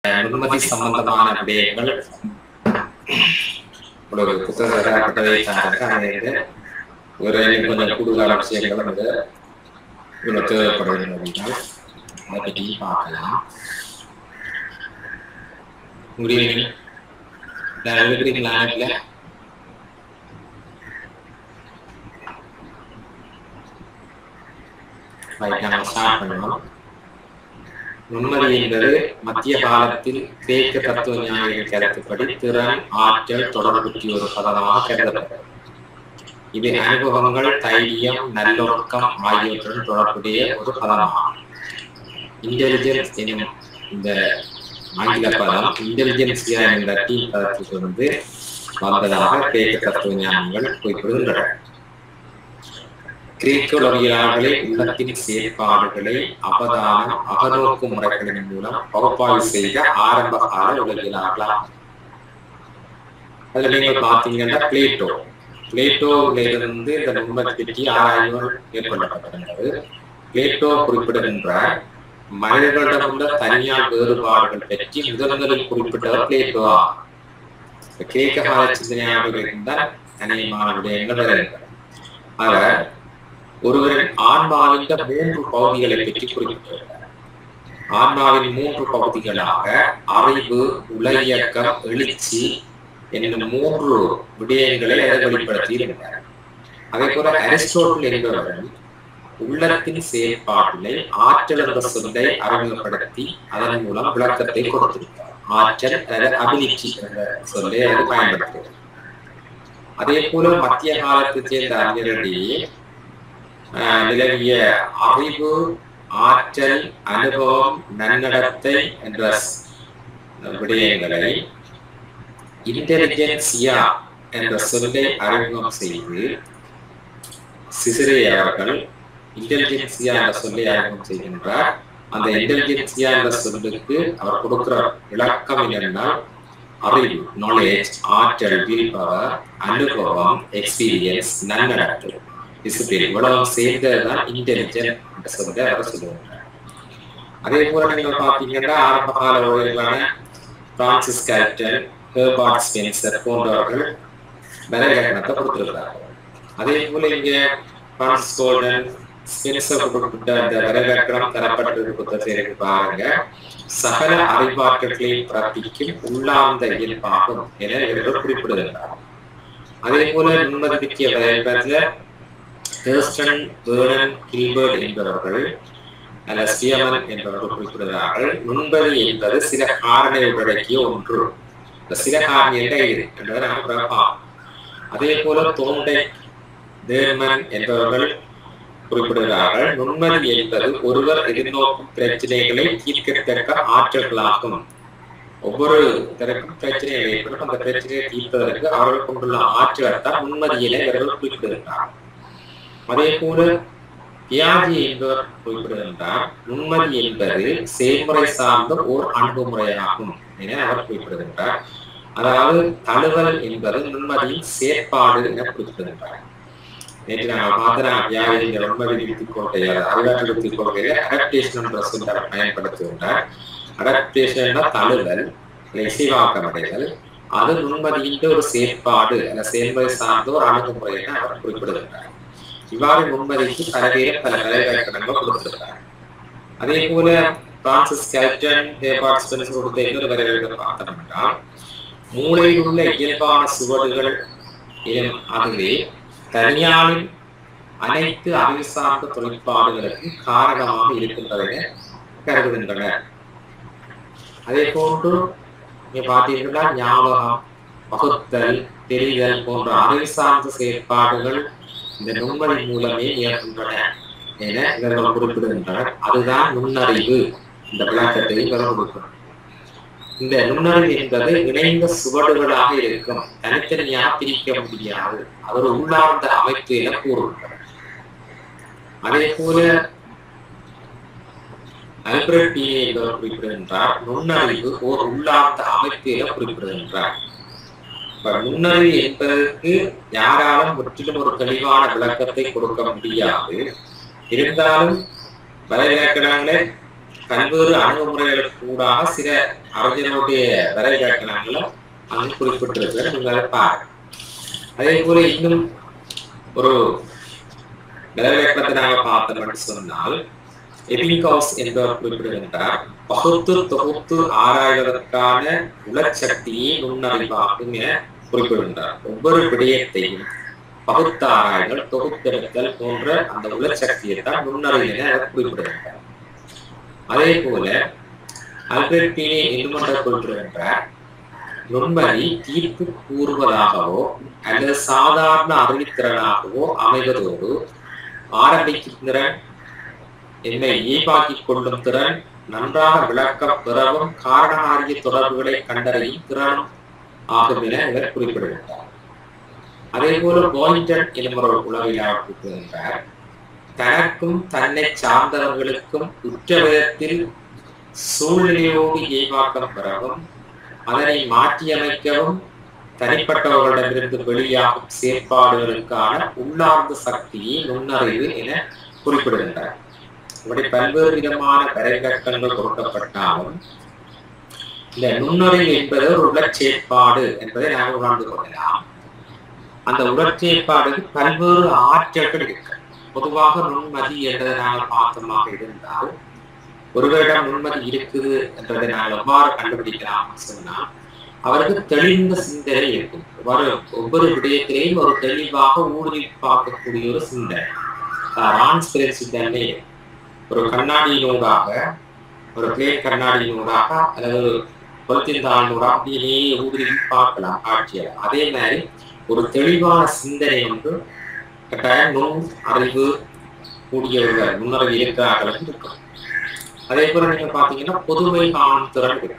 நுண்மதி சம்பந்தமான விடயங்கள் ஒரு புத்தகப்பட்டதை சார்ந்து ஒரு கொஞ்சம் கூடுதலான விஷயங்கள் வந்து இவ்வளவு தேவைப்பட வேண்டும் அப்படின்னால் அதை பற்றி பார்க்கலாம் முடியுங்க இருக்கிறீங்களா நாட்டில் நாங்கள் ஸ்டார்ட் பண்ணணும் நுண்மதி என்பது மத்திய காலத்தில் கிரேக்க தத்துவ ஞானிகள் கருத்துப்படி திறன் ஆற்றல் தொடர்புற்றி ஒரு பதமாக கருதப்பட்டது இது அனுபவங்கள் தைரியம் நல்லொழுக்கம் ஆகியவற்றுடன் தொடர்புடைய ஒரு பதமாகும் இன்டெலிஜென்ஸ் எனும் இந்த ஆங்கில பதம் இன்டெலிஜென்சியா என்ற டீ பதத்திலிருந்து வந்ததாக கிரேக்க தத்துவ ஞானிகள் குறிப்பிடுகின்றனர் கிரேக்க உளவியலாளர்களை உள்ளத்தின் செயற்பாடுகளை அவதானம் அகநோக்கு முறைகளின் மூலம் பகுப்பாய்வு செய்த ஆரம்ப கால உளவியலாளர்களாகும் அதுல நீங்கள் பார்த்தீங்கன்னா பிளேட்டோ பிளேட்டோவில இருந்து இந்த நுண்மதி பற்றி ஆராய்வுகள் மேற்கொள்ளப்பட்டிருந்தது பிளேட்டோ குறிப்பிடுகின்ற மனிதர்களிடம் உள்ள தனியார் வேறுபாடுகள் பற்றி முதல் முதலில் குறிப்பிட்டவர் பிளேட்டோ கிரேக்க கால சிந்தனையாக இருந்தால் அநேகமான விடயங்கள் வருகின்றன அவர் ஒருவரின் ஆன்மாவின் மூன்று பகுதிகளை பற்றி குறிப்பிட்டுள்ளார் ஆன்மாவின் மூன்று பகுதிகளாக அறிவு உலகியக்கம் எழுச்சி என்னும் மூன்று விடயங்களை அதை வெளிப்படுத்தி இருந்தார் அதே போல அரிஸ்டோட்டில் என்பவர்கள் உள்ளத்தின் செயற்பாட்டினை ஆற்றல் என்ற சொல்லை அறிமுகப்படுத்தி அதன் மூலம் விளக்கத்தை கொடுத்திருக்கிறார் ஆற்றல் அல்லது அபிலிச்சி என்ற சொல்லை அது பயன்படுத்துகிறது அதே போல மத்திய காலத்தை சேர்ந்த அறிஞர்களிடையே நிலவிய அறிவு ஆற்றல் அனுபவம் நன்னடத்தை என்ற விடயங்களை இன்டெலிஜென்சியா என்ற சொல்லை அறிமுகம் செய்து சிசிரே அவர்கள் இன்டெலிஜென்சியா என்ற சொல்லை அறிமுகம் செய்கின்றார் அந்த இன்டெலிஜென்சியா என்ற சொல்லுக்கு அவர் கொடுக்கிற விளக்கம் என்னன்னா அறிவு நாலேஜ் ஆற்றல் வில் பவர் அனுபவம் எக்ஸ்பீரியன்ஸ் நன்னடத்தை டிசிப்ளின் இவ்வளவு சேர்ந்ததுதான் இன்டெலிஜென்ட் என்ற சொல்ல அவர் சொல்லுவாங்க அதே போல நீங்க பாத்தீங்கன்னா ஆரம்ப கால ஊழியர்களான பிரான்சிஸ் கேப்டன் ஹெர்பார்ட் ஸ்பென்சர் போன்றவர்கள் விலையிலக்கணத்தை கொடுத்திருக்கிறார்கள் அதே போல இங்க பிரான்சிஸ் கோல்டன் ஸ்பென்சர் கொடுக்கப்பட்ட அந்த விலையிலக்கணம் தரப்பட்ட புத்தகத்தை பாருங்க சகல அறிவாற்றல்களை பிறப்பிக்கும் உள்ளார்ந்த இயல்பாகும் என இவர்கள் குறிப்பிடுகின்றார் அதே போல நுண்மதிப்பிக்கிய விளையாட்டுல ஹேர்ஸ்டன் வேர்டன் கில்பர்ட் என்பவர்கள் அல்ல ஸ்டியமன் என்பவர்கள் குறிப்பிடுகிறார்கள் நுண்பதி என்பது சில காரணை உள்ளடக்கிய ஒன்று இந்த சில காரணி என்ற இது என்பதை நாம் பார்ப்போம் அதே போல தோண்டை தேர்மன் என்பவர்கள் குறிப்பிடுகிறார்கள் நுண்மதி என்பது ஒருவர் எதிர்நோக்கும் பிரச்சனைகளை தீர்க்கத்தக்க ஆற்றல்களாகும் ஒவ்வொரு தரக்கும் பிரச்சனைகள் ஏற்படும் அந்த பிரச்சனையை தீர்ப்பதற்கு அவர்கள் கொண்டுள்ள ஆற்றலை தான் நுண்மதியினை இவர்கள் குறிப்பிடுகிறார்கள் அதே போல தியாகி என்பவர் குறிப்பிடுகின்றார் நுண்மதி என்பது செயல்முறை சார்ந்த ஓர் அணுகுமுறையாகும் என அவர் குறிப்பிடுகின்றார் அதாவது தழுவல் என்பது நுண்மதியின் செயற்பாடு என குறிப்பிடுகின்றார் நேற்று நாங்கள் பார்த்த தியாகி இந்த நுண்மதி விருத்தி கொள்கை அறிவாற்றல் விருத்தி கொள்கையை அடப்டேஷன் என்ற சொல்ல பயன்படுத்துகின்றார் அடப்டேஷன் தழுவல் இசைவாக்கம் அடைதல் அது நுண்மதியின் ஒரு செயற்பாடு அந்த செயல்முறை சார்ந்த ஒரு அணுகுமுறை என அவர் குறிப்பிடுகின்றார் இவ்வாறு முன்மதிக்கு பல்வேறு பல விளைவாய்க்கடன்கள் கொடுத்திருக்கிறார் அதே போல பிரான்சிஸ் கேப்டன் ஹேபார்ட் ஸ்பென்சர் கொடுத்த இன்னொரு வரவேற்பை பார்த்தோம் என்றால் மூளையில் உள்ள இயல்பான சுவடுகள் அதுவே தனியாரின் அனைத்து அறிவு சார்ந்த தொழிற்பாடுகளுக்கு காரணமாக இருக்கின்றன கருதுகின்றனர் அதே போன்று நீங்க பார்த்தீங்கன்னா ஞாபகம் பகுத்தல் தெரிதல் போன்ற அறிவு சார்ந்த செயற்பாடுகள் இந்த நுண்மதி மூலமே ஏற்படுகின்றன என இவர்கள் குறிப்பிடுகின்றனர் அதுதான் நுண்ணறிவு இந்த விளக்கத்தை இவர் கொடுக்கிறார் இந்த நுண்ணறிவு என்பது இணைந்த சுவடுகளாக இருக்கும் தனித்தனியாக பிரிக்க முடியாது அது ஒரு உள்ளார்ந்த அமைப்பு என கூறுகின்றனர் அதே போல அல்பர்ட் பிஏ என்பவர் குறிப்பிடுகின்றார் நுண்ணறிவு ஓர் உள்ளார்ந்த அமைப்பு என குறிப்பிடுகின்றார் நுண்ணறிவு என்பதற்கு யாராலும் முற்றிலும் ஒரு தெளிவான விளக்கத்தை கொடுக்க முடியாது இருந்தாலும் பல இலக்கணங்களே பல்வேறு அணுகுமுறைகளுக்கு கூடாக சில அறிஞர்களுடைய வரைவிலக்கணங்களை அங்கு குறிப்பிட்டிருக்கிற நீங்கள் அதை பாருங்க அதே போல இன்னும் ஒரு வரைவிலக்கணத்தை நாங்கள் பார்த்தோம்னு சொன்னால் எபிங்கவுஸ் என்பவர் குறிப்பிடுகின்றார் பகுத்து தொகுத்து ஆராய்வதற்கான உளச்சக்தியை நுண்ணறிவாகும் என குறிப்பிடுகின்றார் ஒவ்வொரு விடயத்தையும் பகுத்த ஆராய்தல் தொகுத்தெடுத்தல் போன்ற அந்த உளச்சக்தியை தான் நுண்ணறிவு என அவர் குறிப்பிடுகின்றார் அதே போல அல்பெர்டினி இன்னுமன்ற குறிப்பிடுகின்றார் நுண்மதி தீர்ப்பு கூறுவதாகவோ அல்லது சாதாரண அறிவித்திறனாகவோ அமைவதோடு ஆரம்பிக்கும் திறன் என்னை இயல்பாக்கிக் கொள்ளும் திறன் நன்றாக விளக்கம் பெறவும் காரணகாரிய தொடர்புகளை கண்டறியும் திறனும் ஆகும் என இவர் குறிப்பிடுகின்றார் அதே போல பாயிண்டன் எனும் ஒரு உளவியலாளர் குறிப்பிடுகின்றார் தனக்கும் தன்னை சார்ந்தவர்களுக்கும் உற்ற விதத்தில் சூழ்நிலையோடு இயல்பாக்கம் பெறவும் அதனை மாற்றியமைக்கவும் தனிப்பட்டவர்களிடமிருந்து வெளியாகும் செயற்பாடுகளுக்கான உள்ளார்ந்த சக்தியை நுண்ணறிவு என குறிப்பிடுகின்றார் இப்படி பல்வேறு விதமான வரைவிலக்கங்கள் கொடுக்கப்பட்டாலும் இந்த நுண்ணறிவு என்பது ஒரு உடற்செயற்பாடு என்பதை நாங்கள் உணர்ந்து கொள்ளலாம் அந்த உடற்செயற்பாடுக்கு பல்வேறு ஆற்றல்கள் இருக்கு பொதுவாக நுண்மதி என்றதை நாங்கள் பார்த்தமாக இருந்தால் ஒருவரிடம் நுண்மதி இருக்குது என்றதை நாங்கள் எவ்வாறு கண்டுபிடிக்கலாம் சொன்னால் அவருக்கு தெளிந்த சிந்தனை இருக்கும் ஒவ்வொரு ஒவ்வொரு விடயத்திலையும் ஒரு தெளிவாக ஊடுருவி பார்க்கக்கூடிய ஒரு சிந்தனை ஆன்ஸ்பிரன்சி தன்மை ஒரு கண்ணாடியினூடாக ஒரு பிளேன் கண்ணாடியினூடாக அல்லது பொலித்தீன் தாளினூடாக அப்படியே ஊடுருவி பார்க்கலாம் காட்சியை அதே மாதிரி ஒரு தெளிவான சிந்தனை ஒன்று கட்டாயம் நுண் அறிவு கூடியவர்கள் நுண்ணறிவு இருக்கிறார்களும் இருக்கும் அதே போல நீங்க பாத்தீங்கன்னா பொதுமை காணும் திறன் இருக்கும்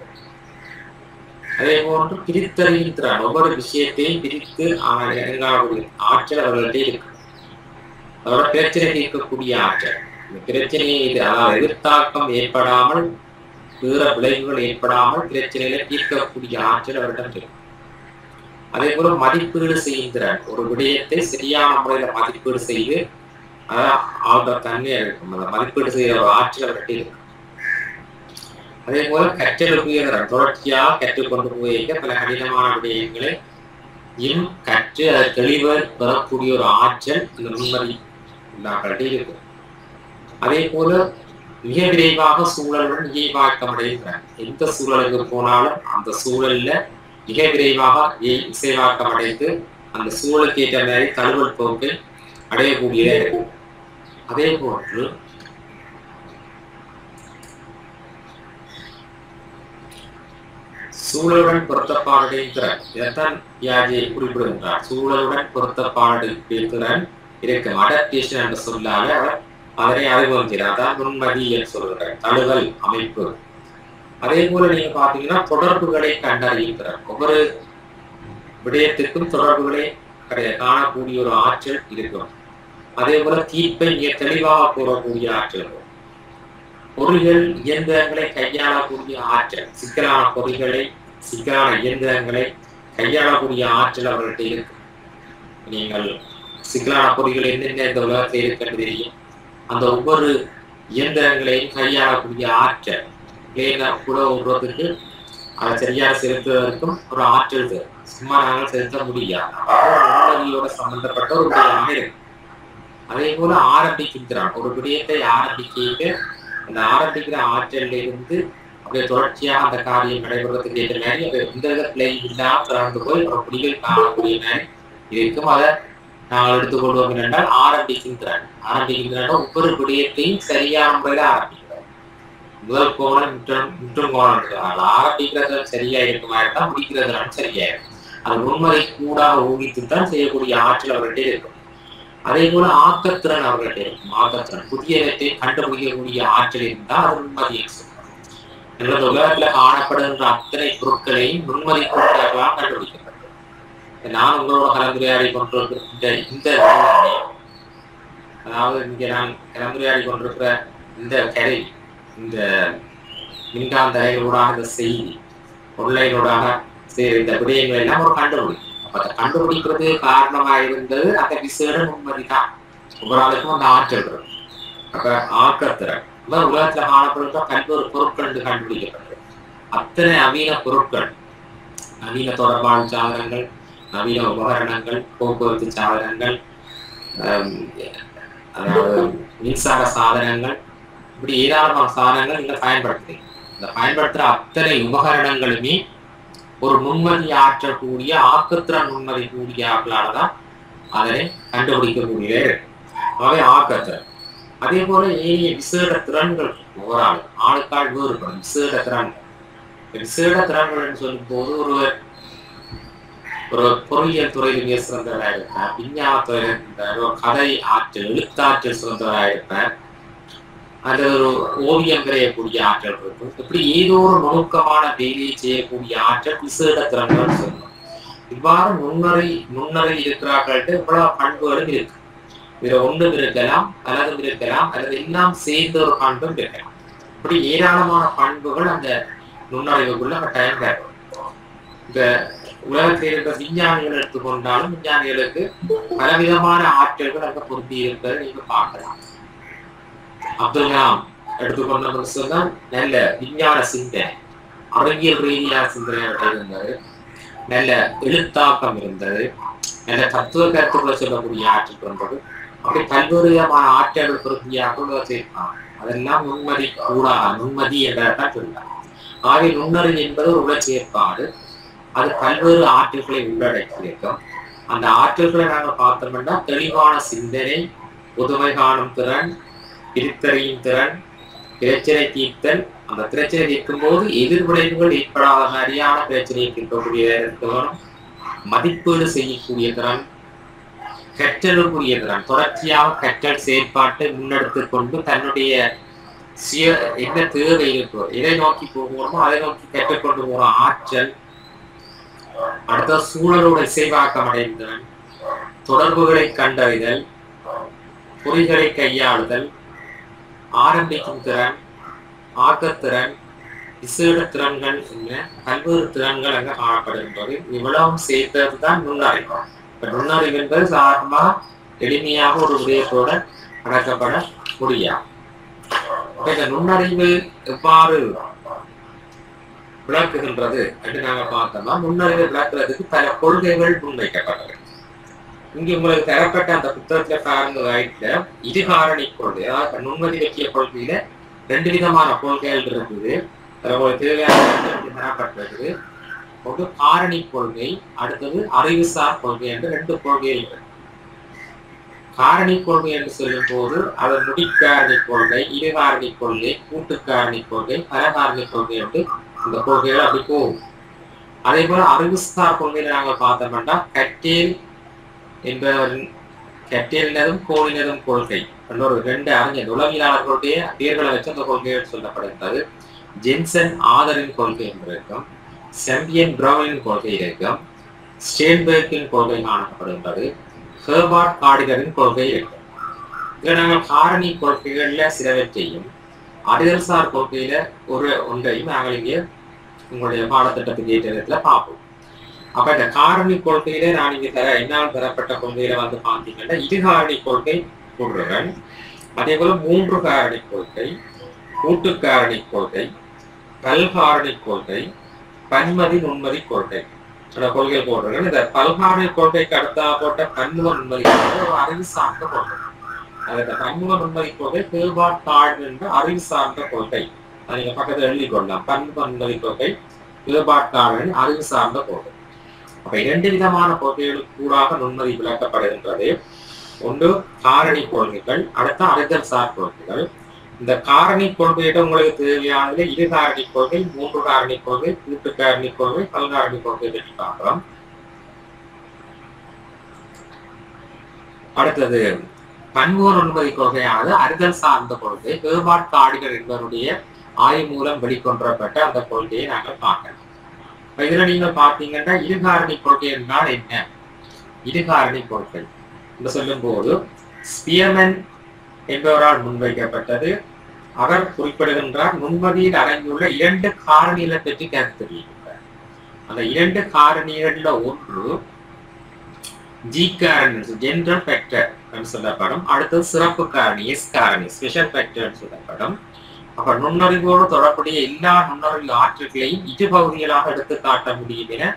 அதே போன்று பிரித்தறியும் திறன் ஒவ்வொரு விஷயத்தையும் பிரித்து எங்காக்கூடிய ஆற்றல் அவர்கள்ட்ட இருக்கு அதோட பிரச்சனை தீர்க்கக்கூடிய ஆற்றல் இந்த பிரச்சனையை இது அதாவது எதிர்த்தாக்கம் ஏற்படாமல் வேற விளைவுகள் ஏற்படாமல் பிரச்சனைகளை தீர்க்கக்கூடிய ஆற்றல் அவரிடம் இருக்கு அதே போல மதிப்பீடு செய்யும் திறன் ஒரு விடயத்தை சரியான முறையில மதிப்பீடு செய்து அதான் ஆழ்ந்த தன்மையா இருக்கும் அந்த மதிப்பீடு செய்யற ஒரு ஆற்றல் அவர்கிட்ட இருக்கு அதே போல கற்றலுக்குரிய திறன் தொடர்ச்சியாக கற்றுக்கொண்டு போயிருக்க பல கடினமான விடயங்களை இன் கற்று அதை தெளிவை பெறக்கூடிய ஒரு ஆற்றல் இந்த நுண்மதி உள்ளாக்கள்கிட்ட இருக்கு அதே போல மிக விரைவாக சூழலுடன் இயல்பாக்கம் அடைகிறார் எந்த சூழலுக்கு போனாலும் அந்த சூழல்ல மிக விரைவாக இசைவாக்கம் அடைந்து அந்த சூழலுக்கு ஏற்ற மாதிரி தழுவல் போக்கை அடையக்கூடியதே இருக்கும் அதே போன்று சூழலுடன் பொருத்தப்பாடுடைய திறன் இதைத்தான் யாஜியை குறிப்பிடுகின்றார் சூழலுடன் பொருத்தப்பாடு திறன் இருக்கும் அடப்டேஷன் என்ற சொல்லாக அவர் அதனை அனுபவிக்கிறார் அதான் நுண்மதி என்று சொல்கிறார் தழுவல் அமைப்பு அதே போல நீங்க பாத்தீங்கன்னா தொடர்புகளை கண்டறியுகிறார் ஒவ்வொரு விடயத்திற்கும் தொடர்புகளை காணக்கூடிய ஒரு ஆற்றல் இருக்கும் அதே போல தீர்ப்பை மிக தெளிவாக கூறக்கூடிய ஆற்றல் இருக்கும் பொறிகள் இயந்திரங்களை கையாளக்கூடிய ஆற்றல் சிக்கலான பொறிகளை சிக்கலான இயந்திரங்களை கையாளக்கூடிய ஆற்றல் அவர்கள்ட்ட இருக்கு நீங்கள் சிக்கலான பொறிகள் என்னென்ன இந்த உலகத்தில் இருக்குன்னு தெரியும் அந்த ஒவ்வொரு இயந்திரங்களையும் கையாளக்கூடிய ஆற்றல் பிளேன கூட விடுறதுக்கு அதை சரியாக செலுத்துவதற்கும் ஒரு ஆற்றல் தேவை சும்மா நாங்கள் செலுத்த முடியாது உணர்வியோட சம்பந்தப்பட்ட ஒரு விடயமாக இருக்கு அதே போல ஆரம்பிக்கின்றான் ஒரு விடயத்தை ஆரம்பிக்க அந்த ஆரம்பிக்கிற ஆற்றல்ல இருந்து அப்படியே தொடர்ச்சியாக அந்த காரியம் நடைபெறதுக்கு ஏற்ற மாதிரி அது எந்த விதத்துல இல்லாம திறந்து போய் ஒரு முடிவில் காணக்கூடிய மாதிரி இருக்கும் அதை நாங்கள் எடுத்துக்கொள்வோம் என்றால் ஆரம்பிக்கின்றான் ஆரம்பிக்கின்றான் ஒவ்வொரு விடயத்தையும் சரியான முறையில ஆரம்பிக்கிறார் முதல் கோணம் முற்றும் முற்றும் கோணம் இருக்கிறார்கள் ஆரம்பிக்கிறது சரியா இருக்குமா இருந்தால் முடிக்கிறது சரியா இருக்கும் அது உண்மதை கூடாக ஊகித்து தான் செய்யக்கூடிய ஆற்றல் அவர்கிட்ட இருக்கும் அதே போல ஆக்கத்திறன் அவர்கிட்ட இருக்கும் ஆக்கத்திறன் புதியவற்றை கண்டுபிடிக்கக்கூடிய ஆற்றல் இருந்தால் அது உண்மதியை சொல்லும் எங்களது உலகத்துல காணப்படுகின்ற அத்தனை பொருட்களையும் நுண்மதி பொருட்களாக கண்டுபிடிக்கப்பட்டது நான் உங்களோட கலந்துரையாடி கொண்டிருக்கிற இந்த அதாவது இங்க நான் கலந்துரையாடி கொண்டிருக்கிற இந்த கதை இந்த மின்காந்த அலைகளூடாக இந்த செய்தி ஒன்லைனூடாக செய்கிற இந்த விடயங்கள் எல்லாம் ஒரு கண்டுபிடிக்கும் அப்ப அதை கண்டுபிடிக்கிறது காரணமா இருந்தது அந்த விசேட உண்மதி தான் ஒவ்வொரு ஆளுக்கும் அந்த ஆற்றல் இருக்கும் அப்ப ஆக்கத்திறன் இவர் உலகத்துல காணப்படுகிற பல்வேறு பொருட்கள் என்று கண்டுபிடிக்கப்பட்டது அத்தனை நவீன பொருட்கள் நவீன தொடர்பான சாதனங்கள் நவீன உபகரணங்கள் போக்குவரத்து சாதனங்கள் ஆம், அதாவது மின்சார சாதனங்கள் இப்படி ஏராளமான சாதனங்கள் இங்க பயன்படுத்துறீங்க இந்த பயன்படுத்துற அத்தனை உபகரணங்களுமே ஒரு நுண்மதி ஆற்றக்கூடிய ஆக்கத்திறன் நுண்மதி கூடிய ஆக்களால தான் அதனை கண்டுபிடிக்கக்கூடிய அவை ஆக்கத்திறன் அதே போல ஏனைய விசேட திறன்கள் ஒவ்வொரு ஆளு ஆளுக்காள் வேறுபடும் விசேட திறன்கள் இந்த விசேட திறன்கள் சொல்லும் போது ஒருவர் ஒரு பொறியியல் துறையில் மிக சிறந்தவராக இருப்பார் விஞ்ஞான துறையில் இருப்பார் ஒரு கதை ஆற்றல் எழுத்தாற்றல் சிறந்தவராக இருப்பார் அது ஒரு ஓவியம் வரையக்கூடிய ஆற்றல் இருக்கும் இப்படி ஏதோ ஒரு நுணுக்கமான வேலையை செய்யக்கூடிய ஆற்றல் விசேட திறன்கள் சொல்லணும் இவ்வாறு நுண்ணறை நுண்ணறை இருக்கிறார்கள்ட்ட இவ்வளவு பண்புகளும் இருக்கு இதுல ஒன்றும் இருக்கலாம் பலதும் இருக்கலாம் அல்லது எல்லாம் சேர்ந்த ஒரு பண்பும் இருக்கலாம் இப்படி ஏராளமான பண்புகள் அந்த நுண்ணறிவுக்குள்ள கட்டாயம் தேவை இந்த உலகத்தில் இருக்கிற விஞ்ஞானிகள் எடுத்துக்கொண்டாலும் விஞ்ஞானிகளுக்கு பலவிதமான ஆற்றல்கள் அங்க பொருந்தி இருப்பதை நீங்க பார்க்கலாம் அப்துல் கலாம் எடுத்துக்கொண்டோம்னு சொன்னால் நல்ல விஞ்ஞான சிந்தனை அறிவியல் ரீதியான சிந்தனை அவர்கிட்ட இருந்தது நல்ல எழுத்தாக்கம் இருந்தது நல்ல தத்துவ கருத்துக்களை சொல்லக்கூடிய ஆற்றல் இருந்தது அப்படி பல்வேறு விதமான ஆற்றல்கள் பொருந்தியாக உலகத்தில் இருப்பாங்க அதெல்லாம் நுண்மதி கூடாது நுண்மதி என்றதான் சொல்லலாம் ஆகவே நுண்ணறிவு என்பது ஒரு உலக செயற்பாடு அது பல்வேறு ஆற்றல்களை உள்ளடக்கியிருக்கும் அந்த ஆற்றல்களை நாங்கள் பார்த்தோம்னா தெளிவான சிந்தனை புதுமை காணும் திறன் பிரித்தறியும் திறன் பிரச்சனை தீர்த்தல் அந்த பிரச்சனை தீர்க்கும் போது எதிர்விளைவுகள் ஏற்படாத மாதிரியான பிரச்சனையை தீர்க்கக்கூடிய திறன் மதிப்பீடு செய்யக்கூடிய திறன் கற்றலுக்குரிய திறன் தொடர்ச்சியாக கற்றல் செயற்பாட்டை முன்னெடுத்துக் கொண்டு தன்னுடைய சுய என்ன தேவை இருக்கோ எதை நோக்கி போகிறோமோ அதை நோக்கி கற்றுக்கொண்டு போற ஆற்றல் அடுத்த சூழலோட இசைவாக்கம் அடைந்தவன் தொடர்புகளை கண்டறிதல் பொறிகளை கையாளுதல் ஆரம்பிக்கும் திறன் ஆக்கத்திறன் விசேட திறன்கள் என்ன பல்வேறு திறன்கள் அங்க காணப்படுகின்றது இவ்வளவும் சேர்த்தது தான் நுண்ணறிவு இப்ப நுண்ணறிவு என்பது சாதாரணமா எளிமையாக ஒரு விடயத்தோட அடக்கப்பட முடியாது இப்ப இந்த நுண்ணறிவு எவ்வாறு விளக்குகின்றது என்று நாங்க பார்த்தோம்னா நுண்ணறிவை விளக்குறதுக்கு பல கொள்கைகள் முன்வைக்கப்பட்டது இங்க உங்களுக்கு தரப்பட்ட அந்த புத்தகத்துல பாருங்க ரைட்ல இருகாரணி கொள்கை அதாவது நுண்மதி வைக்கிய கொள்கையில ரெண்டு விதமான கொள்கைகள் இருக்குது அதுல உங்களுக்கு தேவையான தரப்பட்டிருக்குது ஒன்று காரணி கொள்கை அடுத்தது அறிவுசார் கொள்கை என்று ரெண்டு கொள்கைகள் இருக்கு காரணி கொள்கை என்று சொல்லும் போது அது முடிக்காரணி கொள்கை இருகாரணி கொள்கை கூட்டுக்காரணி கொள்கை பலகாரணி கொள்கை என்று இந்த கொள்கைகள் அப்படி போகும் அதே போல அறிவுசார் கொள்கையில நாங்கள் பார்த்தோம்னா கட்டேல் என்பவரின் கட்டேலினதும் கோளினதும் கொள்கை இன்னொரு ரெண்டு அறிஞர் உளவியலாளர்களுடைய பேர்களை வச்சு அந்த கொள்கைகள் சொல்லப்படுகிறது ஜென்சன் ஆதரின் கொள்கை என்று இருக்கும் செம்பியன் பிரவுனின் கொள்கை இருக்கும் ஸ்டேன்பர்க்கின் கொள்கை காணப்படுகின்றது ஹெர்பார்ட் காடிகரின் கொள்கை இருக்கும் இதில் நாங்கள் காரணி கொள்கைகள்ல சிலவற்றையும் அறிதல்சார் கொள்கையில ஒரு ஒன்றையும் நாங்கள் இங்கே உங்களுடைய பாடத்திட்டத்துக்கு ஏற்ற விதத்துல பார்ப்போம் அப்ப இந்த காரணி கொள்கையில நான் இங்க தர என்னால் தரப்பட்ட கொள்கையில வந்து பார்த்தீங்கன்னா இரு காரணி கொள்கை கூறுறேன் அதே போல மூன்று காரணி கொள்கை கூட்டு காரணி கொள்கை பல்காரணி கொள்கை பன்மதி நுண்மதி கொள்கை சில கொள்கைகள் போடுறேன் இந்த பல்காரணி கொள்கைக்கு அடுத்தா போட்ட பன்முக நுண்மதி கொள்கை ஒரு அறிவு சார்ந்த கொள்கை அந்த பன்முக நுண்மதி கொள்கை கேள்பாட் தாழ் என்ற அறிவு சார்ந்த கொள்கை அதை நீங்க பக்கத்துல எழுதி கொள்ளலாம் பன்முக நுண்மதி கொள்கை கேள்பாட் தாழ் அறிவு சார்ந்த கொள்கை அப்ப இரண்டு விதமான கொள்கைகளுக்கு கூடாக நுண்மதி விளக்கப்படுகின்றது ஒன்று காரணி கொள்கைகள் அடுத்த அறிதல் சார் கொள்கைகள் இந்த காரணி கொள்கையிட உங்களுக்கு தேவையானதுல இரு காரணி கொள்கை மூன்று காரணி கொள்கை கூட்டு காரணி கொள்கை பல்காரணி கொள்கை பற்றி பார்க்கிறோம் அடுத்தது பன்முக நுண்மதி கொள்கையானது அறிதல் சார்ந்த கொள்கை வேறுபாட்டு ஆடிகள் என்பவருடைய ஆய்வு மூலம் வெளிக்கொண்டப்பட்ட அந்த கொள்கையை நாங்கள் பார்க்கலாம் இப்ப இதுல நீங்க பாத்தீங்கன்னா இருகாரணி கொள்கை என்றால் என்ன இருகாரணி கொள்கை என்று சொல்லும் போது ஸ்பியர்மன் என்பவரால் முன்வைக்கப்பட்டது அவர் குறிப்பிடுகின்றார் நுண்மதியில் அடங்கியுள்ள இரண்டு காரணிகளை பற்றி கருத்து தெரிவிக்கின்றார் அந்த இரண்டு காரணிகள்ல ஒன்று ஜி காரணி ஜெனரல் ஃபேக்டர் என்று சொல்லப்படும் அடுத்தது சிறப்பு காரணி எஸ் காரணி ஸ்பெஷல் ஃபேக்டர் சொல்லப்படும் அப்ப நுண்ணறிவோடு தொடர்புடைய எல்லா நுண்ணறிவு ஆற்றல்களையும் இரு பகுதிகளாக எடுத்து காட்ட முடியும் என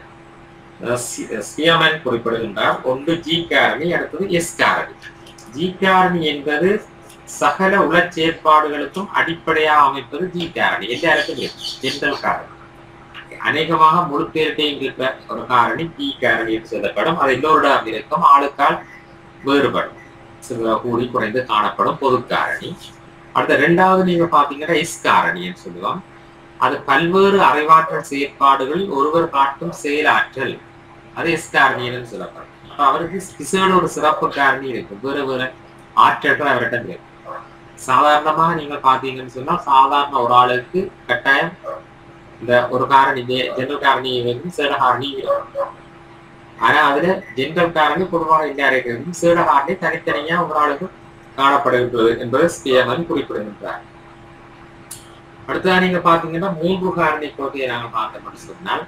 சியமன் குறிப்பிடுகின்றார் ஒன்று ஜி காரணி அடுத்தது எஸ் காரணி ஜி காரணி என்பது சகல உளச் செயற்பாடுகளுக்கும் அடிப்படையாக அமைப்பது ஜி காரணி எல்லாருக்கும் ஜென்ரல் காரணி அநேகமாக முழு பேர்கிட்டையும் இருக்க ஒரு காரணி ஜி காரணி என்று சொல்லப்படும் அது எல்லோரிடம் இருக்கும் ஆளுக்கால் வேறுபடும் சில கூடி குறைந்து காணப்படும் பொது காரணி அடுத்த ரெண்டாவது நீங்க பாத்தீங்கன்னா எஸ் காரணின்னு சொல்லுவோம் அது பல்வேறு அறிவாற்றல் செயற்பாடுகளில் ஒருவர் காட்டும் செயலாற்றல் அது எஸ் காரணின்னு சொல்லப்படும் அப்ப அவருக்கு பிசேடு ஒரு சிறப்பு காரணி இருக்கு வேறு வேறு ஆற்றல்கள் அவர்கிட்ட இருக்கு சாதாரணமாக நீங்க பாத்தீங்கன்னு சொன்னா சாதாரண ஒரு ஆளுக்கு கட்டாயம் இந்த ஒரு காரணி ஜெனரல் காரணி வந்து சேட காரணி இருக்கும் ஆனா அதுல ஜென்ரல் காரணி பொதுவாக எல்லாருக்கும் சேட காரணி தனித்தனியா ஒரு ஆளுக்கு காணப்படுகின்றது என்பது ஸ்ரீயமன் குறிப்பிடுகின்றார் அடுத்ததாக நீங்க பாத்தீங்கன்னா மூன்று காரணி கொள்கையை நாங்க பார்த்தோம்னு சொன்னால்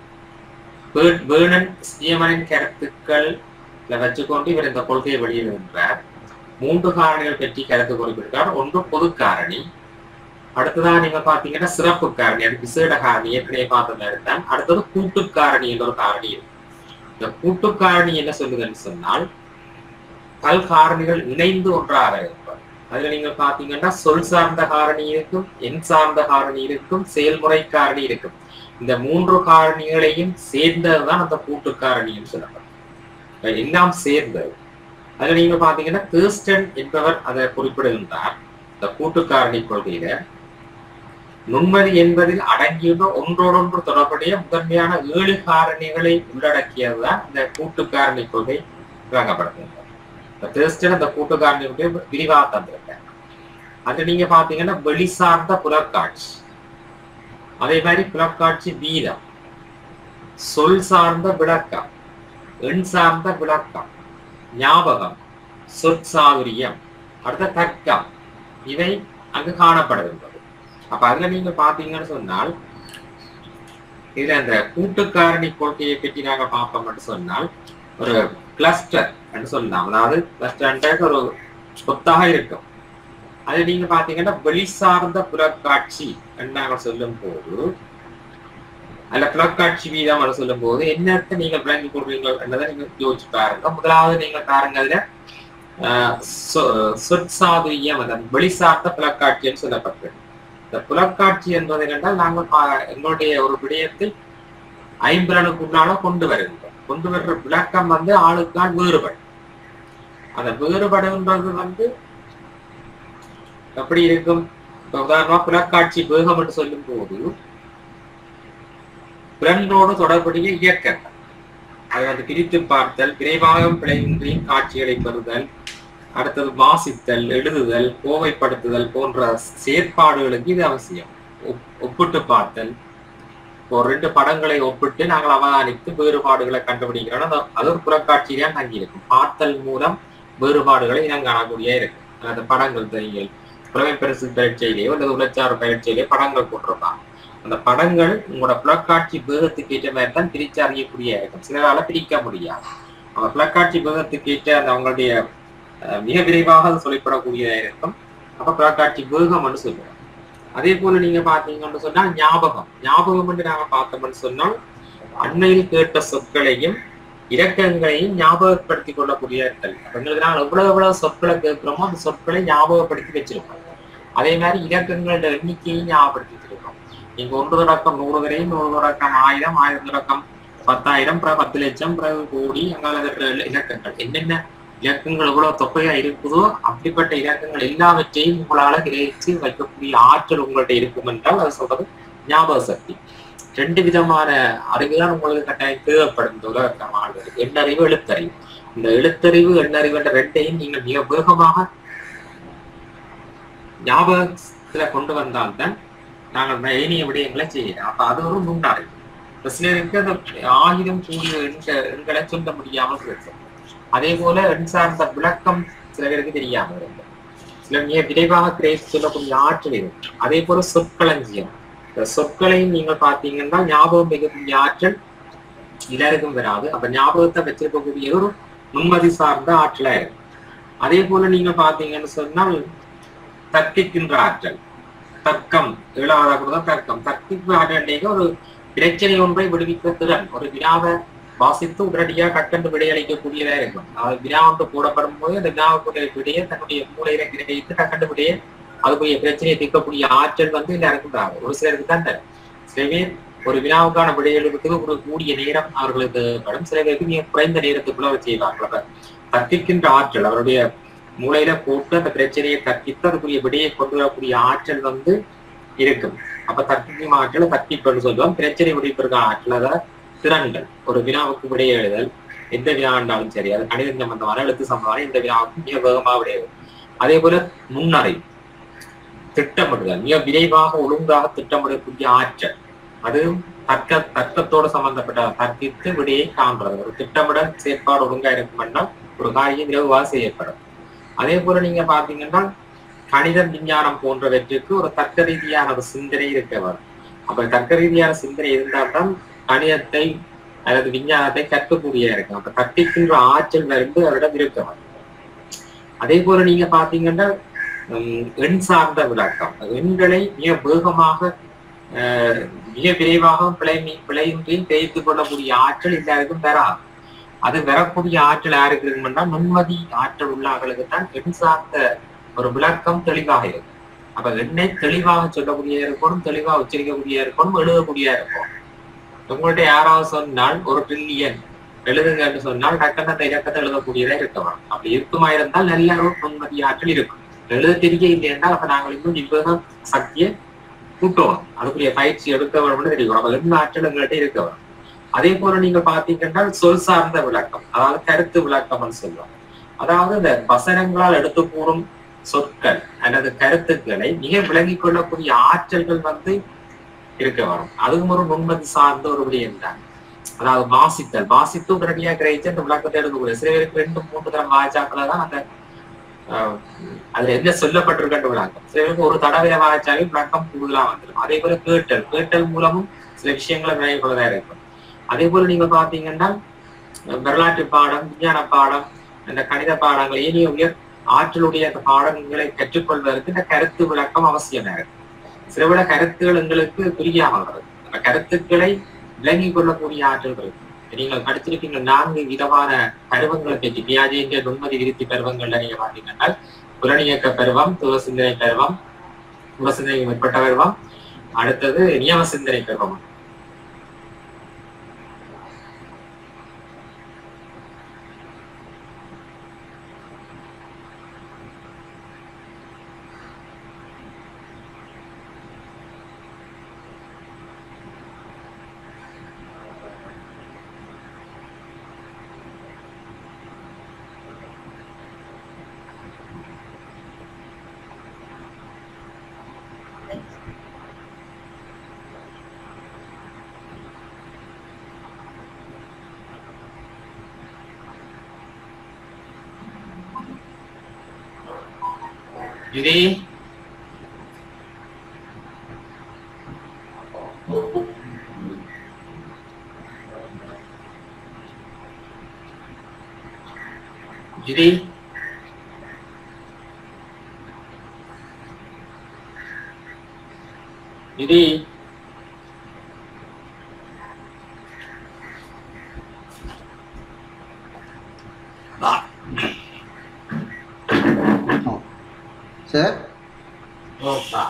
வேணன் ஸ்ரீயமனின் கருத்துக்கள் வச்சுக்கொண்டு இவர் இந்த கொள்கையை வெளியிடுகின்றார் மூன்று காரணிகள் பற்றி கருத்து குறிப்பிட்டார் ஒன்று பொது காரணி அடுத்ததாக நீங்க பாத்தீங்கன்னா சிறப்பு காரணி அது விசேட காரணி ஏற்கனவே பார்த்த மாதிரி தான் அடுத்தது கூட்டு காரணி என்ற ஒரு காரணி இருக்கு இந்த கூட்டு காரணி என்ன சொல்லுதுன்னு சொன்னால் பல் காரணிகள் இணைந்து ஒன்றாக இருப்பார் அதுல நீங்க பாத்தீங்கன்னா சொல் சார்ந்த காரணி இருக்கும் எண் சார்ந்த காரணி இருக்கும் செயல்முறை காரணி இருக்கும் இந்த மூன்று காரணிகளையும் சேர்ந்ததுதான் அந்த கூட்டு காரணின்னு சொல்லப்படும் எல்லாம் சேர்ந்தது அதுல நீங்க பாத்தீங்கன்னா தேர்ஸ்டன் என்பவர் அதை குறிப்பிடுகின்றார் இந்த கூட்டு காரணி கொள்கையில நுண்மதி என்பதில் அடங்கியுள்ள ஒன்றோடொன்று தொடர்புடைய முதன்மையான ஏழு காரணிகளை உள்ளடக்கியதுதான் இந்த கூட்டு காரணி கொள்கை வழங்கப்படுகின்றது தேர்ஸ்டன் அந்த கூட்டு காரணியுடைய விரிவாக தந்திருக்கேன் அது நீங்க பாத்தீங்கன்னா வெளி சார்ந்த புலற்காட்சி அதே மாதிரி புலற்காட்சி வீதம் சொல் சார்ந்த விளக்கம் எண் சார்ந்த விளக்கம் ஞாபகம் சொற்சாதுரியம் அடுத்த தர்க்கம் இவை அங்கு காணப்படுகின்றது அப்ப அதுல நீங்க பாத்தீங்கன்னு சொன்னால் இதுல அந்த கூட்டுக்காரணி கொள்கையை பற்றி நாங்க பார்ப்போம்னு சொன்னால் ஒரு கிளஸ்டர் என்று சொல்லலாம் அதாவது கிளஸ்டர் ஒரு சொத்தாக இருக்கும் அது நீங்க பாத்தீங்கன்னா வெளி சார்ந்த புறக்காட்சி நாங்கள் சொல்லும் போது அதுல புறக்காட்சி வீதம் சொல்லும் போது என்னத்தை நீங்க விளங்கி கொள்வீங்க என்றதை நீங்க யோசிச்சு பாருங்க முதலாவது நீங்க பாருங்க அதுல சொற்சாதுரியம் அதன் வெளி சார்ந்த புலக்காட்சின்னு சொல்லப்பட்டது இந்த புலக்காட்சி என்பது என்னென்றால் நாங்கள் எங்களுடைய ஒரு விடயத்தை ஐம்புலனுக்குள்ளால கொண்டு வருகின்றோம் கொண்டு வர்ற விளக்கம் வந்து ஆளுக்கால் வேறுபடும் அந்த வேறுபடுன்றது வந்து எப்படி இருக்கும் இப்ப உதாரணமா புலக்காட்சி வேகம் என்று சொல்லும் போது புலன்களோடு தொடர்புடைய இயக்கங்கள் அதை வந்து பிரித்து பார்த்தல் விரைவாகவும் பிழையின்றியும் காட்சிகளை பெறுதல் அடுத்தது வாசித்தல் எழுதுதல் கோவைப்படுத்துதல் போன்ற செயற்பாடுகளுக்கு இது அவசியம் ஒப்பிட்டு பார்த்தல் இப்போ ரெண்டு படங்களை ஒப்பிட்டு நாங்கள் அவதானித்து வேறுபாடுகளை கண்டுபிடிக்கிறோம் அது ஒரு புறக்காட்சியிலே தங்கியிருக்கும் பார்த்தல் மூலம் வேறுபாடுகளை இனம் காணக்கூடிய இருக்கு அந்த படங்கள் தெரியும் புலமை பரிசு பரீட்சையிலேயோ அல்லது உலச்சாறு பரீட்சையிலேயோ படங்கள் போட்டிருப்பாங்க அந்த படங்கள் உங்களோட புலக்காட்சி வேகத்துக்கு ஏற்ற மாதிரி தான் பிரிச்சு அறியக்கூடிய இருக்கும் சிலரால பிரிக்க முடியாது அந்த புலக்காட்சி வேகத்துக்கு ஏற்ற அந்த அவங்களுடைய மிக விரைவாக சொல்லிப்படக்கூடியதாக இருக்கும் அப்ப புலக்காட்சி வேகம் என்று சொல்லுவோம் அதே போல நீங்க பாத்தீங்கன்னு சொன்னா ஞாபகம் ஞாபகம் என்று நாங்க பார்த்தோம்னு சொன்னால் அண்மையில் கேட்ட சொற்களையும் இலக்கங்களையும் ஞாபகப்படுத்தி கொள்ளக்கூடிய இருக்கல் எங்களுக்கு நாங்கள் எவ்வளவு எவ்வளவு சொற்களை கேட்கிறோமோ அந்த சொற்களை ஞாபகப்படுத்தி வச்சிருக்கோம் அதே மாதிரி இலக்கங்களோட எண்ணிக்கையும் ஞாபகப்படுத்தி வச்சிருக்கோம் நீங்க ஒன்று தொடக்கம் நூறு வரையும் நூறு தொடக்கம் ஆயிரம் ஆயிரம் தொடக்கம் பத்தாயிரம் பிறகு பத்து லட்சம் பிறகு கோடி அங்கால இலக்கங்கள் என்னென்ன இலக்கங்கள் எவ்வளவு தொகையா இருக்குதோ அப்படிப்பட்ட இலக்கங்கள் எல்லாவற்றையும் உங்களால கிரகிச்சு வைக்கக்கூடிய ஆற்றல் உங்கள்கிட்ட இருக்கும் என்றால் அது சொல்றது ஞாபக சக்தி ரெண்டு விதமான அறிவுதான் உங்களுக்கு கட்டாயம் தேவைப்படும் இந்த உலகத்தம் ஆளுநர் எண்ணறிவு எழுத்தறிவு இந்த எழுத்தறிவு எண்ணறிவு என்ற ரெண்டையும் நீங்கள் மிக வேகமாக ஞாபகத்துல கொண்டு வந்தால்தான் நாங்கள் ஏனைய விடயங்களை செய்யலாம் அப்ப அது ஒரு நுண்ணறிவு சிலருக்கு அந்த ஆயுதம் கூடிய எண்க எண்களை சொல்ல முடியாமல் இருக்கும் அதே போல எண் சார்ந்த விளக்கம் சில பேருக்கு தெரியாம இருக்கும் சில மிக விரைவாக கிரேஸ் சொல்லக்கூடிய ஆற்றல் இருக்கும் அதே போல சொற்களஞ்சியம் இந்த சொற்களையும் நீங்க பாத்தீங்கன்னா ஞாபகம் வைக்கக்கூடிய ஆற்றல் எல்லாருக்கும் வராது அப்ப ஞாபகத்தை வச்சிருக்கக்கூடிய ஒரு நுண்மதி சார்ந்த ஆற்றலா இருக்கும் அதே போல நீங்க பாத்தீங்கன்னு சொன்னால் தர்க்கிக்கின்ற ஆற்றல் தர்க்கம் ஏழாவதாக கூட தர்க்கம் தர்க்கிப்பு ஆற்றல் ஒரு பிரச்சனை ஒன்றை விடுவிக்க திறன் ஒரு வினாவை வாசித்து உடனடியாக கட்டண்டு விடையளிக்கக்கூடியதா இருக்கும் அதாவது வினா ஒன்று போடப்படும் போது அந்த வினாவுக்குரிய விடையை தன்னுடைய மூளையில கிடைத்து கட்டண்டு விடையை அதுக்குரிய பிரச்சனையை தீர்க்கக்கூடிய ஆற்றல் வந்து எல்லாருக்கும் தான் ஒரு சிலருக்கு தான் தரும் சில பேர் ஒரு வினாவுக்கான விடையெழுத்துக்கு ஒரு கூடிய நேரம் அவர்களுக்கு தேவைப்படும் சில பேருக்கு மிக குறைந்த நேரத்துக்குள்ள அவர் செய்வார்கள் அப்ப கற்பிக்கின்ற ஆற்றல் அவருடைய மூளையில போட்டு அந்த பிரச்சனையை கற்பித்து அதுக்குரிய விடையை கொண்டு வரக்கூடிய ஆற்றல் வந்து இருக்கும் அப்ப தற்பிக்கும் ஆற்றலை கற்பிப்பன்னு சொல்லுவோம் பிரச்சனை முடிப்பதற்கான ஆற்றல் அதாவது திறன்கள் ஒரு வினாவுக்கு விடை எழுதல் எந்த வினா இருந்தாலும் சரி அது கணித சம்பந்தமான எழுத்து சம்பந்தமான எந்த வினாவுக்கும் மிக வேகமாக விடை எழுதும் அதே போல முன்னறிவு திட்டமிடுதல் மிக விரைவாக ஒழுங்காக திட்டமிடக்கூடிய ஆற்றல் அதுவும் தர்க்க தர்க்கத்தோடு சம்பந்தப்பட்ட தர்க்கித்து விடையை காண்றது ஒரு திட்டமிடல் செயற்பாடு ஒழுங்கா இருக்கும் என்றால் ஒரு காரியம் விரைவாக செய்யப்படும் அதே போல நீங்க பாத்தீங்கன்னா கணிதம் விஞ்ஞானம் போன்றவற்றுக்கு ஒரு தர்க்க ரீதியான ஒரு சிந்தனை இருக்க வரும் அப்ப தர்க்க ரீதியான சிந்தனை இருந்தால்தான் கணிதத்தை அல்லது விஞ்ஞானத்தை கற்கக்கூடிய இருக்கும் அப்ப கற்பிக்கின்ற ஆற்றல் வந்து அவரிடம் இருக்க வரும் அதே போல நீங்க பாத்தீங்கன்னா எண் சார்ந்த விளக்கம் எண்களை மிக வேகமாக மிக விரைவாக பிழை பிழையின்றியும் தேய்த்து கொள்ளக்கூடிய ஆற்றல் எல்லாருக்கும் பெறாது அது வரக்கூடிய ஆற்றல் யாருக்கு இருக்கும்னா நுண்மதி ஆற்றல் உள்ள ஆட்களுக்கு தான் எண் சார்ந்த ஒரு விளக்கம் தெளிவாக இருக்கும் அப்ப எண்ணை தெளிவாக சொல்லக்கூடிய இருக்கணும் தெளிவாக உச்சரிக்கக்கூடிய இருக்கணும் எழுதக்கூடிய இருக்கும் உங்கள்ட்ட யாராவது சொன்னால் ஒரு ட்ரில்லியன் எழுதுங்கன்னு சொன்னால் டக்குன்னு அந்த இலக்கத்தை எழுதக்கூடியதா இருக்கலாம் அப்படி இருக்குமா இருந்தால் நல்ல ஒரு நுண்மதி ஆற்றல் இருக்கும் எழுத தெரிய இல்லை என்றால் அப்ப நாங்கள் இன்னும் நிர்வாக சக்தியை கூட்டுவோம் அதுக்குரிய பயிற்சி எடுக்க வேணும்னு தெரியும் அப்ப எண்ண ஆற்றல் எங்கள்கிட்ட இருக்க வரும் அதே போல நீங்க பாத்தீங்கன்னா சொல் சார்ந்த விளக்கம் அதாவது கருத்து விளக்கம்னு சொல்லுவோம் அதாவது இந்த வசனங்களால் எடுத்து கூறும் சொற்கள் அல்லது கருத்துக்களை மிக விளங்கிக் கொள்ளக்கூடிய ஆற்றல்கள் வந்து இருக்க வரும் அதுவும் ஒரு நுண்மதி சார்ந்த ஒரு விடயம் தான் அதாவது வாசித்தல் வாசித்து உடனடியாக கிரகிச்சு அந்த விளக்கத்தை எடுக்கக்கூடிய சில பேருக்கு ரெண்டு மூன்று தரம் வாய்ச்சாக்களை தான் அந்த அதுல என்ன சொல்லப்பட்டிருக்கின்ற விளக்கம் சில பேருக்கு ஒரு தடவை வாய்ச்சாலே விளக்கம் கூடுதலா வந்துடும் அதே போல கேட்டல் கேட்டல் மூலமும் சில விஷயங்களை விளங்கிக் கொள்ளதான் இருக்கும் அதே போல நீங்க பாத்தீங்கன்னா வரலாற்று பாடம் விஞ்ஞான பாடம் இந்த கணித பாடங்கள் ஏனைய உயர் ஆற்றலுடைய அந்த பாடங்களை கற்றுக்கொள்வதற்கு இந்த கருத்து விளக்கம் அவசியமா இருக்கு சில விட கருத்துகள் எங்களுக்கு புரியாமல் வருது அந்த கருத்துக்களை விளங்கிக் கொள்ளக்கூடிய ஆற்றல் இருக்கு நீங்கள் படிச்சிருக்கீங்க நான்கு விதமான பருவங்களை பற்றி பியாஜேந்திர நுண்மதி விருத்தி பருவங்கள்ல நீங்க பாத்தீங்கன்னா புலனியக்க பருவம் துவ சிந்தனை பருவம் துவ சிந்தனை மேற்பட்ட பருவம் அடுத்தது நியம சிந்தனை பருவம் Jadi Jadi Jadi Ah, sir oh, tak.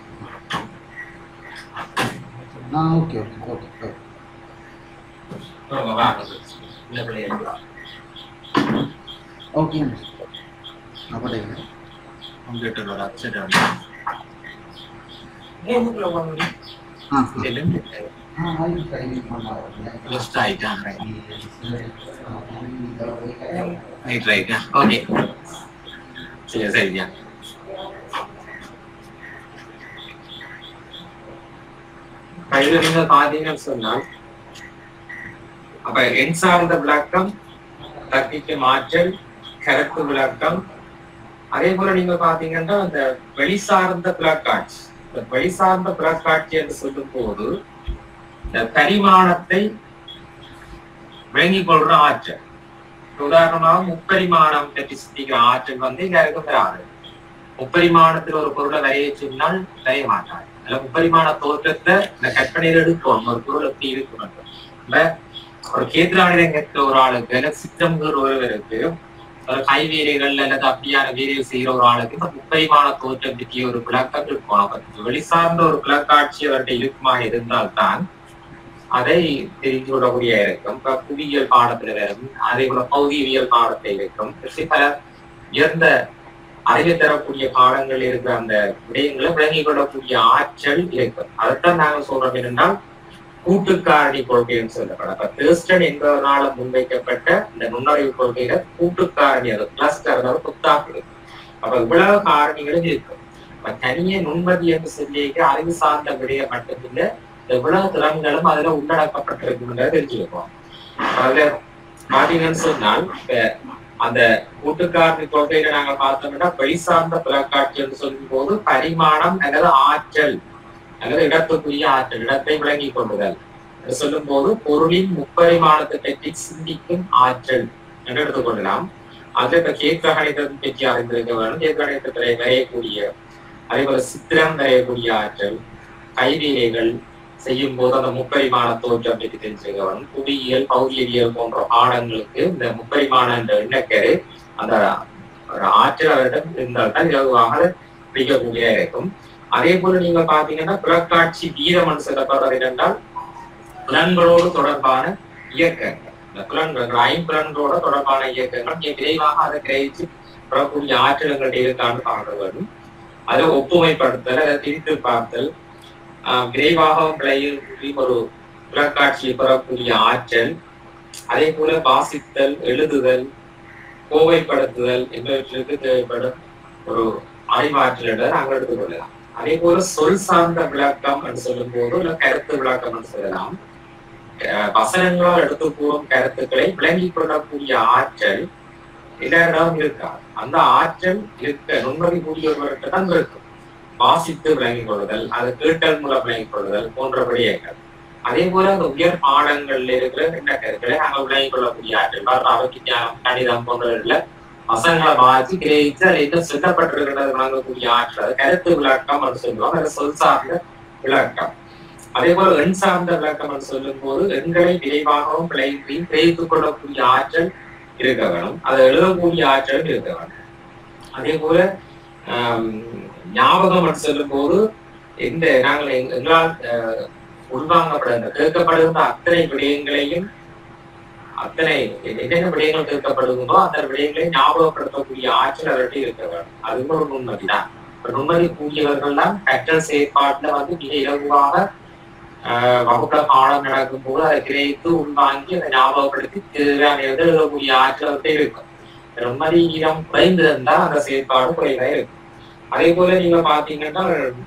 ஆ okay okay okay okay Oh, enggak bagus. Ini boleh ya. Okay apa deh Computer berat sedang. Ini untuk lawan ini. ah Film. ah ayo saya Terus try kan. Ini try kan. Oke. Selesai ya. கையில் நீங்க பாத்தீங்கன்னு சொன்னால் அப்ப எண் சார்ந்த விளக்கம் தர்க்கிக்கும் ஆற்றல் கருத்து விளக்கம் அதே போல நீங்க பாத்தீங்கன்னா அந்த வெளி சார்ந்த விளக்காட்சி இந்த வெளி சார்ந்த விளக்காட்சி என்று சொல்லும் போது இந்த பரிமாணத்தை விளங்கிக் கொள்ற ஆற்றல் உதாரணமாக முப்பரிமாணம் பற்றி சிந்திக்கிற ஆற்றல் வந்து எல்லாருக்கும் வராது முப்பரிமாணத்துல ஒரு பொருளை வரைய சொன்னால் வரைய மாட்டாங்க அதுல முப்பரிமாண தோற்றத்தை இந்த கற்பனையில எடுக்கணும் ஒரு பொருள் எப்படி இருக்கணும் இப்ப ஒரு கேத்திராணிடம் கேட்கிற ஒரு ஆளுக்கு இல்ல சித்தம்ங்கிற ஒருவருக்கு ஒரு கை வீரர்கள் அல்லது அப்படியான வீரர்கள் செய்யற ஒரு ஆளுக்கு இந்த முப்பரிமாண தோற்றம் பற்றிய ஒரு விளக்கம் இருக்கும் அப்ப வெளிசார்ந்த ஒரு விளக்காட்சி அவர்கிட்ட இருக்குமா இருந்தால்தான் அதை தெரிந்து கொள்ளக்கூடிய இருக்கும் இப்ப புவியியல் பாடத்துல வரும் அதே போல பௌதியியல் பாடத்தில் இருக்கும் இப்படி பல உயர்ந்த அறிவு தரக்கூடிய பாடங்கள் இருக்கிற அந்த விடயங்களை விளங்கிக் கொள்ளக்கூடிய ஆற்றல் இருக்கும் அதைத்தான் நாங்க சொல்றோம் என்னன்னா கூட்டுக்காரணி கொள்கைன்னு சொல்லப்படும் அப்ப தேர்ஸ்டன் என்பதனால முன்வைக்கப்பட்ட இந்த நுண்ணறிவு கொள்கையில கூட்டுக்காரணி அது கிளஸ்டர் அதாவது புத்தாக்கு அப்ப இவ்வளவு காரணிகளும் இருக்கும் அப்ப தனியே நுண்மதி என்று சொல்லியிருக்க அறிவு சார்ந்த விடயம் மட்டுமில்ல இந்த இவ்வளவு திறன்களும் அதுல உள்ளடக்கப்பட்டிருக்குன்றதை தெரிஞ்சுக்கிறோம் அதுல பாத்தீங்கன்னு சொன்னால் இப்ப அந்த கூட்டுக்காரணி கொள்கையில நாங்க பார்த்தோம்னா வெளிசார்ந்த பிறக்காட்சி என்று சொல்லும் போது பரிமாணம் அல்லது ஆற்றல் அல்லது இடத்துக்குரிய ஆற்றல் இடத்தை விளங்கிக் கொள்ளுதல் என்று சொல்லும் போது பொருளின் முப்பரிமாணத்தை பற்றி சிந்திக்கும் ஆற்றல் என்று எடுத்துக்கொள்ளலாம் அது இப்ப கேட்க கணிதத்தை பற்றி அறிந்திருக்க வேண்டும் கேட்க கணிதத்திலே வரையக்கூடிய அதே போல சித்திரம் வரையக்கூடிய ஆற்றல் கைவேலைகள் செய்யும் போது அந்த முப்பரிமாண தோற்றம் பற்றி தெரிஞ்சுக்க வேண்டும் புவியியல் பௌதியவியல் போன்ற பாடங்களுக்கு இந்த முப்பரிமாண என்ற எண்ணக்கரு அந்த ஒரு ஆற்றல் அவரிடம் இருந்தால்தான் இலகுவாக பிடிக்கக்கூடிய இருக்கும் அதே போல நீங்க பாத்தீங்கன்னா புறக்காட்சி வீரமன் சொல்லப்படுறது என்னென்றால் புலன்களோடு தொடர்பான இயக்கங்கள் இந்த புலன்கள் ஐம்புலன்களோட தொடர்பான இயக்கங்கள் மிக விரைவாக அதை கிரகிச்சு பெறக்கூடிய ஆற்றல்கள் இருக்கான்னு பார்க்க வேண்டும் அதை ஒப்புமைப்படுத்தல் அதை திரித்து பார்த்தல் ஆஹ் விரைவாகவும் விளையும் ஒரு புறக்காட்சியை பெறக்கூடிய ஆற்றல் அதே போல வாசித்தல் எழுதுதல் கோவைப்படுத்துதல் என்பவற்றிற்கு தேவைப்படும் ஒரு அறிவாற்றலை நாங்கள் எடுத்துக்கொள்ளலாம் அதே போல சொல் சார்ந்த விளக்கம் என்று சொல்லும் போது இல்ல கருத்து விளக்கம் என்று சொல்லலாம் அஹ் வசனங்களால் எடுத்து கூறும் கருத்துக்களை விளங்கிக் கொள்ளக்கூடிய ஆற்றல் எல்லாரிடம் இருக்காது அந்த ஆற்றல் இருக்க நுண்மதி கூடியவர்கிட்ட தான் இருக்கும் வாசித்து விளங்கிக் கொள்ளுதல் அது கேட்டல் மூலம் விளங்கிக் கொள்ளுதல் போன்ற விடயங்கள் அதே போல அந்த உயர் பாடங்கள்ல இருக்கிற என்ன கருத்துக்களை நாங்கள் விளங்கிக் கொள்ளக்கூடிய ஆற்றல் வரலாறு விஞ்ஞானம் கணிதம் போன்றவர்கள வசனங்களை வாசி கிரகித்து அதை என்ன சொல்லப்பட்டிருக்கிறது வழங்கக்கூடிய ஆற்றல் அது கருத்து விளக்கம் என்று சொல்லுவாங்க அது சொல் சார்ந்த விளக்கம் அதே போல எண் சார்ந்த விளக்கம் என்று சொல்லும் போது எண்களை விரைவாகவும் விளைவியும் கிரகித்துக் கொள்ளக்கூடிய ஆற்றல் இருக்க வேணும் அதை எழுதக்கூடிய ஆற்றல் இருக்க வேணும் அதே போல ஆஹ் ஞாபகம் என்று சொல்லும் போது எந்த நாங்கள் எங்க- எங்களால் ஆஹ், உள்வாங்கப்படுகின்ற கேட்கப்படுகின்ற அத்தனை விடயங்களையும் அத்தனை என்னென்ன விடயங்கள் கேட்கப்படுகிறதோ அந்த விடயங்களை ஞாபகப்படுத்தக்கூடிய ஆற்றல் அவர்கிட்ட இருக்க வேண்டும் அதுவும் ஒரு நுண்மதிதான் இப்ப நுண்மதி கூடியவர்கள் தான் கற்றல் செயற்பாட்டுல வந்து மிக இலகுவாக ஆஹ், வகுப்புல பாடம் நடக்கும் போது அதை கிரகித்து உள்வாங்கி அதை ஞாபகப்படுத்தி தேவையான எழுதக்கூடிய ஆற்றல் அவர்கிட்ட இருக்கும் நுண்மதி ஈரம் குறைந்து இருந்தா அந்த செயற்பாடு குறைவா இருக்கும் அதே போல நீங்க பாத்தீங்கன்னா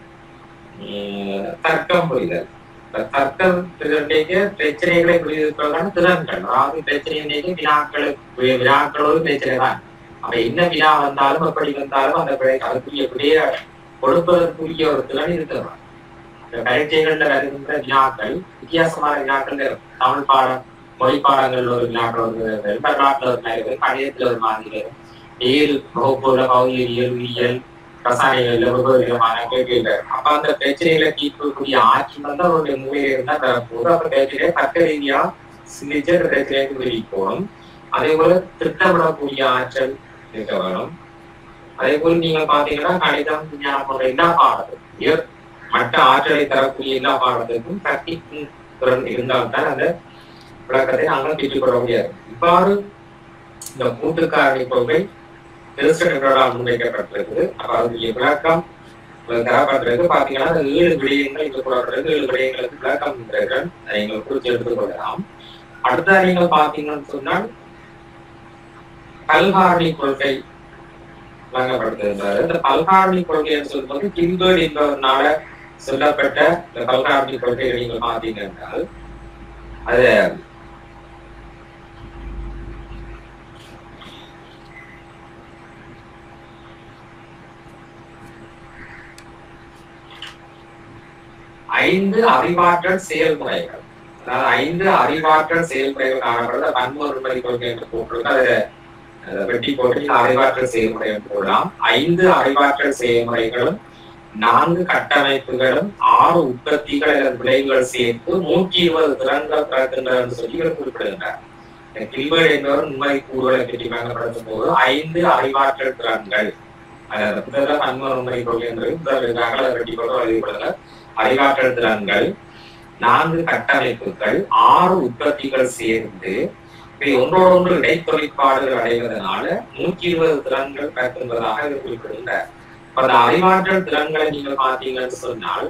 உம், தர்க்கம் புரிதல் இப்ப தர்க்கம் திறனுடைய பிரச்சனைகளை புரிவதற்கான திறன்கள் அதாவது பிரச்சனையிலேயே வினாக்களுக்கு வினாக்களோடு பிரச்சனை தான் அப்ப என்ன வினா வந்தாலும் எப்படி வந்தாலும் அந்த பிழை அதுக்குரிய விடைய கொடுப்பதற்குரிய ஒரு திறன் இருக்கிறது இந்த பரீட்சைகள்ல வருகின்ற வினாக்கள் வித்தியாசமான வினாக்கள் இருக்கும் தமிழ் பாடம் மொழி பாடங்கள்ல ஒரு வினாக்கள் வருகிறது வரலாற்றுல ஒரு மாதிரி வரும் கணிதத்துல ஒரு மாதிரி வரும் இயல் வகுப்புல பகுதியியல் உயிரியல் ரசாயன ஒவ்வொரு விதமான கேள்விகள் அப்ப அந்த பிரச்சனைகளை தீர்க்கக்கூடிய ஆற்றல் வந்து அவருடைய மூலையில இருந்தா தரப்போகுது அப்ப பிரச்சனையை தர்க்க ரீதியா சிந்திச்சு அந்த பிரச்சனைக்கு வெளியே போகணும் அதே போல திட்டமிடக்கூடிய ஆற்றல் இருக்க வேணும் அதே போல நீங்க பாத்தீங்கன்னா கணிதம் விஞ்ஞானம் போன்ற எல்லா பாடத்துக்கும் உயர் மற்ற ஆற்றலை தரக்கூடிய எல்லா பாடத்துக்கும் கற்பிக்கும் திறன் இருந்தால்தான் அந்த விளக்கத்தை நாங்கள் பெற்றுக்கொள்ள முடியாது இவ்வாறு இந்த கூட்டுக்காரணி கொள்கை திருச்செங்கோடால் முன்வைக்கப்பட்டிருக்குது அப்ப அதுடைய விளக்கம் தரப்பட்டிருக்கு பாத்தீங்கன்னா அந்த ஏழு விடயங்கள் இங்க கூறப்பட்டிருக்கு ஏழு விடயங்களுக்கு விளக்கம் தருகிறேன் அதை நீங்கள் குறித்து எடுத்துக் கொள்ளலாம் அடுத்த நீங்கள் பாத்தீங்கன்னு சொன்னால் பல்காரணி கொள்கை வழங்கப்படுத்திருந்தாரு இந்த பல்காரணி கொள்கை என்று சொல்லும்போது கில்பர்ட் என்பவர்னால சொல்லப்பட்ட இந்த பல்காரணி கொள்கையை நீங்கள் பார்த்தீங்க என்றால் அது ஐந்து அறிவாற்றல் செயல்முறைகள் அதாவது ஐந்து அறிவாற்றல் செயல்முறைகள் காணப்படுறது பன்முறை கொள்கை என்று போட்டிருக்கு அது அதை வெட்டி போட்டு இந்த அறிவாற்றல் செயல்முறை என்று கூறலாம் ஐந்து அறிவாற்றல் செயல்முறைகளும் நான்கு கட்டமைப்புகளும் ஆறு உற்பத்திகள் அல்லது விளைவுகள் சேர்த்து நூற்றி இருபது திறன்கள் பிறக்கின்றன என்று சொல்லி இவர் குறிப்பிடுகின்றார் கில்பர்ட் என்பவர் உண்மை கூறுகளை பற்றி பயன்படுத்தும் போது ஐந்து அறிவாற்றல் திறன்கள் அதாவது புத்தகம் அன்ம உண்மை கொள்கை என்று புத்தகம் அதை வெட்டி போட்டு எழுதிக்கொள்ளுங்க அறிவாற்றல் திறன்கள் நான்கு கட்டமைப்புகள் ஆறு உற்பத்திகள் சேர்ந்து இவை ஒன்றோடு ஒன்று இடைத்தொழிற்பாடுகள் அடைவதனால நூற்றி இருபது திறன்கள் பிறக்கின்றதாக இவர் குறிப்பிடுகின்றார் அப்ப அந்த அறிவாற்றல் திறன்களை நீங்கள் பார்த்தீங்கன்னு சொன்னால்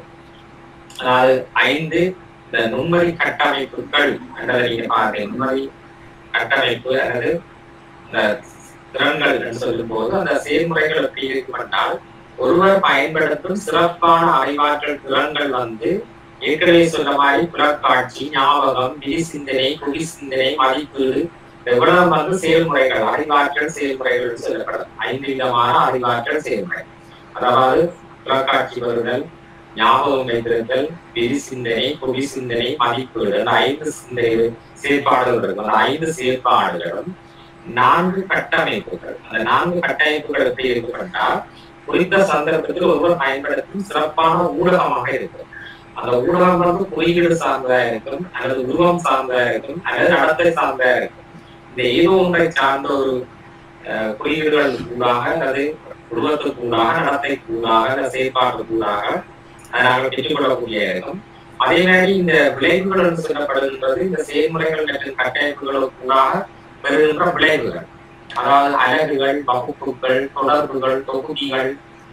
அதாவது ஐந்து இந்த நுண்மதி கட்டமைப்புகள் என்றதை நீங்க பாருங்க நுண்மதி கட்டமைப்பு அல்லது இந்த திறன்கள் என்று சொல்லும் போது அந்த செயல்முறைகள் எப்படி இருக்குமென்றால் ஒருவர் பயன்படுத்தும் சிறப்பான அறிவாற்றல் திறன்கள் வந்து ஏற்கனவே சொன்ன மாதிரி புலக்காட்சி ஞாபகம் விதி சிந்தனை குடி சிந்தனை மதிப்பீடு எவ்வளவு வந்து செயல்முறைகள் அறிவாற்றல் செயல்முறைகள் சொல்லப்படும் ஐந்து விதமான அறிவாற்றல் செயல்முறை அதாவது புலக்காட்சி வருதல் ஞாபகம் வைத்திருத்தல் விதி சிந்தனை குடி சிந்தனை மதிப்பீடு அந்த ஐந்து சிந்தனை செயற்பாடுகள் இருக்கும் அந்த ஐந்து செயற்பாடுகளும் நான்கு கட்டமைப்புகள் அந்த நான்கு கட்டமைப்புகள் எப்படி இருக்குமென்றால் குறித்த சந்தர்ப்பத்தில் ஒருவர் பயன்படுத்தும் சிறப்பான ஊடகமாக இருக்கும் அந்த ஊடகம் வந்து குறியீடு சார்ந்ததா இருக்கும் அல்லது உருவம் சார்ந்ததா இருக்கும் அல்லது நடத்தை சார்ந்ததா இருக்கும் இந்த ஏதோ ஒன்றை சார்ந்த ஒரு அஹ், குறியீடுகள் கூடாக அல்லது உருவத்துக்கு கூடாக நடத்தை கூடாக அல்லது செயற்பாடு கூடாக அதை நாங்கள் பெற்றுக்கொள்ளக்கூடிய இருக்கும் அதே மாதிரி இந்த விளைவுகள் என்று சொல்லப்படுகின்றது இந்த செயல்முறைகள் மற்றும் கட்டமைப்புகளுக்கு கூடாக பெறுகின்ற விளைவுகள் அதாவது அலகுகள் வகுப்புகள் தொடர்புகள் தொகுதிகள்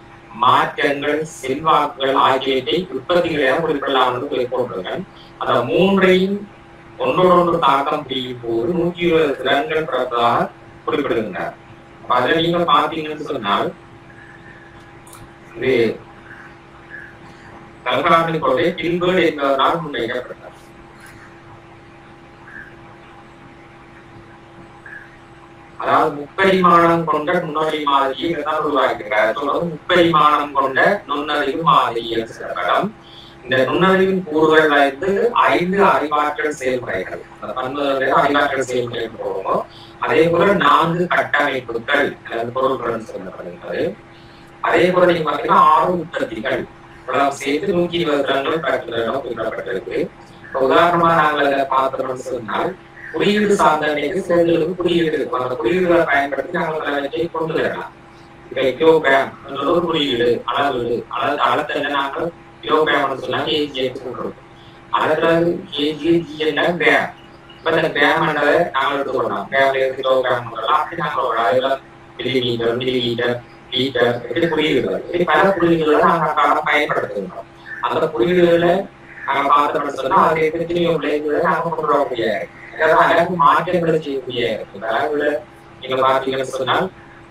மாற்றங்கள் செல்வாக்குகள் ஆகியவற்றை உற்பத்திகளாக குறிப்பிடலாம் என்று குறிப்பிடுகிறார் அந்த மூன்றையும் ஒன்றோடொன்று தாக்கம் புரியும் போது நூற்றி இருபது திறன்கள் பிறப்பதாக குறிப்பிடுகின்றார் அப்ப அதில் நீங்க பார்த்தீங்கன்னு சொன்னால் இது கல்கலாமின் கொள்கை பின்பேடு என்பதனால் முன்வைக்கப்பட்டார் அதாவது முப்பரிமாணம் கொண்ட நுண்ணறிவு மாதிரியை இதான் உருவாக்குகிறார் சொல்றது முப்பரிமாணம் கொண்ட நுண்ணறிவு மாதிரி என்று சொல்லப்படும் இந்த நுண்ணறிவின் கூறுகள் வந்து ஐந்து அறிவாற்றல் செயல்முறைகள் அந்த பன்முறை அறிவாற்றல் செயல்முறைகள் போகும் அதே போல நான்கு கட்டமைப்புகள் அல்லது பொருட்கள் சொல்லப்படுகிறது அதே போல நீங்க பாத்தீங்கன்னா ஆறு உற்பத்திகள் இவ்வளவு சேர்த்து நூற்றி இருபது ரன்கள் கட்டுறதும் குறிப்பிடப்பட்டிருக்கு இப்ப உதாரணமா நாங்கள் அதை பார்த்தோம்னு சொன்னால் குறியீடு சார்ந்த நிலைக்கு செயல்களுக்கு குறியீடு இருக்கும் அந்த குறியீடுகளை பயன்படுத்தி நாங்கள் அதை கொண்டு வரலாம் இப்ப கிலோகிராம் என்ற ஒரு குறியீடு அளவீடு அளவு அளத்தை நாங்கள் கிலோகிராம் சொன்னா கேஜி கொண்டிருக்கோம் அளவுறது கேஜி ஜிஎன்னா கிராம் இப்ப இந்த கிராம் என்றதை நாங்கள் எடுத்துக்கொள்ளலாம் கிராம் கிலோகிராம் அப்படி நாங்கள் ஒரு அதுல மில்லிமீட்டர் மில்லிமீட்டர் லீட்டர் இப்படி குறியீடுகள் இப்படி பல குறியீடுகளை நாங்கள் பயன்படுத்துகிறோம் அந்த குறியீடுகளை நாங்கள் பார்த்தோம்னு சொன்னா அதை எத்தனையோ விளைவுகளை நாங்கள் கொண்டு வரக்கூடிய அதாவது அழகு மாற்றங்களை செய்யக்கூடிய இருக்கும் அழகுல நீங்க பார்த்தீங்கன்னு சொன்னால்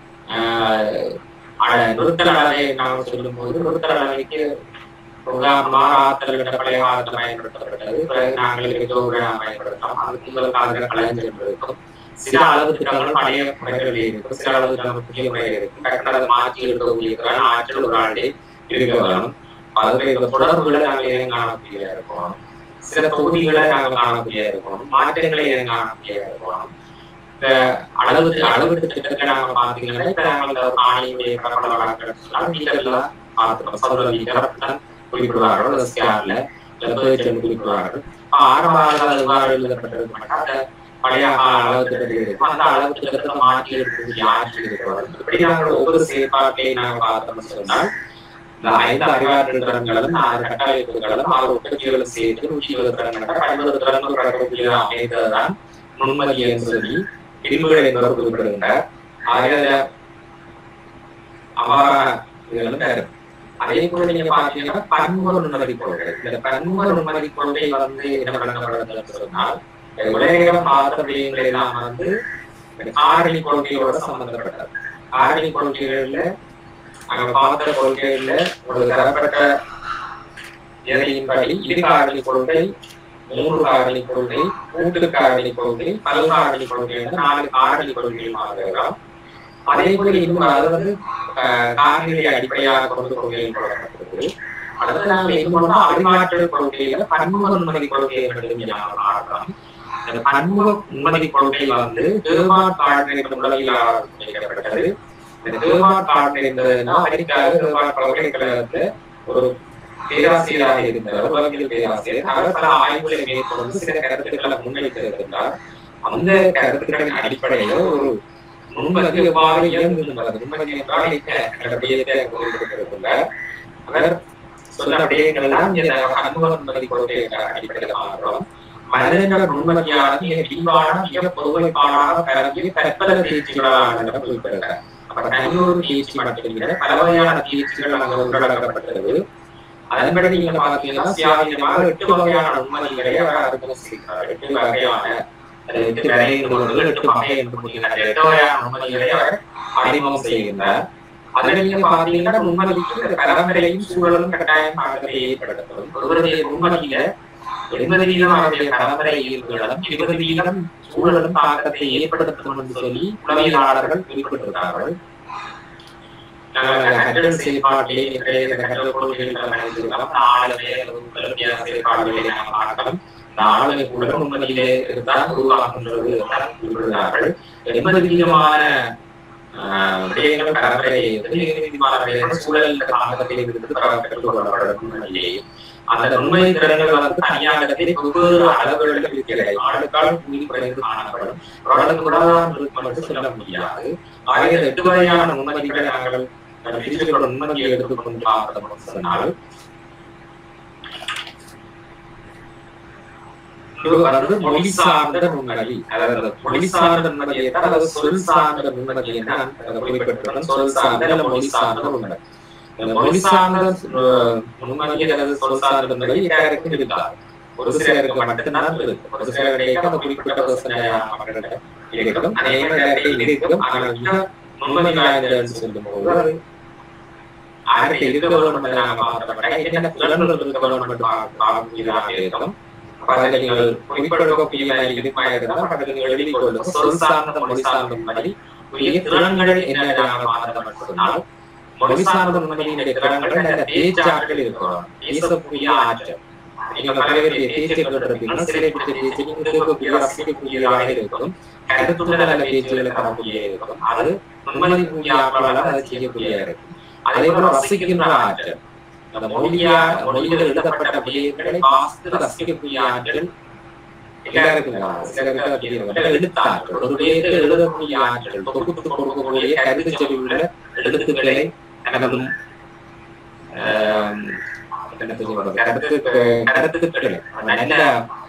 ஆஹ் அழ- நிறுத்தல் அளவை நாம் சொல்லும் போது நிறுத்தல் அளவைக்கு உதாரணமாக ஆத்தல் விட பழைய காலத்தில் பயன்படுத்தப்பட்டது பிறகு நாங்கள் கிலோகிராம் பயன்படுத்தலாம் அதுக்கு முதல் காலத்தில் கலைஞர் இருக்கும் சில அளவு திட்டங்கள் பழைய முறைகள் இருக்கும் சில அளவு திட்டங்கள் புதிய முறைகள் இருக்கும் டக்குனு அதை மாற்றி எடுக்கக்கூடிய ஆற்றல் ஒரு ஆளே இருக்க வேணும் அதுவே இந்த தொடர்புகளை நாங்கள் ஏன் காணக்கூடிய இருக்கணும் சில தொகுதிகளை நாங்கள் காணக்கூடிய இருக்கணும் மாற்றங்களை ஏன் காணக்கூடிய இருக்கணும் இந்த அளவு அளவு திட்டத்தை நாங்க பாத்தீங்கன்னா இப்ப நாங்கள் இந்த ஆணையுடைய பரப்பள வழக்கு சொன்னால் மீட்டர்ல பார்த்துக்கோம் சதுர மீட்டர் அப்படித்தான் குறிப்பிடுவார்கள் அந்த ஸ்கேர்ல லெபரேட்டர் குறிப்பிடுவார்கள் அப்ப ஆரம்ப காலத்துல எவ்வாறு எழுதப்பட்டிருக்க மாட்டா அந்த பழைய அளவு திட்டத்தில் இருக்கும் அந்த அளவு திட்டத்தை மாற்றி எடுக்கக்கூடிய ஆட்சி இருக்கிறது இப்படி நாங்கள் ஒவ்வொரு செயற்பாட்டையும் நாங்கள் பார்த்தோம்னு சொன்னால் இந்த ஐந்து அறிவாற்றல் திறன்களும் ஆறு கட்டமைப்புகளும் ஆறு உற்பத்திகளும் சேர்த்து நூற்றி இருபது திறன்கள் ஐம்பது திறன்கள் கடக்கக்கூடிய அமைந்ததுதான் நுண்மதி என்று சொல்லி பிரிவுகள் என்பவர் குறிப்பிடுகின்றார் ஆக அவ்வாறா இதுகளும் வேறு அதே போல நீங்க பாத்தீங்கன்னா பன்முக நுண்மதி கொள்கை இந்த பன்முக நுண்மதி கொள்கை வந்து என்ன வழங்கப்படுதுன்னு சொன்னால் உலகம் பார்த்த விடயங்கள் எல்லாம் வந்து ஆரணி கொள்கையோட சம்பந்தப்பட்டது ஆரணி கொள்கைகள்ல அங்க பார்த்த கொள்கைகள்ல ஒரு தரப்பட்ட எதையின்படி இரு காரணி கொள்கை மூன்று காரணி கொள்கை கூட்டு காரணி கொள்கை பல காரணி கொள்கை என்று நாலு காரணி கொள்கைகள் ஆகிறோம் அதே போல இன்னும் அது வந்து அஹ், காரணிகளை அடிப்படையாக கொண்டு கொள்கைகள் போடப்பட்டிருக்கு அடுத்து நாங்கள் என்ன பண்ணோம் அறிவாற்றல் கொள்கையில பன்முக நுண்மதி கொள்கை என்று நாங்கள் ஆடுறோம் இந்த இந்த பன்முக உண்மதி கொள்கை வந்து ஹேர்பார்ட் கார்டன் என்ற உலகிலாளர் முன்வைக்கப்பட்டது இந்த ஹேர்பார்ட் கார்டன் என்பதுன்னா அமெரிக்காவில் ஹேர்பார்ட் பல்கலைக்கழகத்துல ஒரு பேராசிரியராக இருந்தவர் உலகியல் பேராசிரியர் அவர் பல ஆய்வுகளை மேற்கொண்டு சில கருத்துக்களை முன்வைத்திருந்தார் அந்த கருத்துக்களின் அடிப்படையில் ஒரு முன்மதி எவ்வாறு இயங்குகின்றது முன்மதி என்றால் என்ன என்ற விடயத்தை குறிப்பிட்டிருக்கின்றார் அவர் சொன்ன விடயங்கள் தான் இந்த அனுபவ முன்மதி கொள்கை என்ற அடிப்படையில் மாறும் மனிதனோட முன்மதியானது மிக விரிவான மிக பொதுமைப்பாடாக பரவிய பற்பல தேர்ச்சிகளான குறிப்பிடுகிறார் அப்ப தனியொரு தேர்ச்சி மட்டுமில்லை பல வகையான தேர்ச்சிகள் அங்கு உள்ளடக்கப்பட்டது அதன்படி நீங்க பாத்தீங்கன்னா சுயாதீனமாக எட்டு வகையான உண்மதிகளை அவர் அறிமுகம் செய்கிறார் எட்டு வகையான அது எட்டு வகை என்று எட்டு வகை என்று கூறுகிறார் எட்டு வகையான உண்மதிகளை அவர் அறிமுகம் செய்கின்றார் அதில் நீங்க பாத்தீங்கன்னா உண்மதிக்கு பரம்பரையும் சூழலும் கட்டாயம் தாக்கத்தை ஏற்படுத்தும் ஒருவருடைய உண்மதியில எண்பது வீதம் அவருடைய பரம்பரை இயல்புகளும் இருபது வீதம் சூழலும் தாக்கத்தை ஏற்படுத்தும் என்று சொல்லி உளவியலாளர்கள் குறிப்பிட்டிருக்கிறார்கள் கற்றல் செயற்பாட்டிலே இன்றைய இந்த கற்றல் கொள்கைகள் அமைந்திருக்கலாம் ஆளுமை அல்லது உடல்நிலை செயற்பாடுகளை நாம் பார்க்கலாம் இந்த ஆளுமை கூட உண்மையிலே இருந்தால் உருவாகின்றது என்றால் குறிப்பிடுகிறார்கள் எண்பது விதமான விடயங்கள் பரம்பரை சூழல் தாக்கத்தில் இருந்து கற்றுக்கொள்ளப்படும் உண்மையிலேயே அந்த உண்மை திறன்கள் வந்து தனியாகவே ஒவ்வொரு அளவுகளில் இருக்கிறது ஆளுக்கால் கூலி குறைந்து காணப்படும் அவர்களுக்கு உடலான் இருக்கும் என்று சொல்ல முடியாது ஆகிய எட்டு வகையான உண்மதிகளை நாங்கள் பிரிவுகளோட உண்மதியை எடுத்துக்கொண்டு பார்த்தோம் சொன்னால் இது வந்து மொழி சார்ந்த நுண்மதி அதாவது மொழி சார்ந்த நுண்மதி என்றால் அது சொல் சார்ந்த நுண்மதி என்று நான் குறிப்பிட்டிருக்கிறேன் சொல் சார்ந்த இல்ல மொழி சார்ந்த நுண்மதி இந்த மொழி சார்ந்த நுண்மதி அல்லது சொல் சார்ந்த நுண்மதி எல்லாருக்கும் இருக்காது ஒரு சிலருக்கு மட்டும்தான் இருக்கு ஒரு சிலருக்கு அந்த குறிப்பிட்ட யோசனையான மக்களிடம் இருக்கும் அநேகமாக எல்லாருக்கும் இருக்கும் ஆனால் மிக நுண்மதி வாய்ந்ததுன்னு சொல்லும்போது அது யாருக்கு இருக்க வேண்டும் என பார்த்தப்பட்ட என்னென்ன புலன்கள் இருக்க வேண்டும் என்று பார்க்கிறதாக இருக்கும் அதில் நீங்கள் குறிப்பிடக்கூடிய மாதிரி இருப்பாக இருந்தால் அதில் நீங்கள் எழுதிக் கொள்ளும் சொல் சார்ந்த மொழி சார்ந்த மாதிரி உரிய திறன்கள் என்ன பார்த்தோம் சொன்னால் மொழி சார்ந்த உண்மையினுடைய திறன்கள் நல்ல பேச்சாற்றல் இருக்கணும் பேசக்கூடிய ஆற்றல் நீங்க பல பேருடைய பேச்சை கேட்டிருப்பீங்கன்னா சிலை பிடிச்ச பேச்சு நீங்க கேட்கக்கூடிய ரசிக்கக்கூடியதாக இருக்கும் கருத்துள்ள நல்ல பேச்சுகளை தரக்கூடிய இருக்கும் அது உண்மை கூடிய ஆற்றலால் அதை செய்யக்கூடிய இருக்கும் அதே போல ரசிக்கின்ற ஆற்றல் அந்த மொழியா மொழிகள் எழுதப்பட்ட விடயங்களை வாசித்து ரசிக்கக்கூடிய ஆற்றல் எல்லாருக்கும் சிலருக்கு அப்படி இருக்கும். எழுத்தாற்றல் ஒரு விடயத்தை எழுதக்கூடிய ஆற்றல் தொகுத்து கொடுக்கக்கூடிய கருத்து செறிவுள்ள எழுத்துக்களை எனதும் ஆம், என்ன சொல்றது கருத்து கருத்துக்களை நல்ல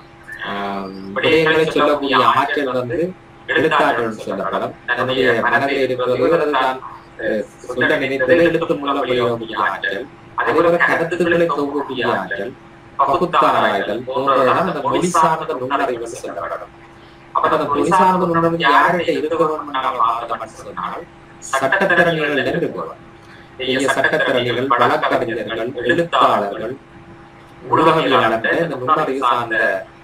ஆம், விடயங்களை சொல்லக்கூடிய ஆற்றல் வந்து எழுத்தாற்றல் சொல்லப்படும் நம்முடைய மனதில் இருக்கிறது அது தான் அஹ், சொல்ல நினைத்ததை எழுத்து மூலம் வெளியாகக்கூடிய ஆற்றல் அதே போல கருத்துக்களை தொகுக்கக்கூடிய ஆற்றல் பகுத்தாராய்தல் போன்றதெல்லாம் அந்த மொழி சார்ந்த நுண்ணறிவு சொல்லப்படும் அப்ப அந்த மொழி சார்ந்த நுண்ணறிவு யார்கிட்ட இருக்க வேண்டும் நாங்கள் பார்த்தோம்னு சொன்னால் சட்டத்திறனிகளிடம் இருக்கணும் பெரிய சட்டத்திறனிகள் வழக்கறிஞர்கள் எழுத்தாளர்கள் ஊடகவியலாளர்கள் இந்த நுண்ணறிவு சார்ந்த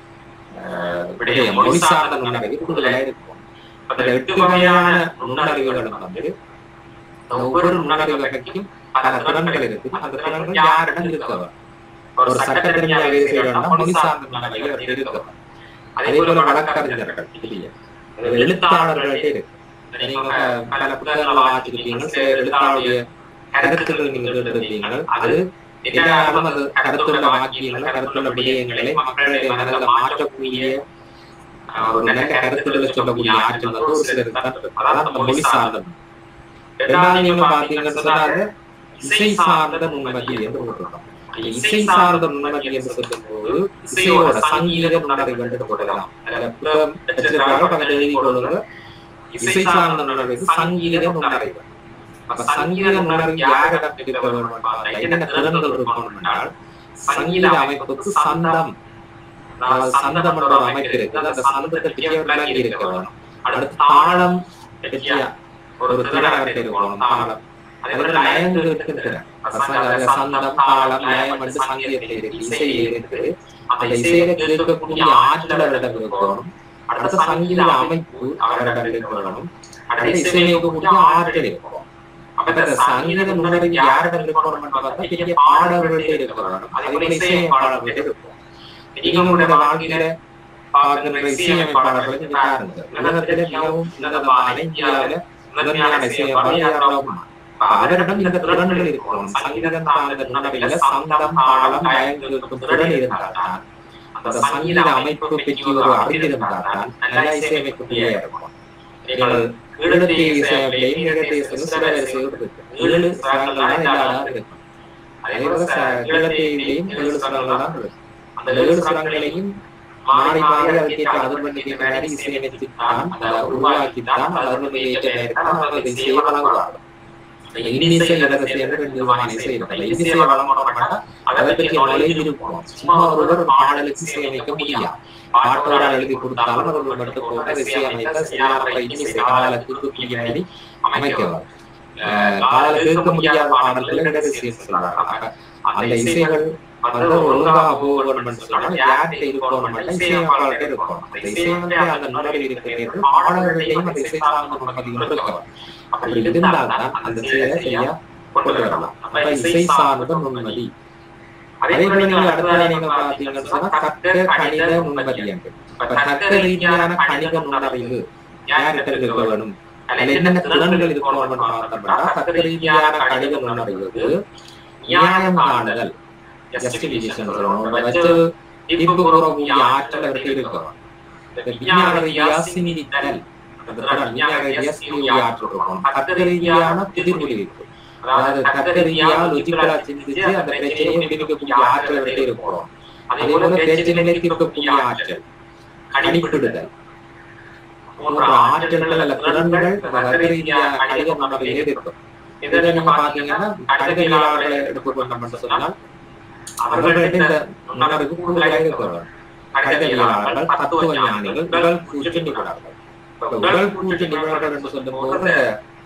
அஹ், விடயம் மொழி சார்ந்த நுண்ணறிவு கூடுதலாக இருக்கும் அந்த எட்டு வகையான நுண்ணறிவுகளும் வந்து ஒவ்வொரு நுண்ணறிவு வகைக்கும் பல திறன்கள் இருக்கு அந்த திறன்கள் யாரிடம் இருக்கவர் ஒரு சட்டத்திறனியாக வேலை செய்யணும்னா மொழி சார்ந்த நுண்ணறிவு அவருக்கு இருக்கவர் அதே போல வழக்கறிஞர்கள் இல்லையா எழுத்தாளர்கள்ட்ட இருக்கு நீங்க பல புத்தகங்களை வாசிச்சிருப்பீங்க சில எழுத்தாளருடைய கருத்துக்கள் நீங்க கேட்டிருப்பீங்க அது எல்லாரும் அது கருத்துள்ள வாக்கியங்களை கருத்துள்ள விடயங்களை மக்களுடைய மனதில் மாற்றக்கூடிய அஹ், ஒரு நல்ல கருத்துக்களை சொல்லக்கூடிய ஆற்றல் வந்து ஒரு சிலருக்கு தான் இருக்கு. அதான் அந்த மொழி சார்ந்தது ரெண்டாவது நீங்க பாத்தீங்கன்னு சொன்னா அது இசை சார்ந்த நுண்மதி என்று போட்டிருக்கோம் இசை சார்ந்த நுண்ணறிவு என்று சொல்லும்போது இசையோட சங்கீத நுண்ணறிவு என்று போடலாம் அதுல புத்தகம் வச்சிருக்காங்க பக்கத்துல எழுதி கொள்ளுங்க இசை சார்ந்த நுண்ணறிவு சங்கீத நுண்ணறிவு அப்ப சங்கீத நுண்ணறிவு யாரிடம் இருக்க வேண்டும் என்றால் என்னென்ன திறன்கள் இருக்கணும் என்றால் சங்கீத அமைப்புக்கு சந்தம் அதாவது சந்தம் என்ற ஒரு அமைப்பு இருக்கு அந்த சந்தத்தை பற்றிய விளங்கி இருக்க வேணும் அடுத்து தாளம் பற்றிய ஒரு திறன் அவர்கிட்ட இருக்கணும் தாளம் அதே போல லயங்கள் இருக்கின்றன ச- சந்தம் தாளம் லயம் என்று சங்கீதத்தில் இருக்கு இசையில் இருக்கு அந்த இசையில கேட்கக்கூடிய ஆற்றல் அவரிடம் இருக்கணும் அடுத்த சங்கீத அமைப்பு அவரிடம் இருக்கணும் அடுத்த இசையக்கூடிய ஆற்றல் இருக்கணும் அப்ப இந்த சங்கீத நுண்ணறிவு யாரிடம் இருக்கணும் என்று பார்த்தா பெரிய பாடல்கள்ட்ட இருக்க வேணும் அதே போல இசையமைப்பாளர்கள்ட்ட இருக்கும் நீங்க உங்களோட வாழ்க்கையில பார்க்கின்ற இசையமைப்பாளர்களை நீங்க பாருங்க உலகத்திலே மிகவும் உன்னதமான இந்தியாவில முதன்மையான இசையமைப்பாளர் ஏஆர் ரஹ்மான் அவரிடம் இந்த திறன்கள் இருக்கும் சங்கீதம் சார்ந்த நுண்ணறிவில சந்தம் தாளம் லயம் கேட்கும் திறன் இருந்தால்தான் அந்த சங்கீத அமைப்பு பற்றி ஒரு அறிந்திருந்தால் தான் நல்லா இசையமைக்கக்கூடிய இருக்கும் நீங்கள் ஈழத்திய இசையமைப்பையும் ஈழத்திய இசையும் சில வரிசைகள் இருக்கு ஏழு ஸ்வரங்கள் தான் எல்லா இடம் இருக்கும் அதே போல ச- ஈழத்தியிலையும் ஏழு ஸ்வரங்கள் தான் இருக்கு அந்த ஏழு ஸ்வரங்களையும் மாறி மாறி அதுக்கேற்ற அதிர்வெண்ணுக்கு மாதிரி இசையமைத்துத்தான் அதை உருவாக்கித்தான் அந்த அதிர்வெண்ணை ஏற்ற நேரத்தான் அவர்கள் இசையை வழங்குவார்கள் இன்னிசை இடரசை என்று ரெண்டு விதமான இசை இருக்கு அந்த இன்னிசையை வழங்கப்பட்டா அதை பற்றிய நாலேஜ் இருக்கும் சும்மா ஒருவர் ஒரு பாடலுக்கு இசையமைக்க முடியாது பாட்டோட எழுதி கொடுத்தாலும் அவர்கள் மட்டும் போட்டு இசையமைக்க சரியான இன்னிசை கால தூக்கக்கூடிய மாதிரி அமைக்கவும் கால கேட்க முடியாத பாடல்கள் இடரசி சொல்றாங்க அந்த இசைகள் வந்து ஒழுங்காக போகணும் சொன்னால் யார்கிட்ட இருக்கணும் இசையமைப்பாளர்கிட்ட இருக்கணும் அந்த இசையமைப்பை அந்த நுணர்வு இருக்கிறீர்கள் பாடல்களையும் அந்த இசை சார்ந்த நுண்மதிகள் இருக்கணும் அப்படி இருந்தால்தான் அந்த செயலை சரியா கொண்டு வரலாம் அப்ப இசை சார்ந்த நுண்மதி அதே போல நீங்கள் அடுத்த நீங்க பாத்தீங்கன்னு சொன்னா தர்க்க கணித நுண்மதி என்று இப்ப தர்க்க ரீதியான கணித நுண்ணறிவு யார்கிட்ட இருக்க வேணும் அதுல என்னென்ன திறன்கள் இருக்கணும்னு பார்த்தோம்னா தர்க்க ரீதியான கணித நுண்ணறிவுக்கு நியாயம் காணுதல் ஜஸ்டிபிகேஷன் சொல்லணும் வச்சு தீர்ப்பு கூறக்கூடிய ஆற்றல் அவருக்கு இருக்கணும் இந்த விஞ்ஞான ரீதியா சிந்தித்தல் அந்த திறன் விஞ்ஞான ரீதியா சிந்திய ஆற்றல் இருக்கும் தர்க்க ரீதியான புதிர் முடிவு அதாவது தர்க்க ரீதியா லொஜிக்கலா சிந்திச்சு அந்த பிரச்சனையை முடிக்கக்கூடிய ஆற்றல் அவர்கிட்ட இருக்கும் அதே போல பிரச்சனைகளை தீர்க்கக்கூடிய ஆற்றல் கணிப்பிடுதல் போன்ற ஆற்றல்கள் அல்ல திறன்கள் தர்க்க ரீதியான கணித நுண்ணறிவில் இருக்கும் இதுல நீங்க பாத்தீங்கன்னா கணிதவியலாளர்களை எடுத்துக்கொண்டோம் என்று சொன்னால் அவர்களிடம் இந்த நுண்ணறிவு கூடுதலாக இருக்கிறார்கள் கணிதவியலாளர்கள் தத்துவ ஞானிகள் உடல் பூச்சி நிபுணர்கள் இப்ப உடல் பூச்சி நிபுணர்கள் என்று சொல்லும் போது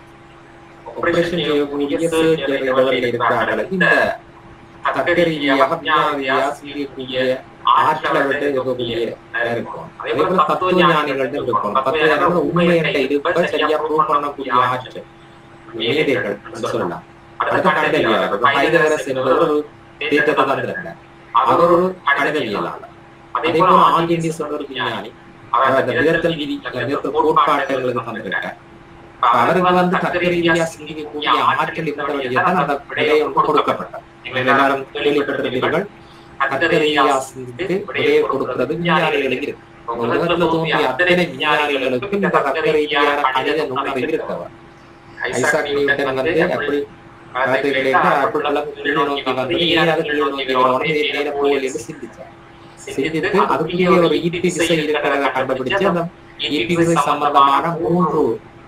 ஆபரேஷன் செய்யக்கூடிய சர்ஜரி லெவலில் இருக்கிறார்களுக்கு இந்த தர்க்க ரீதியாக விஞ்ஞான ரீதியாக சிந்திக்கக்கூடிய ஆற்றலை விட்டு இருக்கக்கூடிய இருக்கும் அதே போல தத்துவ ஞானிகள்ட்ட இருக்கும் தத்துவ ஞானிகள் உண்மை என்ற இருப்பை சரியா ப்ரூவ் பண்ணக்கூடிய ஆற்றல் மேதைகள் என்று சொல்லலாம் அடுத்த கணிதவியலாளர் ஹைதரஸ் என்பவர் ஒரு தீர்க்கத்தை தந்திருக்கிறார் அவர் ஒரு கணிதவியலாளர் அதே போல ஆங்கிலி சொல்ற ஒரு விஞ்ஞானி அவர் அந்த விதத்தல் விதி விதத்தல் கோட்பாடுகளுக்கு தந்திருக்கார் அவருக்கு வந்து தர்க்க ரீதியா சிந்திக்கக்கூடிய ஆற்றல் இருந்தவரையதான் அந்த விடையை வந்து கொடுக்கப்பட்டார் நீங்கள் எல்லாரும் கேள்விப்பட்டிருப்பீர்கள் தர்க்க ரீதியா சிந்தித்து விடையை கொடுக்கிறது விஞ்ஞானிகளுக்கு இருக்கு உலகத்துல தோன்றிய அத்தனை விஞ்ஞானிகளுக்கும் இந்த தர்க்க ரீதியான கணித நுண்ணறிவு இருக்கவர் ஐசாக் நியூட்டன் வந்து எப்படி காத்துக்கிட்டே அப்படிலாம் கீழே நோக்கி வந்து ஏன் அது கீழே நோக்கி வரணும் நேர போகல என்று சிந்திச்சார் சிந்தித்து அதுக்குரிய ஒரு ஈட்டி திசை இருக்கிறத கண்டுபிடிச்சு அந்த ஈட்டி திசை சம்பந்தமான மூன்று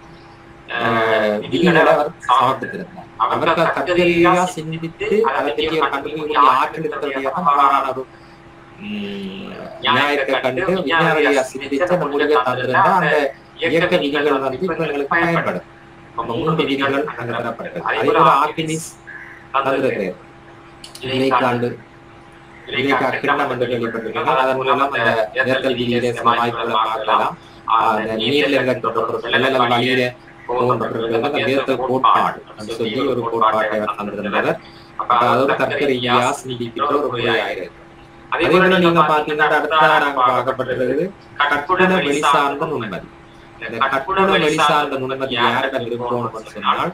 விதிகளை அவர் சமர்ப்பித்திருந்தார் அவருக்கு தற்கொலையா சிந்தித்து அதை பற்றி ஒரு கண்டுபிடிக்கூடிய ஆற்றல் இருக்கிறதையாக மாறான ஒரு நியாயத்தை கண்டு விஞ்ஞானியா சிந்தித்து அந்த முடிவை தந்திருந்தா அந்த இயக்க விதிகள் வந்து இப்ப எங்களுக்கு பயன்படும் மூன்று விதிகள் அங்க தரப்பட்டது அதே போல ஆர்டினிஸ் தந்திருக்கிறார் இலைக்காண்டு இலைக்கா கிண்ணம் என்று கேள்விப்பட்டிருக்கீங்க அதன் மூலம் அந்த நேர்த்தல் விதியிலே சில வாய்ப்புகளை பார்க்கலாம் அந்த நீர்ல இருக்க வெள்ளல் வழியில போகின்ற அந்த நேர்த்தல் கோட்பாடு என்று சொல்லி ஒரு கோட்பாட்டை அவர் தந்திருந்தவர் அப்ப அது ஒரு தர்க்கரீதியா சிந்திக்கின்ற ஒரு முறையாயிருக்கு அதே போல நீங்க பாத்தீங்கன்னா அடுத்ததா நாங்க பார்க்கப்பட்டிருக்கிறது கற்புட வெளிசார்ந்த நுண்மதி இந்த கற்புட வெளிசார்ந்த நுண்மதி யாரிடம் இருக்கிறோம் சொன்னால்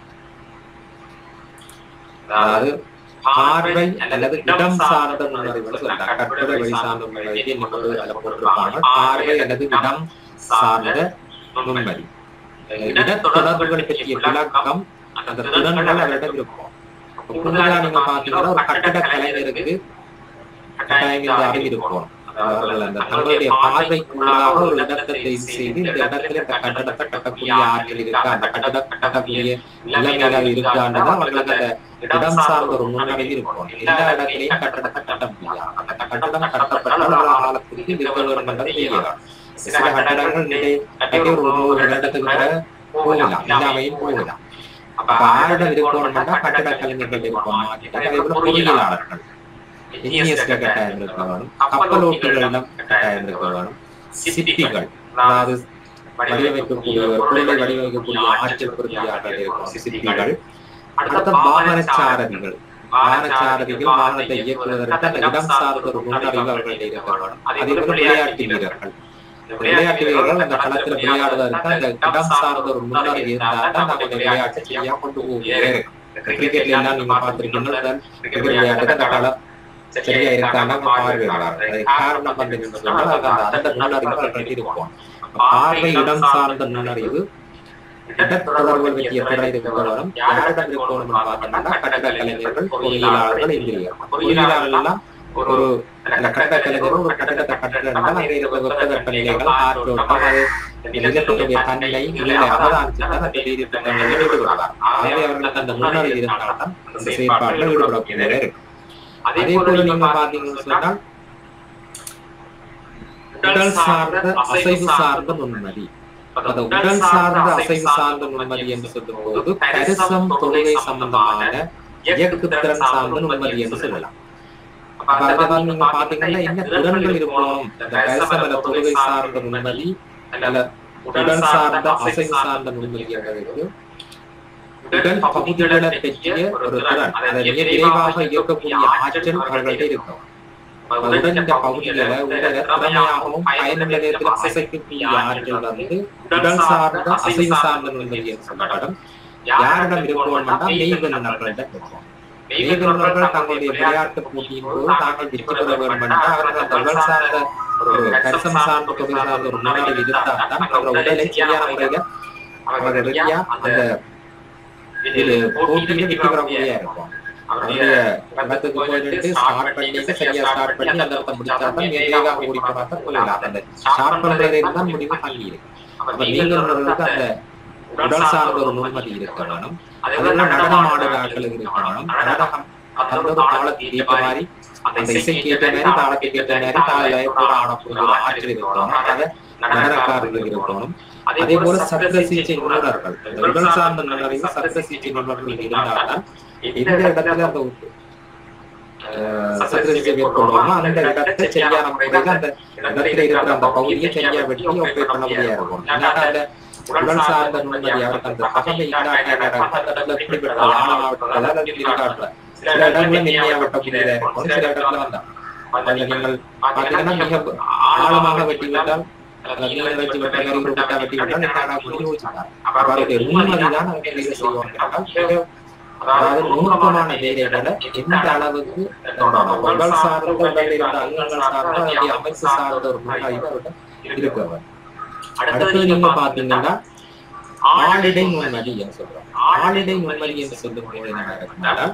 அதாவது பார்வை அல்லது இடம் சார்ந்த நுண்ணறிவு சொல்லலாம் கற்புட வெளிசார்ந்த நுண்ணறிவு என்பது அதில் போட்டிருப்பாங்க பார்வை அல்லது இடம் சார்ந்த நுண்மதி இட தொடர்புகள் பற்றிய விளக்கம் அந்த திறன்கள் அவரிடம் இருக்கும் கூடுதலா நீங்க பாத்தீங்கன்னா ஒரு கட்டட கலைஞருக்கு கட்டாயம் இந்த அறிவு இருக்கும் அவர்கள் அந்த தங்களுடைய பார்வைக்குள்ளாக ஒரு இடத்தை தெரிவு செய்து இந்த இடத்துல இந்த கட்டடத்தை கட்டக்கூடிய ஆற்றல் இருக்கா அந்த கட்டடம் கட்டக்கூடிய நிலைமையில இருக்கான்றது அவர்களுக்கு அந்த இடம் சார்ந்த ஒரு நுண்ணறிவு இருக்கும் எல்லா இடத்திலையும் கட்டடத்தை கட்ட முடியாது அந்த கட்டடம் கட்டப்பட்டால் ஒரு காலத்துக்கு இருக்க வேண்டும் என்றது தெரியாது சில கட்டடங்கள் நிலை கட்டி ஒரு நூறு இடத்துக்கு கூட போகலாம் இல்லாமையும் போகலாம் அப்ப ஆரிடம் இருக்கணும்னா கட்டட கலைஞர்கள் இருக்கும் அதே போல பொறியியலாளர்கள் இன்ஜினியர்ஸ்ல கட்டாயம் இருக்க வேணும் கப்பல் ஓட்டுகளிடம் கட்டாயம் இருக்க வேணும் சிற்பிகள் அதாவது வடிவமைக்கக்கூடிய பொருளை வடிவமைக்கக்கூடிய ஆற்றல் பொருத்தியாளர்கள் இருக்கும் சிற்பிகள் அடுத்த வாகன சாரதிகள் வாகன சாரதிகள் வாகனத்தை இயக்குவதற்கு அந்த இடம் சார்ந்த ஒரு நுண்ணறிவு அவர்களிடம் இருக்க வேணும் அதே போல விளையாட்டு வீரர்கள் விளையாட்டு வீரர்கள் அந்த களத்துல விளையாடுவதற்கு அந்த இடம் சார்ந்த ஒரு முன்னறிவு இருந்தால் தான் நம்ம இந்த விளையாட்டை சரியா கொண்டு போகவே இருக்கும் கிரிக்கெட்ல எல்லாம் நீங்க பார்த்திருக்கீங்க கிரிக்கெட் விளையாட்டுக்கு அந்த களம் சரியா இருக்கான்னு அவங்க பார்வையிடுறாங்க அது காரணம் வந்து என்ன சொன்னால் அது அந்த அந்த நுண்ணறிவு அவர்களுக்கு இருக்கும் பார்வை இடம் சார்ந்த நுண்ணறிவு இடத்தொடர்புகள் பற்றிய துறை இருக்கணும் யாரிடம் இருக்கணும்னு பார்த்தோம்னா கட்டட கலைஞர்கள் பொறியியலாளர்கள் இந்திரியர்கள் பொறியியலாளர்கள் எல்லாம் ஒரு அந்த கட்டட கலைஞர் ஒரு கட்டடத்தை கட்டடம் அங்கே இருக்கிற வெப்ப நிலைகள் ஆற்றோட்டம் அது நிலத்தினுடைய தன்மை இல்லை அவதானிச்சுதான் அந்த நீதி திட்டங்களில் ஈடுபடுவார் ஆகவே அவர்களுக்கு அந்த முன்னறிவு இருந்தால்தான் அந்த செயற்பாட்டில் ஈடுபடக்கூடிய இருக்கு அதே போல நீங்க பாத்தீங்கன்னு சொன்னால் உடல் சார்ந்த அசைவு சார்ந்த நுண்மதி அந்த உடல் சார்ந்த அசைவு சார்ந்த நுண்மதி என்று சொல்லும் போது கரிசம் தொழுகை சம்பந்தமான இயக்குத்திறன் சார்ந்த நுண்மதி என்று சொல்லலாம் அப்ப அதுதான் நீங்க பாத்தீங்கன்னா என்ன திறன்கள் இருக்கணும் இந்த கரிசம் அல்ல தொழுகை சார்ந்த நுண்மதி அல்ல உடல் சார்ந்த அசைவு சார்ந்த நுண்மதி என்பதற்கு உடல் பகுதிகளை பற்றிய ஒரு திறன் அதை மிக விரைவாக இயக்கக்கூடிய ஆற்றல் அவர்கள்ட்ட இருக்கும் உடல் இந்த பகுதிகளை உடலை திறமையாகவும் பயனுள்ள நேரத்தில் அசைக்கக்கூடிய ஆற்றல் வந்து உடல் சார்ந்த அசைவு சார்ந்த நுண்மதி என்று சொல்லப்படும் யாரிடம் இருக்கணும்னா மெய்வல்லுநர்களிடம் இருக்கும் மெய்வல்லுநர்கள் தங்களுடைய விளையாட்டு போட்டியின் போது தாங்கள் வெற்றி பெற வேண்டும் என்றால் அவர்கள் அந்த உடல் சார்ந்த ஒரு கரிசம் சார்ந்த தொகை சார்ந்த ஒரு நுண்ணறிவு இருந்தால் தான் அவர்கள் உடலை சரியான முறையில அவர்கள் சரியா அந்த இது போட்டியில வெற்றி பெறக்கூடிய இருக்கும் அவருடைய இடத்துக்கு போயிட்டு ஸ்டார்ட் பண்ணிட்டு சரியா ஸ்டார்ட் பண்ணி அந்த இடத்த முடிச்சா தான் வேகமாக ஓடி போனா தான் போயிடலாம் அந்த ஸ்டார்ட் பண்றதுல இருந்தால் முடிவு தங்கி இருக்கு அப்ப நீங்களுக்கு அந்த உடல் சார்ந்த ஒரு நுண்மதி இருக்க வேணும் அதெல்லாம் நடனம் ஆடுற ஆட்கள் இருக்க வேணும் நடனம் அந்த ஒரு காலத்துக்கு ஏற்ற மாதிரி அந்த இசைக்கு ஏற்ற மாதிரி தாளத்துக்கு ஏற்ற மாதிரி தாள கூட ஆடக்கூடிய ஒரு ஆற்றல் இருக்கணும் அதை நடனக்காரர்கள் இருக்கணும் அதே போல சத்த சிகிச்சை நிபுணர்கள் உடல் சார்ந்த நுண்ணறிவு சத்த சிகிச்சை நிபுணர்கள் இருந்தால்தான் எந்த இடத்துல அந்த சத்த சிகிச்சை மேற்கொள்வோமோ அந்த இடத்தை சரியான முறையில அந்த இடத்துல இருக்கிற அந்த பகுதியை சரியா வெட்டி ஆப்ரேட் பண்ண முடியா இருக்கும் ஏன்னா அந்த உடல் சார்ந்த நுண்மதி அவருக்கு அந்த பகமை இல்லாட்ட அந்த இடத்துல எப்படிப்பட்ட ஆழமாவட்டத்தில் அல்லது இருக்காட்டுல சில இடங்கள்ல மென்மையா வெட்டக்கூடியதா இருக்கும் சில இடத்துல வந்தான் அதுல நீங்கள் பாத்தீங்கன்னா மிக ஆழமாக வெட்டி விட்டால் மீன் வச்சு விட்ட கறி ஒரு கட்டா வெட்டி விட்டால் என்ன முடிவு வச்சுட்டாங்க அவருடைய நுண்மதிதான் அவங்க வேலை செய்வாங்க அதாவது நுணுக்கமான வேலைகளை எந்த அளவுக்கு உடல் சார்ந்த உடல் இருந்த அங்கங்கள் சார்ந்த அதனுடைய அமைப்பு சார்ந்த ஒரு நுண்ணறிவு அவர்கிட்ட இருக்கவர் அடுத்தது நீங்க பாத்தீங்கன்னா ஆளிடை நுண்மதி என்று சொல்றோம் ஆளிடை நுண்மதி என்று சொல்லும் போது என்ன நடக்கும்னா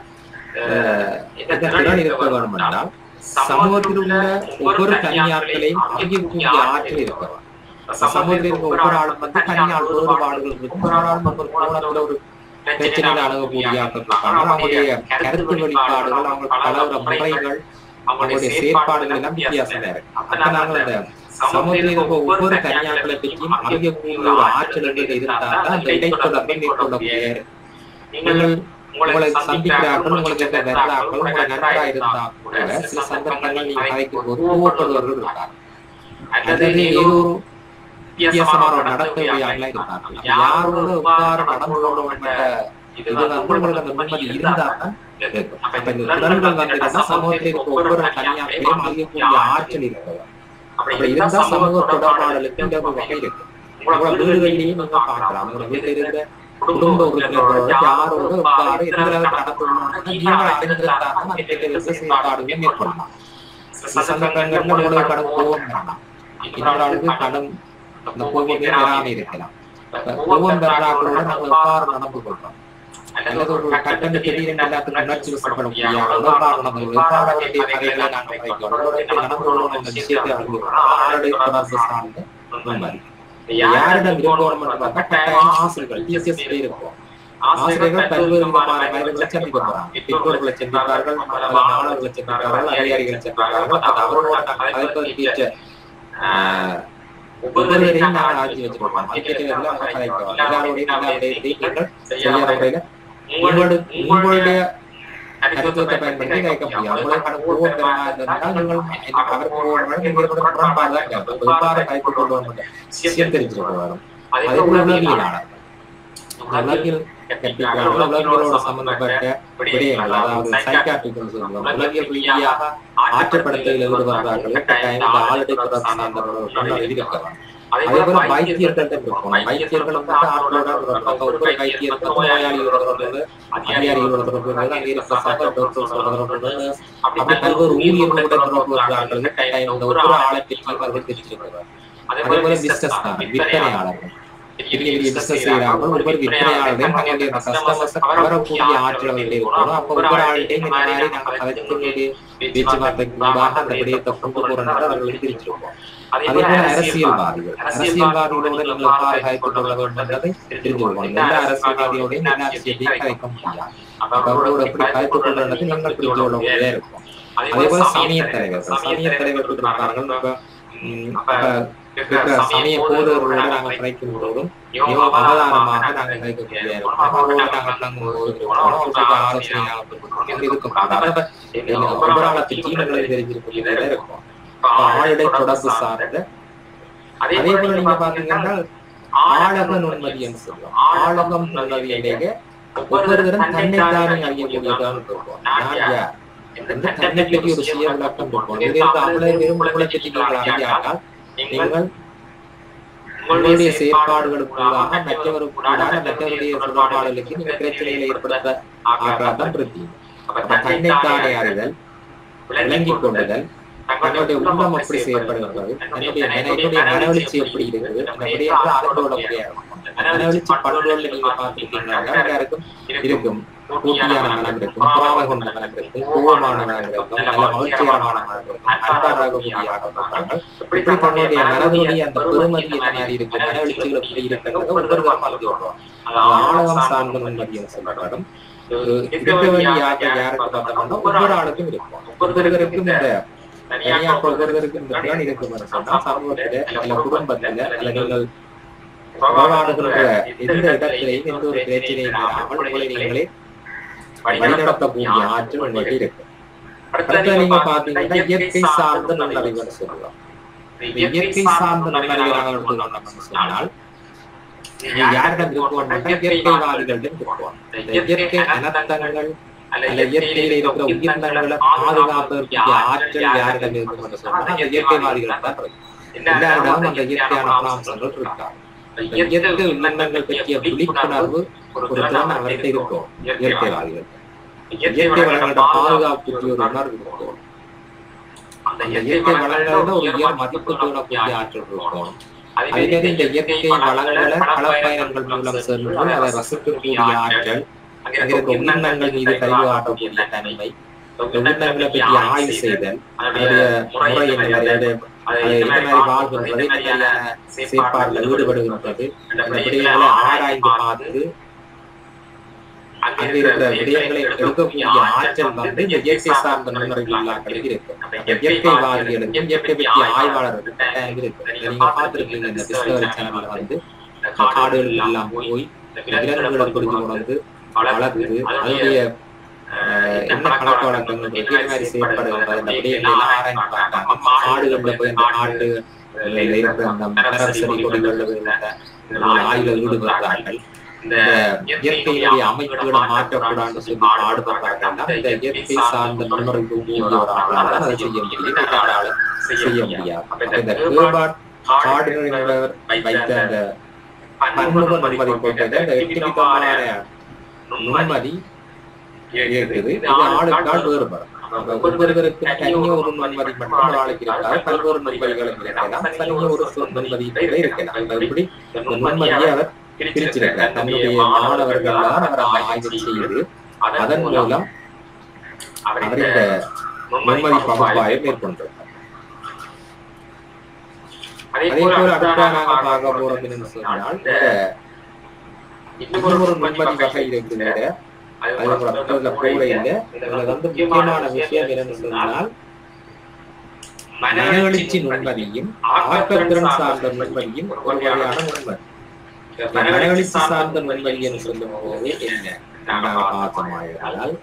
திறன் இருக்க வேண்டும் என்றால் சமூகத்தில் உள்ள ஒவ்வொரு தனியாட்களையும் அறியக்கூடிய ஆற்றல் இருக்கிறார் சமூகத்தில் இருக்க ஒவ்வொரு ஆளும் வந்து தனியாள் வேறுபாடுகள் இருக்கும் ஒரு ஆளும் ஒரு கோணத்துல ஒரு பிரச்சனையில அணுகக்கூடிய ஆட்கள் இருப்பாங்க அவங்களுடைய கருத்து வெளிப்பாடுகள் அவங்க கலவர முறைகள் அவங்களுடைய செயற்பாடுகள் எல்லாம் வித்தியாசமா இருக்கு அப்ப நாங்கள் அந்த சமூகத்தில் இருக்க ஒவ்வொரு தனியாட்களை பற்றியும் அறியக்கூடிய ஒரு ஆற்றல் இருந்தால் தான் அந்த இடைத்தொடர்பை மேற்கொள்ளக்கூடிய நீங்கள் உங்களை சந்திக்கிறார்கள் உங்களுக்கு இந்த வெள்ளாக்கள் உங்களை நன்றாக இருந்தா கூட சில சந்தர்ப்பங்கள் நீங்க கதைக்கும் போது கோவப்படுவர்கள் இருக்காங்க அல்லது ஏதோ ஒரு வித்தியாசமான ஒரு நடத்தையாளர்களா இருக்காங்க யாரோட எவ்வாறு நடந்து கொள்ள இது வந்து உங்களுக்கு அந்த நிம்மதி இருந்தா தான் அப்ப இந்த திறன்கள் வந்ததுன்னா சமூகத்தில் இருக்க ஒவ்வொரு தனியார்களையும் அறியக்கூடிய ஆற்றல் இருக்கிறது அப்படி இருந்தா சமூக தொடர்பாடலுக்கு இந்த ஒரு வகை இருக்கு உங்களோட வீடுகள்லயும் நீங்க பார்க்கலாம் உங்களோட வீட்டில் இருந்த குடும்ப உறுப்பினர்களோட யாரோட எவ்வாறு எந்த நடந்து நீங்க அறிந்திருந்தாலும் அந்த செயல்பாடுகளை மேற்கொள்ளலாம் சில சந்தர்ப்பங்கள்ல உங்களுக்கு கடன் கோபம் வேண்டாம் இன்னொரு ஆளுக்கு கடன் அந்த கோபமே வராம இருக்கலாம் கோபம் வர்றாங்களோட நம்ம எவ்வாறு நடந்து கொள்றோம் அல்லது ஒரு கட்டண திடீரென எல்லாத்துக்கும் உணர்ச்சி வசப்பட முடியாது எவ்வாறு நம்ம எவ்வாறு அவருடைய கதைகளை நாங்கள் வைக்கிறோம் நடந்து கொள்ளணும் என்ற விஷயத்தை அவர்கள் ஆளுடைய தொடர்பு சார்ந்த மாதிரி யாரிடம் இருக்கணும் பார்த்தா கட்டாயம் ஆசிரியர்கள் டிஎஸ்எஸ் இருக்கும் ஆசிரியர்கள் பல்வேறு விதமான வயதுகளை சந்திக்க போறாங்க பெற்றோர்களை சந்திப்பார்கள் மாணவர்களை சந்திப்பார்கள் அதிகாரிகளை சந்திப்பார்கள் அது அவர்களோட கலைப்பது டீச்சர் ஒவ்வொருவரையும் நாங்கள் ஆட்சி வச்சிருக்கோம் மார்க்கெட்டில் அவங்க கலைக்கிறோம் எல்லாருடைய எல்லாருடைய நீங்கள் சரியான முறையில உங்களோட உங்களுடைய கருத்துவத்தை பயன்படுத்தி கேட்க முடியும் அவங்களுக்கு கடன் கோவம் பெறமா இருந்ததுனால் நீங்கள் அவர் கோவம் நீங்கள் கூட முரண்பாடு தான் கேட்கும் எவ்வாறு கலைத்துக் கொள்வோம் விஷயம் தெரிஞ்சிருக்க வரும் அதே போல உளவியலாளர் உளவியல் கற்பிக்கிறார்கள் உலகியலோடு சம்பந்தப்பட்ட விடயங்கள் அதாவது சைக்காட்ரிக்னு சொல்லுவோம் உலகியல் ரீதியாக ஆற்றப்படுத்தலில் ஈடுபடுறார்கள் கட்டாயம் இந்த ஆளுடை தொடர்பு சார்ந்தவர்கள் இருக்கிறார் அதே போல வைத்தியர்கள்ட்ட இருக்கும் வைத்தியர்கள் வந்து ஆற்றலோட தொடர்பு ஒவ்வொரு வைத்தியருக்கு நோயாளியோட தொடர்பு அதிகாரிகளோட தொடர்பு அங்கே இருக்கிற சக டாக்டர்ஸோட தொடர்பு அப்படி பல்வேறு ஊழியர்களோட தொடர்பு இருக்கிறார்கள் கட்டாயம் இந்த ஒவ்வொரு ஆளை பற்றி அவர்கள் தெரிஞ்சிருக்கிறார் அதே போல பிசினஸ் தான் விற்பனையாளர்கள் பெரிய பெரிய பிசினஸ் செய்யறாங்க ஒவ்வொரு விற்பனையாளர்களையும் தங்களுடைய கஸ்டமர்ஸ் கவரக்கூடிய ஆற்றல் அவர்களே இருக்கணும் அப்ப ஒவ்வொரு ஆள்கிட்டையும் இந்த மாதிரி நாங்க கதைக்கக்கூடிய பேச்சுவார்த்தைக்கு முன்பாக அந்த விடயத்தை கொண்டு போறோம்னா அவர்களுக்கு தெரிஞ்சிருக்கோம் அதே போல அரசியல்வாதிகள் அரசியல்வாதிகளோட நீங்கள் எவ்வாறு கதைத்துக் கொள்ள வேண்டும் என்பதை தெரிந்து கொள்ளணும் எல்லா அரசியல்வாதியோடையும் எல்லா அரசியலையும் கதைக்க முடியாது அப்ப அவர்களோட எப்படி கதைத்துக் கொள்றது நீங்கள் புரிந்து கொள்ள முடியாத இருக்கும் அதே போல சமய தலைவர்கள் சமய தலைவர்கள் இருப்பார்கள் இப்ப உம், அப்ப இருக்கிற சமய போதவர்களோட நாங்கள் கதைக்கும் போதும் மிகவும் அவதானமாக நாங்கள் கதைக்கக்கூடிய இருக்கும் அவர்களோட நாங்கள் தங்கும் போது இருக்கணும் அவர்களுக்கு ஆலோசனை நாங்கள் பெற்றுக்கொள்ளணும். இது இருக்கக்கூடாது அப்ப இந்த ஒவ்வொரு ஆளை பற்றி நீங்கள் தெரிஞ்சிருக்கக்கூடியதாக இருக்கும் அப்ப ஆளுடை தொடர்பு சார்ந்த அதே போல நீங்க பாத்தீங்கன்னா ஆழக நுண்மதியம் சொல்லுவோம் ஆழகம் நுண்மதியிலேயே ஒவ்வொருத்தரும் தன்னைத்தானே அறியக்கூடியதான் இருக்கும் நான் யார் வந்து தன்னை பற்றி ஒரு சுய விளக்கம் இருக்கும் இதிலிருந்து அவ்வளவு பெரும் உங்களை பற்றி நீங்கள் அறியாமல் நீங்கள் உங்களுடைய செயற்பாடுகளுக்குள்ளாக மற்றவருக்குள்ளாக மற்றவருடைய செயற்பாடுகளுக்கு நீங்க பிரச்சனைகளை ஏற்படுத்த ஆகிறாதான் பிரத்தி அப்ப தன்னைத்தானே அறிதல் விளங்கிக் கொள்ளுதல் தன்னுடைய உள்ளம் எப்படி செயல்படுகிறது தன்னுடைய மன என்னுடைய மனவெளிச்சி எப்படி இருக்குது அந்த விடயங்கள் அதோட முடியாது மனவெளிச்சி பண்புகள்ல நீங்க பார்த்துருக்கீங்கன்னா எல்லாருக்கும் இருக்கும் போட்டியான மனம் இருக்கும் பொறாமை கொண்ட மனம் இருக்கும் கோபமான மனம் இருக்கும் நல்ல மகிழ்ச்சிகரமான மனம் இருக்கும் அன்பாக இப்படி தன்னுடைய மனதுடைய அந்த பெருமதி என்ன மாதிரி இருக்கு மனவெளிச்சிகள் எப்படி இருக்கிறது ஒவ்வொருவரும் அறிந்து கொள்வோம் ஆழகம் சார்ந்த நுண்மதியம் சொல்லப்படும் இருக்க வேண்டிய யாருக்கு யாருக்கு பார்த்தோம்னா ஒவ்வொரு ஆளுக்கும் இருக்கும் ஒவ்வொருவருக்கும் இந்த தனியா ஒவ்வொருவருக்கும் இந்த திறன் இருக்குன்னு சொன்னா சமூகத்துல அல்ல குடும்பத்துல அல்ல நீங்கள் உறவாடுகின்ற எந்த இடத்திலையும் எந்த ஒரு பிரச்சனையும் இல்லாமல் உங்களை நீங்களே வழிநடத்தக்கூடிய ஆற்றல் உங்களுக்கு இருக்கு அடுத்த நீங்க பாத்தீங்கன்னா இயற்கை சார்ந்த நுண்ணறிவுன்னு சொல்லுவோம் இந்த இயற்கை சார்ந்த நுண்ணறிவுகளாக எடுத்துக்கொண்டோம்னு சொன்னால் நீங்க யாரிடம் இருக்குவோம்னா இயற்கைவாதிகளிடம் இருக்குவோம் இந்த இயற்கை அனர்த்தங்கள் அல்ல இயற்கையில இருக்கிற உயிரினங்களை பாதுகாப்பதற்குரிய ஆற்றல் யாரிடம் இருக்கும்னு சொன்னா அந்த இயற்கைவாதிகள் தான் இருக்கு எல்லாரிடமும் அந்த இயற்கையான குணாம்சங்கள் இருக்காங்க இந்த இயற்கை உயிரினங்கள் பற்றிய விழிப்புணர்வு ஒரு திறன் அவர்கிட்ட இருக்கும் இயற்கைவாதிகள் இயற்கை வளங்களோட பாதுகாப்பு பற்றிய ஒரு உணர்வு இருக்கும் அந்த இயற்கை வளங்களோட ஒரு உயர் மதிப்பு தோணக்கூடிய ஆற்றல் இருக்கும் அதே மாதிரி இந்த இயற்கை வளங்களை களப்பயணங்கள் மூலம் சென்று அதை ரசிக்கக்கூடிய ஆற்றல் அங்க இருக்க உயிரினங்கள் மீது கழிவு ஆட்டக்கூடிய தன்மை உயிரினங்களை பற்றி ஆய்வு செய்தல் அதனுடைய முறை என்ன அதனுடைய அது என்ன மாதிரி வாழ்கின்றது என்ன மாதிரியான செயற்பாடுல ஈடுபடுகின்றது அந்த விடயங்களை ஆராய்ந்து பார்த்து அங்க இருக்கிற விடயங்களை எடுக்கக்கூடிய ஆற்றல் வந்து இந்த இயற்கை சார்ந்த நுண்ணறிவுகளுக்கு இருக்கு இயற்கைவாதிகளுக்கும் இயற்கை பற்றிய ஆய்வாளர்களுக்கு இருக்கு நீங்க பார்த்திருக்கீங்க இந்த டிஸ்கவரி சேனல்ல வந்து காடுகள் எல்லாம் போய் விலங்குகளை பிடிச்சு கொண்டு வளர்த்து அதனுடைய என்ன பழக்க வழக்கங்கள் இருக்கு என்ன மாதிரி செயல்படுகிறது அந்த விடயங்களை எல்லாம் ஆராய்ந்து பார்த்தாங்க காடுகள்ல போய் அந்த காட்டு இருக்கிற அந்த மரம் செடி கொடிகள்ல இருந்த ஆய்வுல ஈடுபடுறார்கள் இந்த இயற்கையினுடைய அமைப்புகளை மாற்றக்கூடாதுன்னு சொல்லி பாடுபடுறாங்கன்னா இந்த இயற்கை சார்ந்த நுண்ணறிவு கூடிய ஒரு ஆளால் தான் அதை செய்ய முடியும் ஆளால செய்ய முடியாது இந்த கேபாட் காடுகளில் வைத்த அந்த பன்முக நுண்மதி போட்டது இந்த எட்டு விதமான நுண்மதி இருக்குது இது ஆளுக்கால் வேறுபடும் ஒவ்வொருவருக்கும் தனிய ஒரு நுண்மதி மட்டும் ஒரு ஆளுக்கு இருக்காது பல்வேறு நுண்மதிகளும் இருக்கலாம் தனிய ஒரு நுண்மதி இருக்கலாம் இப்படி நுண்மதியை அவர் பிரிச்சிருக்கிறார் தன்னுடைய மாணவர்கள் தான் அவர் அந்த ஆய்வு செய்து அதன் மூலம் அவர் இந்த நுண்மதி பகுப்பாய்வு மேற்கொண்டிருக்கிறார் அதே போல அடுத்த நாங்க பார்க்க போறது என்னன்னு சொன்னால் இன்னொரு நுண்மதி வகை இருக்கிற அது பக்கத்துல போற இல்ல இதுல வந்து முக்கியமான விஷயம் என்னன்னு சொன்னால் மனவெளிச்சி நுண்மதியும் ஆக்கத்திறன் சார்ந்த நுண்மதியும் ஒரு வகையான நுண்மதி மனவெளிச்சி சார்ந்த நுண்மதி என்று சொல்லும் போது என்ன நாங்கள் பார்த்தோமாயிருந்தால்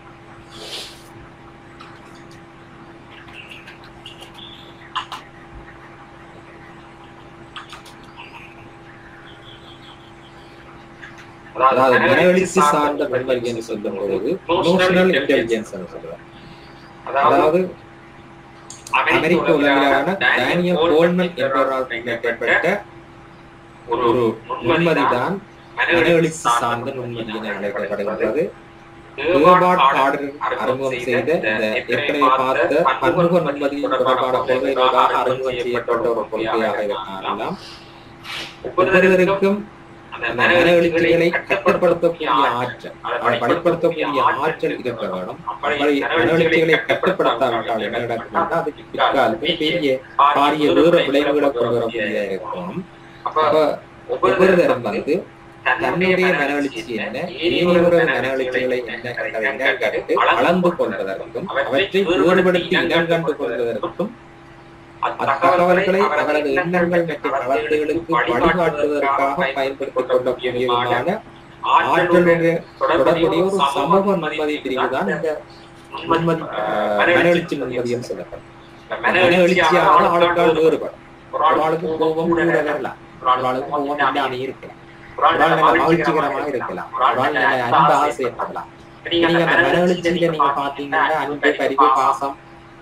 அதாவது மனவெளிச்சி சார்ந்த நுண்மதி என்று சொல்லும் பொழுது இமோஷனல் இன்டெலிஜென்ஸ் சொல்றோம் அதாவது அமெரிக்க உலகிலான டேனியல் கோல்மன் என்பவரால் கண்டறியப்பட்ட ஒரு நுண்மதி தான் மனவெளிச்சி சார்ந்த நுண்மதி என அழைக்கப்படுகின்றது ஹேர்பார்ட் கார்டர் அறிமுகம் செய்த இந்த ஏற்கனவே பார்த்த பன்முக நுண்மதி தொடர்பான கொள்கைகளாக அறிமுகம் செய்யப்பட்ட ஒரு கொள்கையாக இதை காணலாம் ஒவ்வொருவருக்கும் அந்த மனவெளிச்சிகளை கட்டுப்படுத்தக்கூடிய ஆற்றல் அதை வெளிப்படுத்தக்கூடிய ஆற்றல் இருக்க வேணும் அப்படி மனவெளிச்சிகளை கட்டுப்படுத்தாவிட்டால் என்ன நடக்கும் அது பிற்காலத்தில் பெரிய பாரிய வேறு விளைவுகளை கொண்டு வரக்கூடியதா இருக்கும் அப்ப ஒவ்வொருத்தரும் வந்து தன்னுடைய மனவெளிச்சி என்ன ஏனையோர மனவெளிச்சிகளை என்ன என்பதை கண்டு அளந்து கொள்வதற்கும் அவற்றை வேறுபடுத்தி இனம் கண்டு கொள்வதற்கும் அத்தகவல்களை அவரது எண்ணங்கள் மற்றும் வளர்ச்சிகளுக்கு வழிகாட்டுவதற்காக பயன்படுத்திக் கொள்ளக்கூடியதான ஆற்றலுடைய தொடர்புடைய ஒரு சமூக நுண்மதி பிரிவு தான் இந்த நுண்மதி மனவெளிச்சி நுண்மதியம் சொல்லப்படும் மனவெளிச்சியாக ஆளுக்கால் வேறுபடும் ஒரு ஆளுக்கு கோபம் கூட வரலாம் ஒரு ஆளுக்கு கோபம் இல்லாம இருக்கலாம் ஒரு ஆள் நல்ல மகிழ்ச்சிகரமாக இருக்கலாம் ஒரு ஆள் நல்ல அன்பு ஆசை ஏற்படலாம் நீங்க அந்த மனவெளிச்சியில நீங்க பாத்தீங்கன்னா அன்பு பரிவு பாசம்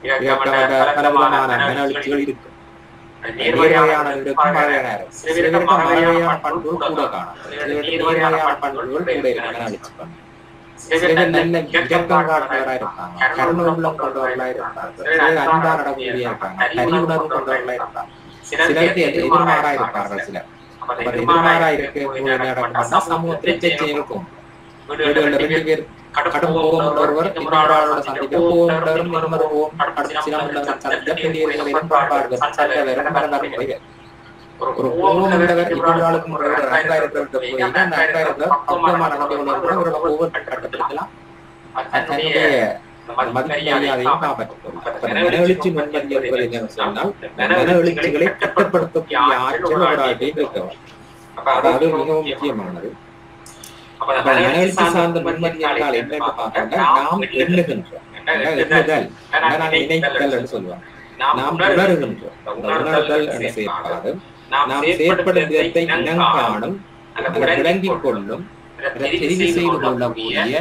பலவிதமான மனவெளிச்சிகள் இருக்கு நேர்மையான இருக்கும் மழவையான இருக்கும் சில பேருக்கு மழவையான பண்புகள் கூட காணும் சில பேருக்கு நேர்மையான பண்புகள் கூட இருக்கு மனவெளிச்சி பண்பு சில பேர் நல்ல இரக்கம் காட்டுறவரா இருப்பாங்க கருணை உள்ளம் கொண்டவர்களா இருப்பாங்க சில பேர் அன்பா நடக்கக்கூடிய இருப்பாங்க தனி உணர்வு கொண்டவர்களா இருப்பாங்க சிலருக்கு எதிர்மாறா இருப்பார்கள் சிலர் அப்ப எதிர்மாறா இருக்க என்ன நடக்கும்னா சமூகத்தில் பிரச்சனை இருக்கும் வீடுகள்ல ரெண்டு பேர் கடும் கோபம் உள்ளவர் இன்னொரு ஆளோட சந்திக்க கோபம் உள்ளவரும் இன்னொரு கோபம் கடும் சினம் உள்ளவர் சந்திக்க பெரியவர்கள் இருப்பார்கள் சண்டை வரும் மரணம் போய் ஒரு கோபம் உள்ளவர் இன்னொரு ஆளுக்கு ஒரு அன்பாயிரத்தை போய் அந்த அன்பாயிரத்தை பக்குவமான நடந்து கொள்வதற்கு அவரோட கோபத்தை கட்டுப்படுத்தலாம் தன்னுடைய மதிமரியாதையும் காப்பாற்றப்படும் மனவெளிச்சி நுண்மதி என்பது என்னன்னு சொன்னால் மனவெளிச்சிகளை கட்டுப்படுத்தக்கூடிய ஆற்றல் ஒரு ஆட்டையும் இருக்கவும் அதாவது மிகவும் முக்கியமானது மனவெளிச்சி சார்ந்த நுண்மதி என்றால் என்னன்னு பார்த்தோம்னா நாம் எண்ணுகின்றோம் எண்ணுதல் நான் நினைத்தல் என்று சொல்லுவாங்க நாம் உணர்கின்றோம் அந்த உணர்தல் என்று செயற்பாடு நாம் செயற்படும் விதத்தை இனம் காணும் அதை விளங்கிக் கொள்ளும் அதை தெரிவு செய்து கொள்ளக்கூடிய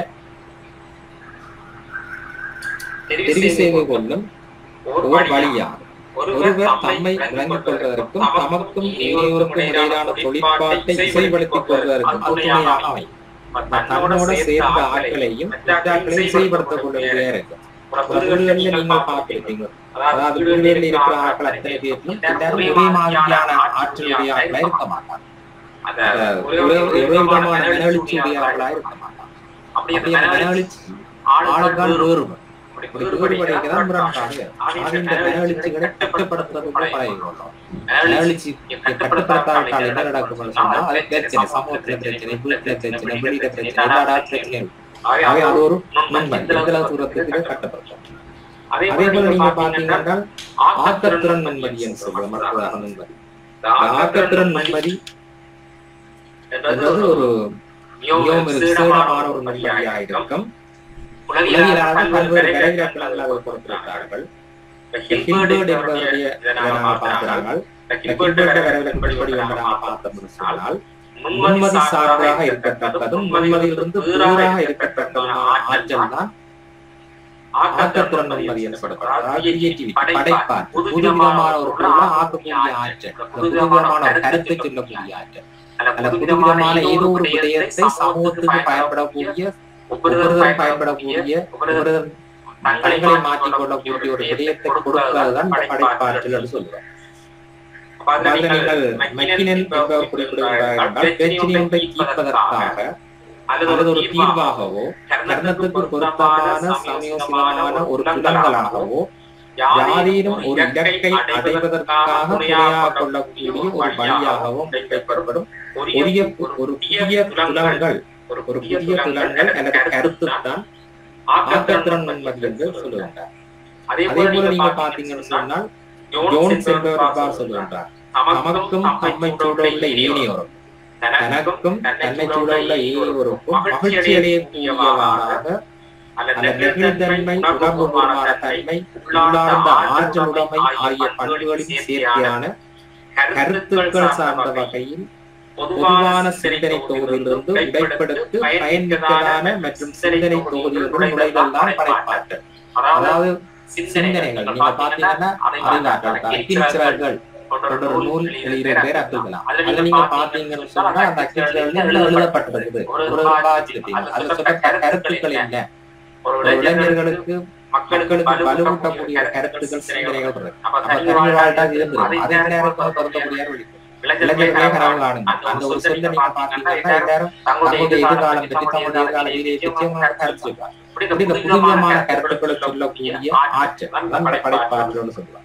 தெரிவு செய்து கொள்ளும் ஒரு வழியாகும் ஒருவர் தம்மை விளங்கிக் கொள்வதற்கும் தமக்கும் ஏனையோருக்கும் இடையிலான தொழிற்பாட்டை இசைப்படுத்திக் கொள்வதற்கும் அது துணையாக அமையும் தன்னோட சேர்ந்த ஆட்களையும் ஆட்களையும் இசைப்படுத்திக் கொள்ளக்கூடிய இருக்கும் வீடுகளில் நீங்கள் பார்த்திருப்பீங்க அதாவது வீடுகளில் இருக்கிற ஆட்கள் அத்தனை பேரும் எல்லாரும் ஒரே மாதிரியான ஆற்றலுடைய ஆட்களா இருக்க மாட்டாங்க ஒரே ஒரே விதமான மனவெளிச்சியுடைய ஆட்களா இருக்க மாட்டாங்க அப்படி அந்த மனவெளிச்சி ஆளுக்கால் வேறுபடும் வேறுபடைக்கதான் முரண்பாடு அது இந்த மனவெளிச்சிகளை கட்டுப்படுத்துறதுக்கு பழகிக்கொள்ளும் மனவெளிச்சி கட்டுப்படுத்தாவிட்டால் என்ன நடக்கும் சொன்னா அது பிரச்சனை சமூகத்துல பிரச்சனை வீட்டுல பிரச்சனை வெளியில பிரச்சனை எல்லா பிரச்சனையும் ஆகவே அது ஒரு நன்மை எந்த தூரத்துக்கு கட்டப்பட்டோம் அதே போல நீங்க பாத்தீங்கன்னா ஆக்கத்திறன் நன்மதி என்று சொல்லுவோம் மருத்துவ நன்மதி ஆக்கத்திறன் நன்மதி என்பது ஒரு மிகவும் விசேடமான ஒரு நன்மதியாக இருக்கும் உலகிலான பல்வேறு விரைவிலக்கணங்கள் அதை கொடுத்திருக்கிறார்கள் ஹில்பர்ட் என்பவருடைய பார்க்கிறார்கள் ஹில்பர்ட் விரைவிலக்கப்படி ஒன்று நாம் பார்த்தோம்னு சொன்னால் நுண்மதி சார்பாக இருக்கத்தக்கதும் நுண்மதியிலிருந்து தூராக இருக்கத்தக்கதுமான ஆற்றல் தான் ஆக்கத்திறன் நுண்மதி எனப்படும் படைப்பான் புதுவிதமான ஒரு பொருளை ஆக்கக்கூடிய ஆற்றல் புதுவிதமான ஒரு கருத்தை சொல்லக்கூடிய ஆற்றல் அல்ல புதுவிதமான ஏதோ ஒரு விடயத்தை சமூகத்துக்கு பயன்படக்கூடிய ஒவ்வொருவரும் பயன்படக்கூடிய ஒவ்வொருவரும் தங்களை மாற்றிக் கொள்ளக்கூடிய ஒரு விடயத்தை கொடுப்பதுதான் படைப்பாற்றல் என்று சொல்லுவாங்க நீங்கள் மெக்கினன் என்பவர் குறிப்பிடுகிறார் என்றால் பிரச்சனை ஒன்றை தீர்ப்பதற்காக அல்லது ஒரு தீர்வாகவோ கர்ணத்துக்கு பொருத்தமான சமயோசிதமான ஒரு புலன்களாகவோ யாரேனும் ஒரு இலக்கை அடைவதற்காக துணையாக கொள்ளக்கூடிய ஒரு வழியாகவோ முன்வைக்கப்படும் புதிய ஒரு புதிய புலன்கள் ஒரு புதிய புலன்கள் அல்லது கருத்து தான் ஆக்கத்திறன் நன்மதி என்று சொல்லுவாங்க அதே போல நீங்க பாத்தீங்கன்னு சொன்னால் ஜோன்ஸ் என்பவர் சொல்லுகின்றார் தமக்கும் தம்மை சூழ உள்ள ஏனையோரும் தனக்கும் தன்னை சூழ உள்ள ஏனையோருக்கும் மகிழ்ச்சி அடையக்கூடியவாறாக அந்த நெகிழ்தன்மை உடம்புமான தன்மை உள்ளார்ந்த ஆற்றல் உடைமை ஆகிய பண்புகளின் சேர்க்கையான கருத்துக்கள் சார்ந்த வகையில் பொதுவான சிந்தனை தொகுதியிலிருந்து உடைப்படுத்தி பயன்மிக்கதான மற்றும் சிந்தனை தொகுதியிலிருந்து நுழைதல் தான் படைப்பாற்றல் அதாவது சிந்தனைகள் நீங்க பாத்தீங்கன்னா அறிவாற்றல் அக்கிஞ்சர்கள் ஒரு நூல் எழுதிய பேர் அப்துல் கலாம் அதுல நீங்க பாத்தீங்கன்னு சொன்னா அந்த அக்கிஞ்சர்கள் எழுதப்பட்டிருக்குது ஒரு வாச்சிருப்பீங்க அதுல சொன்ன கருத்துக்கள் என்ன ஒரு இளைஞர்களுக்கு மக்களுக்கு வலுவூட்டக்கூடிய கருத்துக்கள் சிந்தனைகள் இருக்கு அப்ப தனி வாழ்க்கை இருந்தது அதே நேரம் பொருத்தக்கூடிய இளைஞர்களே கனவு காணுங்க அந்த ஒரு சொல்ல நீங்க பாத்தீங்கன்னா எல்லாரும் தங்களுடைய எதிர்காலம் பற்றி தங்களுடைய எதிர்கால வீதியை பற்றி அவங்க கருத்துருக்காங்க இப்படி இந்த புதுவிதமான கருத்துக்களை சொல்லக்கூடிய ஆற்றல் தான் படைப்பாற்றல்னு சொல்லுவாங்க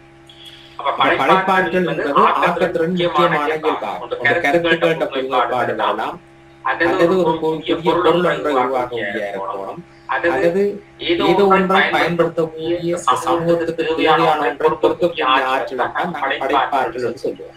படைப்பாற்றல் என்பது ஆக்கத்திறன் முக்கியமான இயல்பாகும் ஒரு கருத்துக்கள புதுமைப்பாடு வரலாம் அல்லது ஒரு புதிய பொருள் ஒன்றை உருவாக்க இருக்கணும் அல்லது ஏதோ ஒன்றை பயன்படுத்தக்கூடிய சமூகத்துக்கு தேவையான ஒன்றை பொருத்தக்கூடிய ஆற்றல் தான் நாங்கள் படைப்பாற்றல் சொல்லுவோம்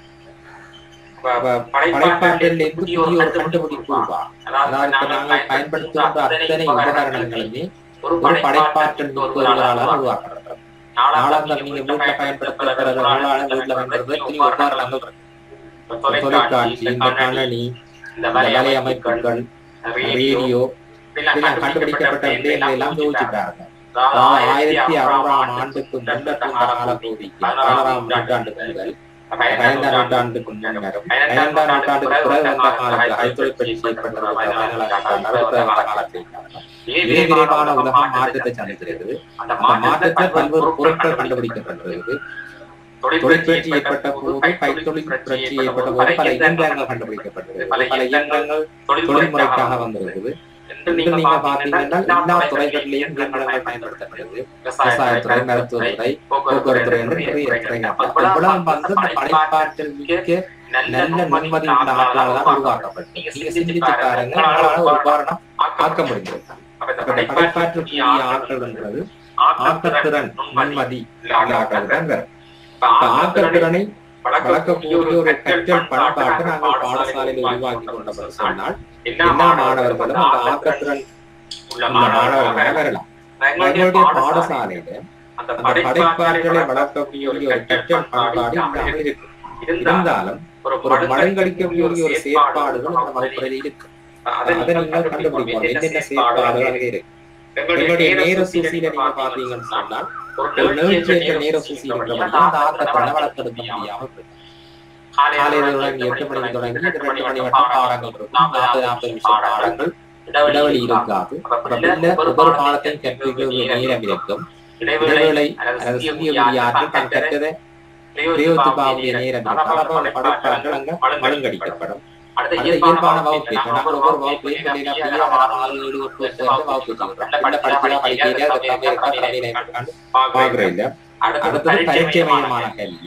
படைப்பாற்றல் இருந்து புதிய ஒரு கண்டுபிடிப்பு அதாவது இப்ப நாங்கள் பயன்படுத்துகின்ற அத்தனை உபகரணங்களுமே ஒரு படைப்பாற்றல் மிக்க ஒருவரால் உருவாக்கப்படுறது நாளாந்தம் நீங்க வீட்டுல பயன்படுத்துறது நூலான வீட்டுல பயன்படுத்துறது எத்தனையோ உபகரணங்கள் இருக்கு தொலைக்காட்சி இந்த கணனி இந்த வலை அமைப்புகள் ரேடியோ இதெல்லாம் கண்டுபிடிக்கப்பட்ட விடயங்கள் எல்லாம் யோசிச்சுட்டாங்க ஆயிரத்தி அறுநூறாம் ஆண்டுக்கு முன்னர் இந்த காலப்பகுதிக்கு பதினாறாம் நூற்றாண்டுக்கு முதல் பதினைந்தாம் நூற்றாண்டுக்கு முன்னர் பதினைந்தாம் நூற்றாண்டுக்கு பிறகு வந்த காலத்தில் கைத்தொழிற்படி செய்யப்பட்டது பதினேழாம் நூற்றாண்டு காலத்தில் விரைவிரைவான உலகம் மாற்றத்தை சந்திக்கிறது அந்த மாற்றத்தை பல்வேறு பொருட்கள் கண்டுபிடிக்கப்பட்டிருக்கிறது தொழிற்பயிற்சி ஏற்பட்ட போது கைத்தொழில் புரட்சி ஏற்பட்ட போது பல இயந்திரங்கள் கண்டுபிடிக்கப்பட்டது பல இயந்திரங்கள் தொழில்முறைக்காக வந்திருக்குது நீங்க பாத்தீங்கன்னா எல்லா துறைகளிலையும் இயந்திரங்கள் பயன்படுத்தப்படுது விவசாயத்துறை மருத்துவத்துறை போக்குவரத்துறை என்று நிறைய துறைகள் இவ்வளவு வந்து இந்த படைப்பாற்றல் மிக்க நல்ல நிம்மதி உள்ள ஆட்களால் தான் உருவாக்கப்பட்டு நீங்க சிந்திச்சு பாருங்க உங்களால ஒரு உதாரணம் ஆக்க முடியும் படைப்பாற்றக்கூடிய ஆற்றல்ன்றது ஆக்கத்திறன் நிம்மதி ஆற்றல் தான் வேற ஆக்கத்திறனை வளர்க்கக்கூடிய ஒரு கற்றல் பண்பாட்டை நாங்கள் பாடசாலையில் உருவாக்கி கொண்டவர் சொன்னால் எல்லா மாணவர்களும் அந்த ஆக்கத்திறன் உள்ள மாணவர்களாக வரலாம் எங்களுடைய பாடசாலையில அந்த படைப்பாற்றலை வளர்க்கக்கூடிய ஒரு கற்றல் பண்பாடு இல்லாமல் இருக்கு இருந்தாலும் ஒரு மடங்கடிக்கக்கூடிய ஒரு செயற்பாடுகள் அந்த வகுப்பறையில் இருக்கு அதை நீங்கள் கண்டுபிடிக்கணும் என்னென்ன செயற்பாடுகள் அங்கே இருக்கு எங்களுடைய நேர சூசியில நீங்க பாத்தீங்கன்னு சொன்னால் ஒரு நிகழ்ச்சியற்ற நேர சூசி என்றபடி அந்த ஆக்கத்திறனை வளர்த்தெடுக்க முடியாம போயிடும் காலையில தொடங்கி எட்டு மணிக்கு தொடங்கி ரெண்டு மணி வட்டம் பாடங்கள் இருக்கும் நாற்பது நாற்பது நிமிஷம் பாடங்கள் இடைவெளி இருக்காது பின்ன ஒவ்வொரு பாடத்தையும் கற்பிக்க நேரம் இருக்கும் இடைவேளை அல்லது சிறிய ஆற்றல் தான் கற்றதை பிரயோகிப்பாவுடைய நேரம் இருக்கும் படைப்பாற்றல் அங்க மழுங்கடிக்கப்படும் அடுத்த இயல்பான வகுப்பு நாங்கள் ஒவ்வொரு வகுப்புலையும் ஆறு ஏழு எட்டு சேர்ந்து வகுப்பு படிக்கிறோம் படிக்கிறா படிக்கிறா பாக்குறேன் அடுத்தது பரிச்சயமயமான கல்வி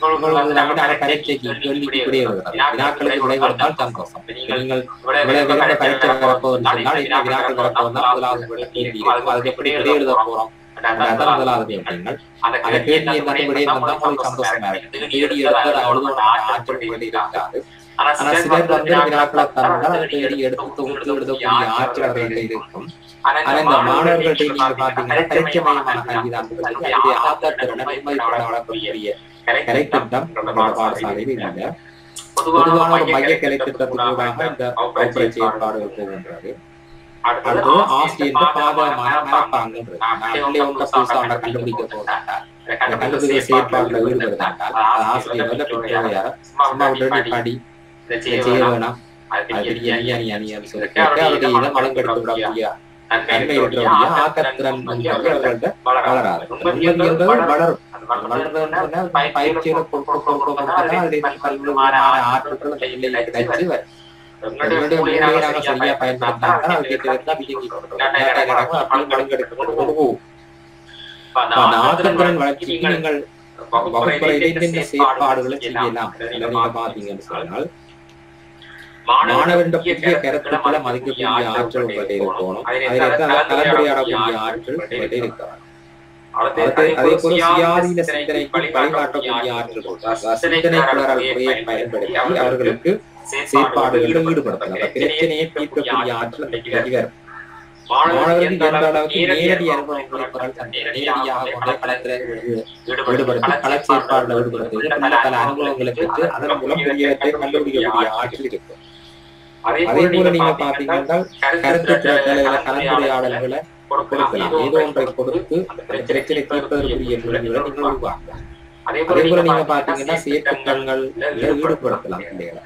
பரீட்சைக்கு கேள்விக்கு விடைய வினாக்களுக்கு விடை கொடுத்தால் சந்தோஷம் நீங்கள் விட பரீட்சை வரப்போகுதுன்னு சொன்னால் என்ன வினாக்கள் வரப்போகுதுன்னா முதலாவது கேள்வி இருக்கும் அதுக்கு எப்படி விடை எழுத போறோம் முதலாவது கேள்விகள் அந்த கேள்வி எல்லாமே விடை வந்தா உங்களுக்கு சந்தோஷமா இருக்கு தேடி எடுத்து அவ்வளவு ஆற்றல் விடை இருக்காது ஆனா சிலர் வந்து வினாக்களை தந்தால் அதை தேடி எடுத்து தொகுத்து எழுதக்கூடிய ஆற்றல் அவர்கள்ட்ட இருக்கும் ஆனா இந்த மாணவர்கள்ட்ட நீங்க பாத்தீங்கன்னா பரிச்சயமயமான கல்விதான் அதனுடைய ஆக்கத்திறனை நிர்மதிப்பட வளர்க்கக்கூடிய கலை திட்டம் நம்மளோட பாடசாலையில் இல்லை பொதுவான ஒரு மைய கலை திட்டத்தினூடாக இந்த வகுப்பறை செயற்பாடுகள் போகின்றது அடுத்தது ஆசிரியர் பாதகமான மனப்பாங்குன்றது நாட்டிலே ஒன்ற புதுசா ஒன்றை கண்டுபிடிக்க போறாங்க கண்டுபிடிக்க செயற்பாடுல ஈடுபடுறாங்க ஆசிரியர் வந்து பிள்ளையார சும்மா விட்டு படி செய்ய வேணாம் அது பெரிய அணி அணி அணின்னு சொல்லிட்டு அவருடைய இதை மலங்கெடுத்து விடக்கூடிய நன்மை இருக்கிறவங்க ஆக்கத்திறன் அவர்கள்ட்ட வளராது நிம்மதி என்பது வளரும் வளர்றதுன்னு சொன்னா பயிற்சியில பல்வேறு ஆற்றல்கள் கையில கிடைச்சு வரும் எங்களுடைய மூலையை நாங்க சரியா பயன்படுத்தினா அதுக்கு வியங்கி அப்படியே மலங்கெடுத்து கொண்டு போகும் அந்த ஆக்கத்திறன் வளர்ச்சிக்கு நீங்கள் வகுப்பறையில என்னென்ன செயற்பாடுகளை செய்யலாம் நீங்க பாத்தீங்கன்னு சொன்னால் மாணவன் புதிய கருத்துக்களை மதிக்கக்கூடிய ஆற்றல் உங்கள்கிட்ட இருக்கணும் அதில் கலந்துரையாடக்கூடிய ஆற்றல் உங்கள்கிட்ட இருக்கலாம் அதே போல சுயாதீன சிந்தனைக்கு வழிகாட்டக்கூடிய ஆற்றல் சிந்தனை குளரால் முறையை பயன்படுத்தி அவர்களுக்கு செயற்பாடுகளில் ஈடுபடுத்தலாம் அந்த பிரச்சனையை தீர்க்கக்கூடிய ஆற்றல் வரும் மாணவர்களுக்கு எந்த அளவுக்கு நேரடி அனுபவங்களை பெறல் தந்தை நேரடியாக கொண்டே களத்தில் ஈடுபடுத்தி கள செயற்பாடுல ஈடுபடுத்தி நல்ல பல அனுபவங்களை பெற்று அதன் மூலம் புதியவற்றை கண்டுபிடிக்கக்கூடிய ஆற்றல் இருக்கும் அதே போல நீங்க பாத்தீங்கன்னா கருத்து திரட்டல் கலந்துரையாடல்களை கொடுக்கலாம் ஏதோ ஒன்றை கொடுத்து அந்த பிரச்சனை தீர்ப்பதற்குரிய முறைகளை நீங்கள் உருவாக்கலாம் அதே போல நீங்க பாத்தீங்கன்னா செயற்திட்டங்கள் ஈடுபடுத்தலாம் பிள்ளைகளை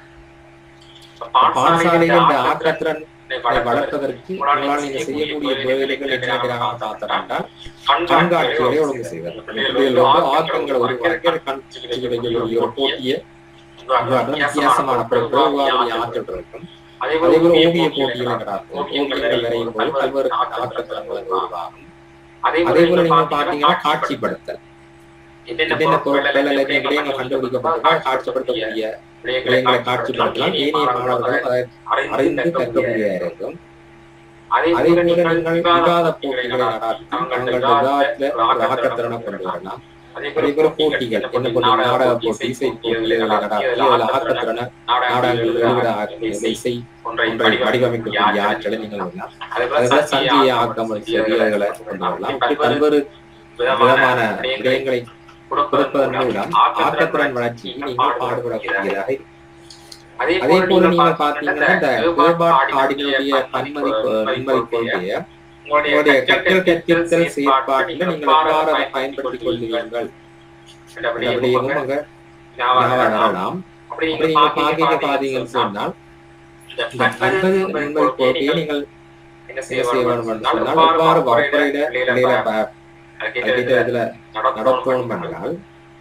பாடசாலையில் இந்த ஆக்கத்திறன் வளர்ப்பதற்கு உங்களால் நீங்க செய்யக்கூடிய வேலைகள் என்னென்ன பார்த்தோம்னா கண்காட்சிகளை ஒழுங்கு செய்வது பிள்ளைகள் வந்து ஆக்கங்களை உருவாக்கி கண்காட்சிகளுடைய ஒரு போட்டியை வித்தியாசமான பொருட்கள் உருவாக்கிய ஆற்றல் இருக்கும் அதே போல ஓவிய போட்டிகளை நடாத்தும் ஓவியங்கள் வரையும் போது பல்வேறு ஆக்கத்திறன்களை உருவாகும் அதே போல நீங்க பாத்தீங்கன்னா காட்சிப்படுத்தல் என்னென்ன பொருட்கள் அல்லது விடயங்கள் கண்டுபிடிக்கப்பட்டதோ காட்சிப்படுத்தக்கூடிய விடயங்களை காட்சிப்படுத்தலாம் ஏனைய மாணவர்களும் அதை அறிந்து கற்கக்கூடிய இருக்கும் அதே போல நீங்கள் விவாத போட்டிகளை நடாத்தி தங்கள் விவாதத்துல ஒரு ஆக்கத்திறனை கொண்டு வரலாம் அதே போல போட்டிகள் என்ன பண்ணுங்க நாடக போட்டி இசை போட்டிகளை நடாத்தி அதுல ஆக்கத்திறனை நாடகங்கள் எழுதுகிற இசை ஒன்றை வடிவமைக்கக்கூடிய ஆற்றலை நீங்கள் வரலாம் அதே போல சந்திய ஆக்கம் வீரர்களை கொண்டு வரலாம் இப்படி பல்வேறு விதமான விடயங்களை கொடுப்பதன் மூலம் ஆக்கத்திறன் வளர்ச்சிக்கு நீங்கள் பாடுபடக்கூடியதாக அதே போல நீங்க பாத்தீங்கன்னா இந்த வேறுபாடு ஆடினுடைய பன்மதி பன்மதி கொள்கைய உங்களுடைய கற்றல் கற்பித்தல் செயற்பாட்டில் நீங்கள் எவ்வாறு அதை பயன்படுத்திக் கொள்வீர்கள் அப்படியும் அங்க வரலாம் அப்படி நீங்க பாத்தீங்க பாத்தீங்கன்னு சொன்னால் இந்த பன்மதி பன்மதி கொள்கையை நீங்கள் என்ன செய்ய வேண்டும் சொன்னால் எவ்வாறு வகுப்பறையில நிலையில இதுல நடத்தணும் பண்ணால்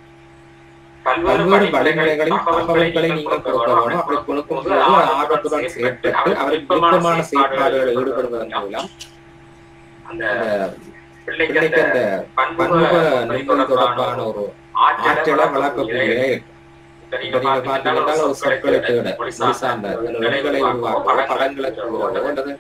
பல்வேறு வழிமுறைகளின் தகவல்களை நீங்கள் கொடுக்க வேணும் அப்படி கொடுக்கும் போது ஆர்வத்துடன் செயற்பட்டு அவருக்கு விருப்பமான செயற்பாடுகளில் ஈடுபடுவதன் மூலம் அந்த பிள்ளைக்கு அந்த பன்முக நிம்மதி தொடர்பான ஒரு ஆற்றலை வளர்க்கக்கூடிய இருக்கும் இப்ப நீங்க பாத்தீங்கன்னா ஒரு சொற்களை தேட மொழி சார்ந்த நுண்களை உருவாக்க படங்களை கூறவோ அல்லது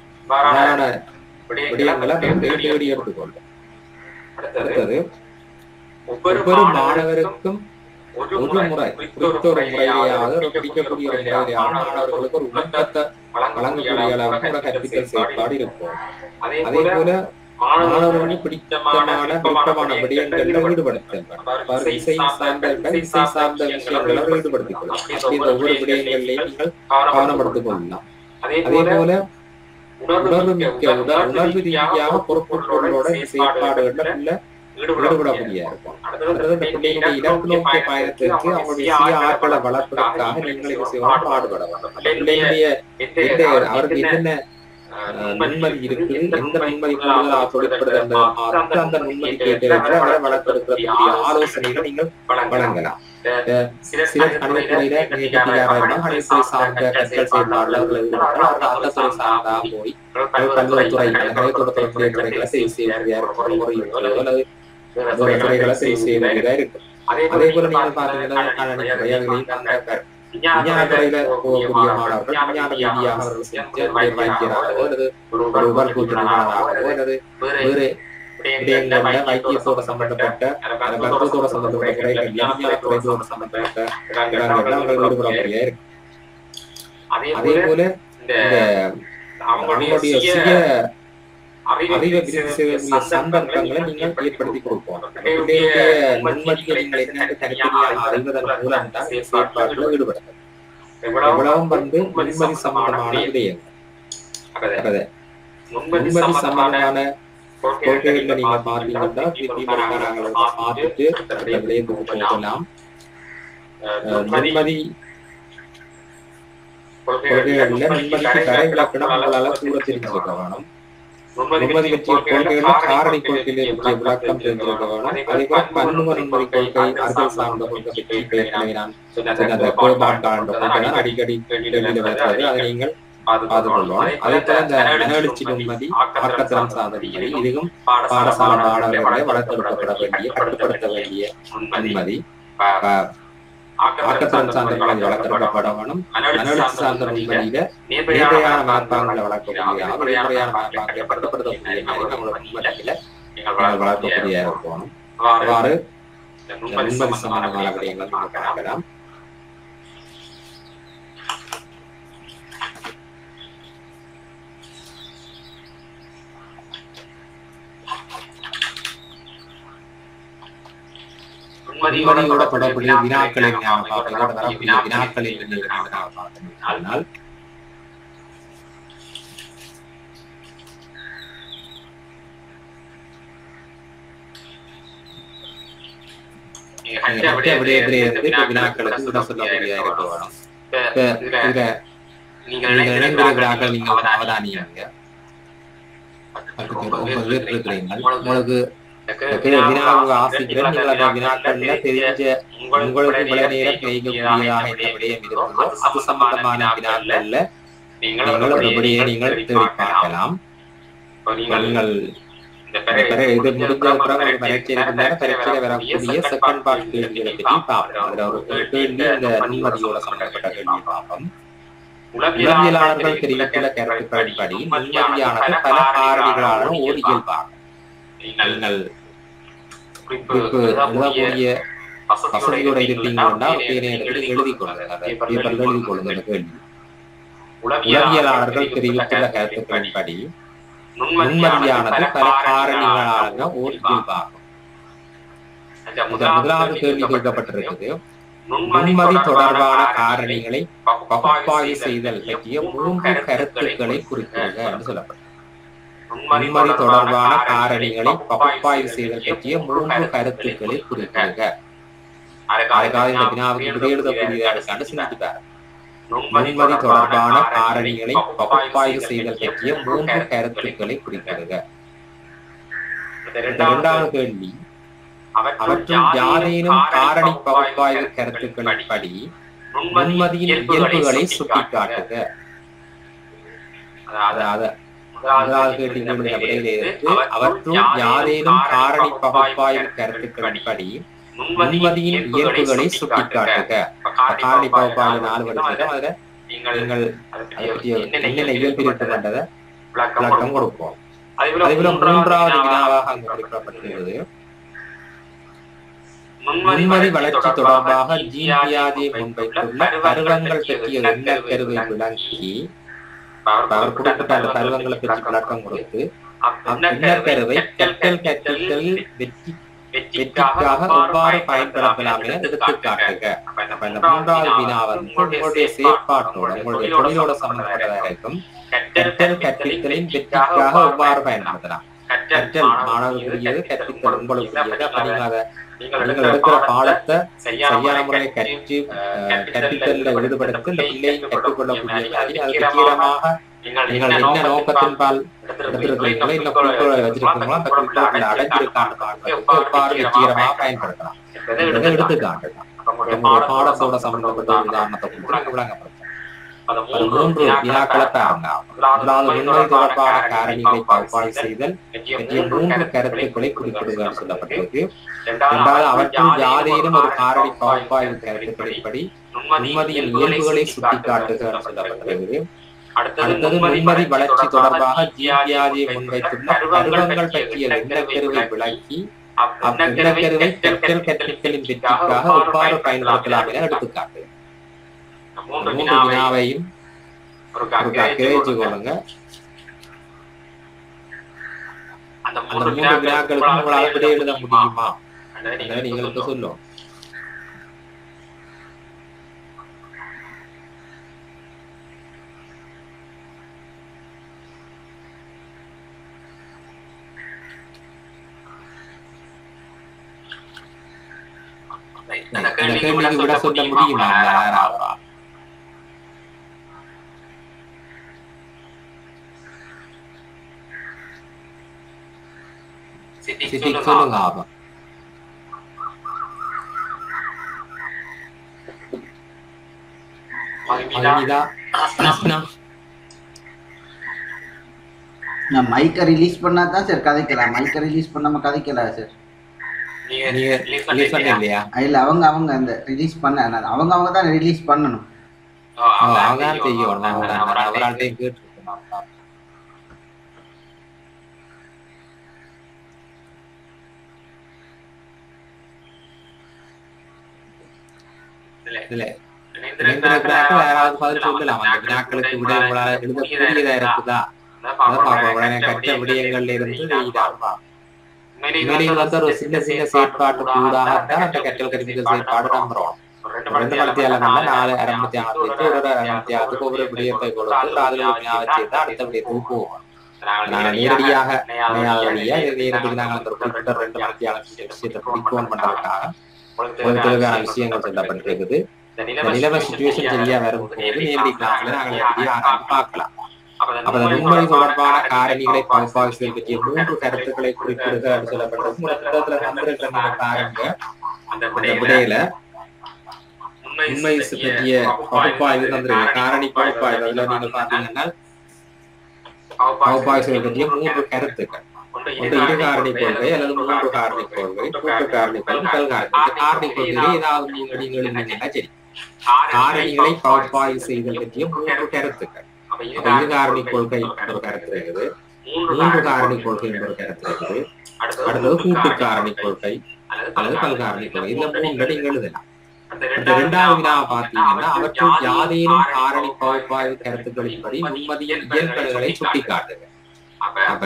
விடயங்களை தேடி தேடி எடுத்துக்கொள்ளும் அடுத்தது ஒவ்வொரு மாணவருக்கும் ஒரு முறை குறித்த ஒரு முறையாக ஒரு பிடிக்கக்கூடிய ஒரு முறையாக மாணவர்களுக்கு ஒரு உணர்த்தத்தை வழங்கக்கூடிய அளவுக்கு ஒரு கற்பித்தல் செயற்பாடு இருக்கும் அதே போல மாணவர்களுக்கு பிடித்தமான விருப்பமான விடயங்கள்ல ஈடுபடுத்தல் இசை சார்ந்த இசை சார்ந்த விஷயங்களை ஈடுபடுத்திக் கொள்ளலாம் அப்படி இந்த ஒவ்வொரு விடயங்கள்லையும் நீங்கள் கவனப்படுத்திக் கொள்ளலாம் அதே போல உணர்வு மிக்க உணர் உணர்வு ரீதியாக பொறுப்புகளோட செயற்பாடுகள்ல ஈடுபடக்கூடிய இருக்கும் அடுத்தது இந்த பிள்ளைகளுடைய இலக்கு நோக்கிய பயணத்திற்கு அவங்களுடைய சுய ஆற்றலை வளர்ப்பதற்காக நீங்கள் இது செய்யணும் பாடுபட வேண்டும் பிள்ளைகளுடைய எந்த அவருக்கு என்னென்ன நுண்மதி இருக்குது எந்த நுண்மதி கூடுதலாக தொழிற்படுது அந்த அந்த நுண்மதி கேட்டு அவரை வளர்ப்பதற்குரிய ஆலோசனைகளை நீங்கள் வழங்கலாம் சில கணிதத்துறையில கட்டிக்காரர்கள் கணிதத்துறை சார்ந்த கற்கள் செயல்பாடுல அவர்கள் ஈடுபட்டால் அவர்கள் அந்த துறை சார்ந்தா போய் பல்வேறு துறைகள் கணிதத்தோட தொடர்புடைய துறைகளை செய்ய செய்ய அல்லது அதோட துறைகளை செய்ய செய்ய இருக்கும் அதே போல நீங்க பாத்தீங்கன்னா கணனி துறை அதுலயும் அந்த விஞ்ஞான துறையில போகக்கூடிய மாணவர்கள் விஞ்ஞான ரீதியாக அவர்கள் செஞ்ச வைத்தியராகவோ அல்லது ஒரு உடல் கூட்டுறவாகவோ அல்லது வேறு விடயங்கள்ல வைத்தியத்தோட சம்பந்தப்பட்ட மருத்துவத்தோட சம்பந்தப்பட்ட துறைகள் விஞ்ஞான துறைகளோட சம்பந்தப்பட்ட இடங்கள்ல அவர்கள் ஈடுபடக்கூடிய இருக்கு அதே போல இந்த அவங்களுடைய சுய அறிவை விருத்தி செய்யக்கூடிய சந்தர்ப்பங்களை நீங்கள் ஏற்படுத்தி கொடுப்போம் உங்களுடைய நுண்மதியை நீங்கள் என்னென்று தனித்தனியாக அறிவதன் மூலம் தான் செயற்பாட்டில் ஈடுபடுறது இவ்வளவும் வந்து நுண்மதி சம்பந்தமான விடயங்கள் நுண்மதி சம்பந்தமான கொள்கைகள்ல நீங்க பாத்தீங்கன்னா விதிமுறைகளை நாங்கள் பார்த்துட்டு அந்த விடயத்துக்கு போகலாம் நுண்மதி கொள்கைகள்ல நுண்மதிக்கு தரை விளக்கணம் உங்களால கூற தெரிஞ்சிருக்க வேணும் நுண்மதி பற்றிய கொள்கைகள்ல காரணி கொள்கையில பற்றிய விளக்கம் தெரிஞ்சிருக்க வேணும் அதே போல பன்முக நுண்மதி கொள்கை அரசியல் சார்ந்த கொள்கை பற்றி ஏற்கனவே நான் சொன்ன அந்த கோபாட்டாண்ட கொள்கை தான் அடிக்கடி கேள்வியில வருகிறது அதை நீங்கள் பார்த்துக்கொள்வோம் அதே போல இந்த மனவெழுச்சி நுண்மதி ஆக்கத்திறன் சார்ந்த நிம்மதி இதுவும் பாடசாலை மாணவர்களை வளர்த்தெடுக்கப்பட வேண்டிய கட்டுப்படுத்த வேண்டிய நுண்மதி ஆக்கத்திறன் சார்ந்த நிம்மதி வளர்த்தெடுக்கப்பட வேணும் மனவெழுச்சி சார்ந்த நிம்மதியில நேர்மையான மனப்பாங்களை வளர்க்கக்கூடிய நேர்மையான மனப்பாங்களை கட்டுப்படுத்தக்கூடிய மாதிரி நம்மளோட நுண்மதியில வளர்க்கக்கூடிய இருக்கணும் அவ்வாறு நுண்மதி சம்பந்தமான விடயங்கள் நீங்கள் பார்க்கலாம் உண்மதியோட தொடர்புடைய வினாக்களை ஞாபகம் பார்ப்போம். இதோட வரக்கூடிய வினாக்களின் எண்ணிக்கை ஞாபகம் பார்த்தோம். அதனால் மற்ற விடயத்திலிருந்து இப்ப வினாக்களுக்கு விட சொல்லக்கூடிய இருக்க வேணும் இப்ப இதுல நீங்கள் நீங்க இணைந்திருக்கிறார்கள் நீங்க அவதானியம் அவதானியங்க பக்கத்துல ஒன்பது பேர் இருக்கிறீர்கள் உங்களுக்கு உங்களுக்கு வினாவுக்கு ஆசிக்கிறேன் நீங்கள் அந்த வினாக்கள்ல தெரிஞ்ச உங்களுக்கு பல நேரம் கிடைக்கக்கூடியதாக என்ன விடயம் இருந்ததோ அது சம்பந்தமான வினாக்கள்ல நீங்கள் ஒரு விடையை நீங்கள் தேடி பார்க்கலாம் நீங்கள் பிற- இது முடிஞ்ச அப்புறம் ஒரு பரீட்சை இருக்கிற பரீட்சையில வரக்கூடிய செகண்ட் பார்ட் கேள்விகளை பற்றி பார்ப்போம் அதுல ஒரு கேள்வி இந்த நுண்மதியோட சம்பந்தப்பட்ட கேள்வி பார்ப்போம் உளவியலாளர்கள் தெரிவித்துள்ள கருத்துக்களின்படி நுண்மதியானது பல காரணிகளான ஒரு இயல்பாகும் நீங்கள் குறிப்பு எழுதக்கூடிய வசதியோட இருப்பீங்கன்னா பேரை எடுத்து எழுதி கொள்ளுங்க அதை பேப்பர்ல எழுதி கொள்ளுங்க அந்த கேள்வி உளவியலாளர்கள் தெரிவித்துள்ள கருத்துக்களின்படி நுண்மதியானது பல காரணிகளான ஓர் இயல்பாகும் இந்த முதலாவது கேள்வி கேட்கப்பட்டிருக்குது நுண்மதி தொடர்பான காரணிகளை பகுப்பாய்வு செய்தல் பற்றிய மூன்று கருத்துக்களை குறிப்பிடுக என்று சொல்லப்பட்டது நுண்மதி தொடர்பான காரணிகளை பகுப்பாய்வு செய்தல் பற்றிய மூன்று கருத்துக்களை குறிப்பிடுக அதுக்காக இந்த வினாவுக்கு விடை எழுதக்கூடியதாக சிந்திப்பார் நுண்மதி தொடர்பான காரணிகளை பகுப்பாய்வு செய்தல் பற்றிய மூன்று கருத்துக்களை குறிப்பிடுக இந்த இரண்டாவது கேள்வி அவற்றுள் யாதேனும் காரணி பகுப்பாய்வு கருத்துக்களின்படி நுண்மதியின் இயல்புகளை சுட்டிக்காட்டுக அதாவது முதலாவது கேள்விகளுடைய விடையிலே இருந்து அவற்றுள் யாதேனும் காரணி பகுப்பாய்வு கருத்துக்களின்படி நுண்மதியின் இயல்புகளை சுட்டிக்காட்டுக காரணி பகுப்பாய்வு நாலு படிச்சிருக்கோம் அதுல நீங்கள் அதை பற்றி என்னென்ன இயல்பு இருக்கின்றதை விளக்கம் கொடுப்போம் அதேபோல மூன்றாவது வினாவாக அங்கு குறிப்பிடப்பட்டுள்ளது நுண்மதி வளர்ச்சி தொடர்பாக ஜீன் பியாஜே முன்வைத்துள்ள பருவங்கள் பற்றிய எண்ணக்கருவை விளக்கி அவர் குறிப்பிட்ட அந்த பருவங்களை பற்றி விளக்கம் கொடுத்து அவ்விண்ணக்கருவை கற்றல் கற்பித்தல் வெற்றி வெற்றிக்காக எவ்வாறு பயன்படுத்தலாம் என எடுத்து காட்டுக அப்ப இந்த மூன்றாவது வினா வந்து உங்களுடைய செயற்பாட்டோட உங்களுடைய தொழிலோட சம்பந்தப்பட்டதாக இருக்கும் கற்றல் கற்பித்தலின் வெற்றிக்காக எவ்வாறு பயன்படுத்தலாம் கற்றல் மாணவர்களுக்குரியது கற்பித்தல் உங்களுக்குரியது அப்ப நீங்க அதை நீங்கள் எடுக்கிற பாடத்தை சரியான முறையில் கற்று அஹ், கற்பித்தல்ல ஈடுபடுத்தி இந்த பிள்ளை கற்றுக்கொள்ளக்கூடிய மாதிரி அது வெற்றிகரமாக நீங்கள் என்ன நோக்கத்தின்பால் எடுத்திருக்கிறீங்களோ இல்ல குறிக்கோளை வச்சிருக்கீங்களோ அந்த குறிக்கோளை அடைஞ்சிருக்கான்னு பார்க்கறதுக்கு எவ்வாறு வெற்றிகரமாக பயன்படுத்தலாம் என்பதை எடுத்துக்காட்டுலாம் உங்களுடைய பாடத்தோட சம்பந்தப்பட்ட ஒரு உதாரணத்தை கொடுத்து நாங்க விளங்கப்படுத்தோம் அது மூன்று வினாக்களை பாருங்க முதலாவது உண்மை தொடர்பான காரணிகளை பகுப்பாய்வு செய்தல் பற்றிய மூன்று கருத்துக்களை குறிப்பிடுவது சொல்லப்பட்டிருக்கு இரண்டாவது அவற்றுள் யாதேனும் ஒரு காரணி பகுப்பாய்வு கருத்துக்களின்படி நுண்மதியின் இயல்புகளை சுட்டிக்காட்டுக என்று சொல்லப்பட்டிருக்கு அடுத்தது நுண்மதி வளர்ச்சி தொடர்பாக ஜியாதியை முன்வைத்துள்ள பருவங்கள் பற்றிய எண்ணக்கருவை விளக்கி அவ்வெண்ணக்கருவை கற்றல் கற்பித்தலின் வெற்றிக்காக எவ்வாறு பயன்படுத்தலாம் என எடுத்துக்காட்டு மூன்று வினாவையும் ஒரு கிரகிச்சு கொள்ளுங்க அந்த அந்த மூன்று வினாக்களுக்கு உங்களால் விடை எழுத முடியுமா அதை நீங்களுக்கு சொல்லும் அந்த இந்த கேள்விக்கு விட சொல்ல முடியுமா யாராவது சித்திக் சொல்லுங்க ஆபா மகிமிதா நான் மைக்கை ரிலீஸ் பண்ணா தான் சார் கதைக்கலாம் மைக்கை ரிலீஸ் பண்ணாம கதைக்கலாம் சார் நீங்க ரிலீஸ் பண்ண இல்லையா இல்ல அவங்க அவங்க அந்த ரிலீஸ் பண்ண நான் அவங்க அவங்க தான் ரிலீஸ் பண்ணணும் அவங்க தான் செய்யணும் அவங்க அவரால்ட்டையும் கேட்டுருக்கணும் இல்ல இணைந்திருக்கிறார்கள் யாராவது பதில் சொல்லலாம் அந்த வினாக்களுக்கு விட உங்களால எழுதக்கூடியதா இருக்குதா அதை பார்ப்போம் உடனே கற்ற விடயங்கள்ல இருந்து வெளியிடாம உண்மையிலேயே வந்து ஒரு சின்ன சின்ன செயற்பாட்டு கூடாகத்தான் அந்த கற்றல் கற்பித்தல் செயற்பாடு நம்புறோம் ரெண்டு மணித்தியாலங்கள்ல நாலு அரை மணித்தியாலத்துக்கு ஒரு அரை மணித்தியாலத்துக்கு ஒவ்வொரு விடயத்தை கொடுத்து அதுல ஒரு ஞாபகம் செய்து அடுத்த விடயத்துக்கு போவோம் நாங்க நேரடியாக நேரடியா நேரடியாக நாங்கள் அந்த ஒரு குறிப்பிட்ட ரெண்டு மணித்தியாலத்துக்கு விஷயத்தை பிடிக்கோன் பண்றதுக்காக ஒரு தேவையான விஷயங்கள் சொல்லப்பட்டிருக்குது இந்த நிலைமை சுச்சுவேஷன் சரியா வரும்போது நேரடி கிளாஸ்ல நாங்கள் நேரடியாக ஆராய்ந்து பார்க்கலாம் அப்ப அந்த நுண்மொழி தொடர்பான காரணிகளை பகுப்பாய்வுகள் பற்றிய மூன்று கருத்துக்களை குறிப்பிடுக அப்படின்னு சொல்லப்பட்டது உங்க புத்தகத்துல தந்திருக்கிற நீங்க பாருங்க அந்த விடையில உண்மை பற்றிய பகுப்பாய்வு தந்திருக்கு காரணி பகுப்பாய்வு அதுல நீங்க பாத்தீங்கன்னா பகுப்பாய்வுகள் பற்றிய மூன்று கருத்துக்கள் ஒன்று இரு காரணி கொள்கை அல்லது மூன்று காரணி கொள்கை மூன்று காரணி கொள்கை முதல் காரணி இந்த காரணி கொள்கையில ஏதாவது நீங்க நீங்க எழுதினீங்கன்னா சரி காரணிகளை பகுப்பாய்வு செய்தல் பற்றிய மூன்று கருத்துக்கள் அப்ப இரு காரணி கொள்கை ஒரு கருத்து இருக்குது மூன்று காரணி கொள்கை என்ற ஒரு கருத்து இருக்குது அடுத்தது கூட்டு காரணி கொள்கை அல்லது பல்காரணி கொள்கை இந்த மூன்று நீங்க எழுதலாம் இந்த இரண்டாவது வினாவை பார்த்தீங்கன்னா அவற்றுள் யாதேனும் காரணி பகுப்பாய்வு கருத்துக்களின்படி நிம்மதியின் இயல்புகளை சுட்டிக்காட்டுங்க அப்ப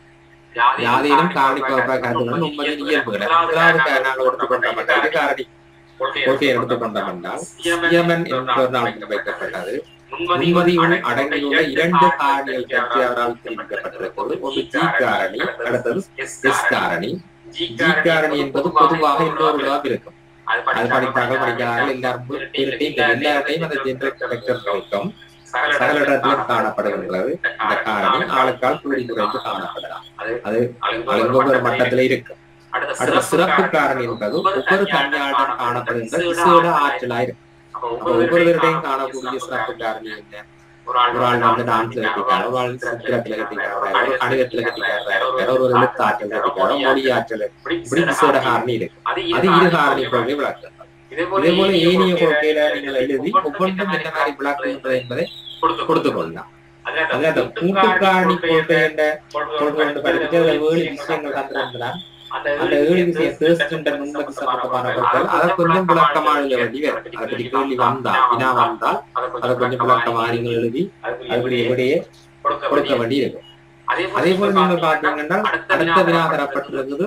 யாதேனும் காரணி பகுப்பாய்வு கருத்துக்கள் நிம்மதியின் இயல்புகளை முதலாவது நாங்கள் எடுத்துக்கொண்டோம் இரு காரணி கொள்கையை எடுத்துக்கொண்டோம் என்றால் சியமன் என்ற ஒரு நாள் வைக்கப்பட்டது நிம்மதியுடன் அடங்கியுள்ள இரண்டு காரணிகள் பற்றி அவரால் தெரிவிக்கப்பட்டிருக்கிறது ஒன்று ஜி காரணி அடுத்தது எஸ் காரணி ஜி காரணி என்பது பொதுவாக இன்னொரு இருக்கும் அது படித்தார்கள் படிக்கிறார்கள் எல்லாரும் எல்லார்ட்டையும் அந்த ஜென்ரல் கலெக்டர் இருக்கும் சகல இடத்திலும் காணப்படுகின்றது இந்த காரணி ஆளுக்கால் கூடி குறைந்து காணப்படலாம் அது ஒவ்வொரு மட்டத்தில இருக்கு அடுத்த சிறப்பு காரணி என்பது ஒவ்வொரு தனியாளம் காணப்படுகின்ற விசேட ஆற்றலா இருக்கு ஒவ்வொருவருடையும் காணக்கூடிய சிறப்பு காரணி என்ன ஒரு ஆள் வந்து டான்ஸ்ல கட்டிக்காரு ஒரு ஆள் சித்திரத்துல கட்டிக்காரு ஒரு கணிதத்துல கட்டிக்காரு ஒரு ஒரு எழுத்தாற்றல் கட்டிக்காரு மொழி ஆற்றல் இப்படி விசேட காரணி இருக்கு அது இரு காரணி கொள்கை விளக்கம் இதே போல ஏனிய கொள்கையில நீங்கள் எழுதி ஒவ்வொன்றும் என்ன மாதிரி விளக்குகின்றது என்பதை கொடுத்துக் கொள்ளலாம் அதுல அந்த கூட்டு காரணி கொள்கை என்ற கொள்கை என்று படிச்சுட்டு அதுல ஏழு விஷயங்கள் தந்திருந்தான் அந்த ஏழு விஷயம் தேர்ஸ்ட் நுண்மதி சம்பந்தமான பொருட்கள் அதை கொஞ்சம் விளக்கமா எழுத வேண்டி வரும் அதை பற்றி கேள்வி வந்தா வினா வந்தால் அதை கொஞ்சம் விளக்கமா நீங்கள் எழுதி அதுபடி எப்படியே கொடுக்க வேண்டி இருக்கும் அதே போல நீங்க பாத்தீங்கன்னா அடுத்த வினா தரப்பட்டிருக்குது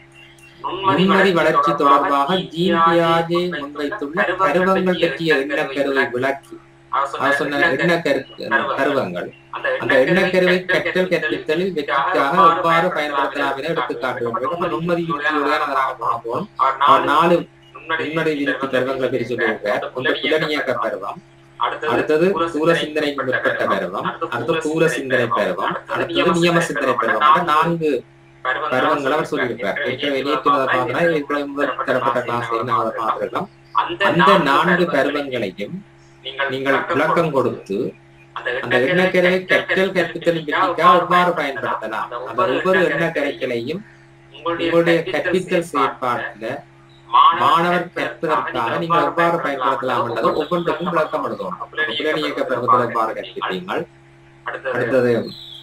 நுண்மதி வளர்ச்சி தொடர்பாக ஜீன் பியாஜே முன்வைத்துள்ள பருவங்கள் பற்றிய எண்ணக்கருவை விளக்கி அவர் சொன்ன எண்ணக்கரு கருவங்கள் அந்த எண்ணக்கருவை கற்றல் கற்பித்தலில் வெற்றிக்காக எவ்வாறு பயன்படுத்தலாம் என எடுத்துக்காட்டு நம்ம நுண்மதி விருத்தியுடன் அதை நாங்கள் பார்ப்போம் அவர் நாலு நுண்மதி விருத்தி பருவங்களை பிரிச்சு கொடுக்க ஒன்று புலனியக்க பருவம் அடுத்தது தூர சிந்தனை உட்பட்ட பருவம் அடுத்தது தூர சிந்தனை பருவம் அடுத்தது நியம சிந்தனை பருவம் நான்கு பருவங்களை அவர் சொல்லியிருப்பார் ஏற்கனவே நேற்று பார்த்தா ஏற்கனவே முதல் தரப்பட்ட கிளாஸ் நாங்கள் அதை பார்த்திருக்கோம் அந்த நான்கு பருவங்களையும் நீங்கள் விளக்கம் கொடுத்து அந்த எண்ணக்கரை கற்றல் கற்பித்தல் விதிக்காக எவ்வாறு பயன்படுத்தலாம் அந்த ஒவ்வொரு எண்ணக்கரைகளையும் உங்களுடைய கற்பித்தல் செயற்பாட்டுல மாணவர் கற்பதற்காக நீங்கள் எவ்வாறு பயன்படுத்தலாம் என்றது ஒவ்வொன்றுக்கும் விளக்கம் எழுதணும் புலனியக்க பருவத்தில் எவ்வாறு கற்பித்தீங்கள் அடுத்தது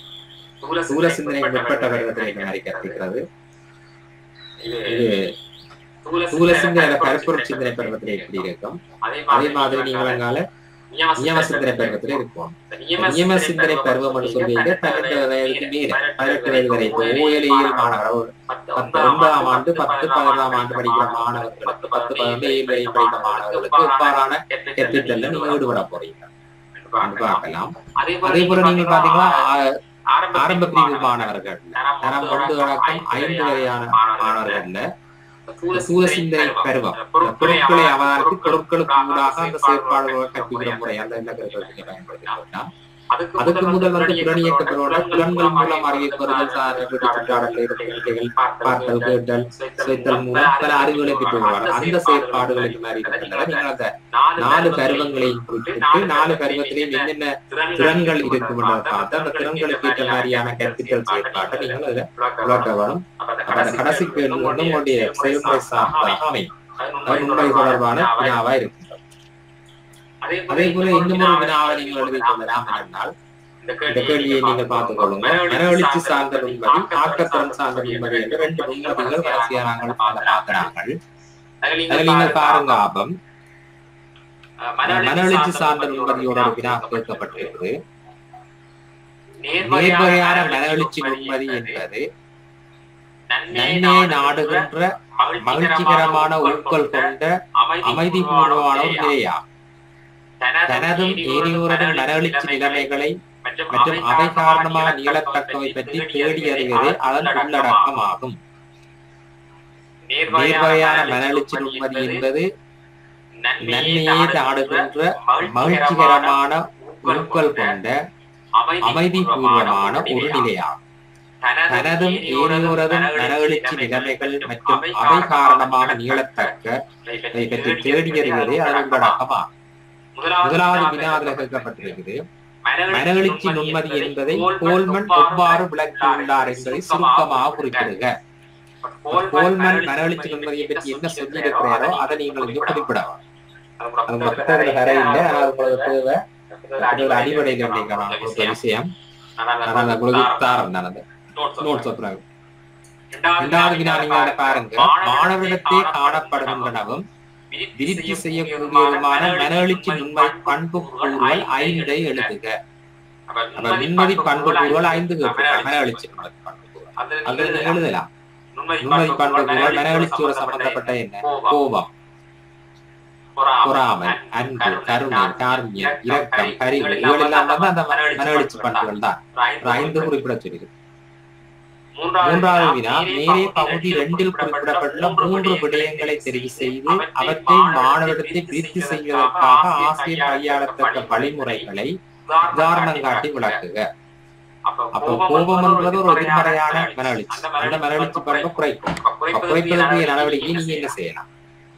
சூர சிந்தனை உட்பட்ட பருவத்தில் என்ன மாதிரி கற்பிக்கிறது இது சூழ சிந்தனை பரப்புற சிந்தனை பருவத்தில் எப்படி இருக்கும் அதே மாதிரி நீங்கள் அங்கால நியம சிந்தனை பருவத்துல இருக்கும் நியம சிந்தனை பருவம் என்று சொல்லிட்டு பன்னெண்டு வயதுக்கு மேல பதினெட்டு வயது வரை இப்போ ஓயலியல் மாணவர் பத்து ஒன்பதாம் ஆண்டு பத்து பதினொன்றாம் ஆண்டு படிக்கிற மாணவர்களுக்கு பத்து பதினொன்று ஏழு வரை படிக்கிற மாணவர்களுக்கு இவ்வாறான கற்பித்தல்ல நீங்க ஈடுபட போறீங்க பார்க்கலாம் அதே போல நீங்க பாத்தீங்கன்னா ஆரம்ப பிரிவு மாணவர்கள் தரம் ஒன்று தொடக்கம் ஐந்து வரையான மாணவர்கள்ல சூழ சிந்தனை பருவம் பொருட்களை அவதானித்து பொருட்களுக்கு ஊடாக அந்த செயற்பாடுகளை கற்பிக்கிற முறை அந்த என்ன பயன்படுத்தினா அதுக்கு முதல் வந்து புலனியக்கத்தோட புலன்கள் மூலம் அறிய பெறுதல் சுற்றாடல்கள் பார்த்தல் கேட்டல் சுவைத்தல் மூலம் பல அறிவுகளை பெற்று வருவாங்க அந்த செயற்பாடுகளுக்கு மாதிரி இருக்கின்றன நீங்கள் அந்த நாலு பருவங்களையும் குறிப்பிட்டு நாலு பருவத்திலையும் என்னென்ன திறன்கள் இருக்கும் பார்த்து அந்த திறன்களுக்கு ஏற்ற மாதிரியான கற்பித்தல் செயற்பாட்டை நீங்கள் அதுல விளக்க வேணும் அந்த கடைசி கேள்வி வந்து உங்களுடைய செயல்முறை சார்பாக அமையும் அது உண்மை தொடர்பான வினாவா இருக்கும் அதே போல இன்னும் ஒரு வினாவை நீங்கள் எழுதி கொள்ளலாம் என்றால் இந்த கேள்வியை நீங்கள் பார்த்துக் கொள்ளுங்க மனவெளிச்சி சார்ந்த நுண்மதி ஆக்கத்திறன் சார்ந்த நுண்மதி என்று ரெண்டு நுண்மதிகள் வரிசையா நாங்கள் பார்க்கிறார்கள் அதில் நீங்கள் பாருங்க ஆபம் மனவெளிச்சி சார்ந்த நுண்மதியோட ஒரு வினா கேட்கப்பட்டிருக்குது நேர்மறையான மனவெளிச்சி நுண்மதி என்பது நன்னே நாடுகின்ற மகிழ்ச்சிகரமான ஊக்கல் கொண்ட அமைதிபூர்வமான ஒரு நிலையாகும் தனதும் ஏரியோரதும் மனவெழுச்சி நிலைமைகளை மற்றும் அவை காரணமாக நிகழத்தக்கவை பற்றி தேடி அறிவதே அதன் உள்ளடக்கமாகும் நேர்வகையான மனவெழுச்சி நுண்மதி என்பது நன்மையே நாடுகின்ற மகிழ்ச்சிகரமான ஊக்கல் கொண்ட அமைதிபூர்வமான ஒரு நிலையாகும் தனதும் ஏரியோரதும் மனவெழுச்சி நிலைமைகள் மற்றும் அவை காரணமாக நிகழத்தக்க இதை பற்றி தேடி அறிவதே அதன் உள்ளடக்கமாகும் முதலாவது வினாவில் கேட்கப்பட்டிருக்கிறது மனவெழுச்சி நுண்மதி என்பதை கோல்மன் எவ்வாறு விளக்கியுள்ளார் என்பதை சுருக்கமாக குறிப்பிடுக கோல்மன் மனவெழுச்சி நுண்மதியை பற்றி என்ன சொல்லியிருக்கிறாரோ அதை நீங்கள் இங்கு குறிப்பிடலாம் அது உங்க புத்தகத்துல வர இல்லை ஆனால் உங்களுக்கு தேவை அது ஒரு அடிப்படையில் நீங்கலாம் ஒரு விஷயம் ஆனால் உங்களுக்கு தாரம் தானது நோட் சொல்றாங்க இரண்டாவது வினா நீங்க பாருங்க மாணவரிடத்தே காணப்படுகின்றனவும் விருத்தி செய்யக்கூடியதுமான மனவெழுச்சி நுண்மதி பண்பு கூறுகள் ஐந்தை எழுதுக அப்ப நிம்மதி பண்பு கூறுகள் ஐந்து கேட்கிறாங்க மனவெழுச்சி நுண்மதி பண்பு கூறுகள் அதுல நீங்க எழுதலாம் நுண்மதி பண்பு கூறுகள் மனவெழுச்சியோட சம்பந்தப்பட்ட என்ன கோபம் பொறாமை அன்பு கருணை காரண்யம் இரக்கம் கரிவு இவையெல்லாம் வந்து அந்த மனவெழுச்சி பண்புகள் தான் ஒரு ஐந்து குறிப்பிட சொல்லுது மூன்றாவது வினா மேலே பகுதி இரண்டில் குறிப்பிடப்பட்டுள்ள மூன்று விடயங்களை தெரிவு செய்து அவற்றை மாணவரிடத்தை விருத்தி செய்வதற்காக ஆசிரியர் கையாளத்தக்க வழிமுறைகளை உதாரணம் காட்டி விளக்குக அப்போ கோபம் என்பது ஒரு எதிர்மறையான மனவெழுச்சி அந்த மனவெழுச்சி பண்பு குறைக்கும் குறைப்பதற்குரிய நடவடிக்கை நீங்க என்ன செய்யலாம்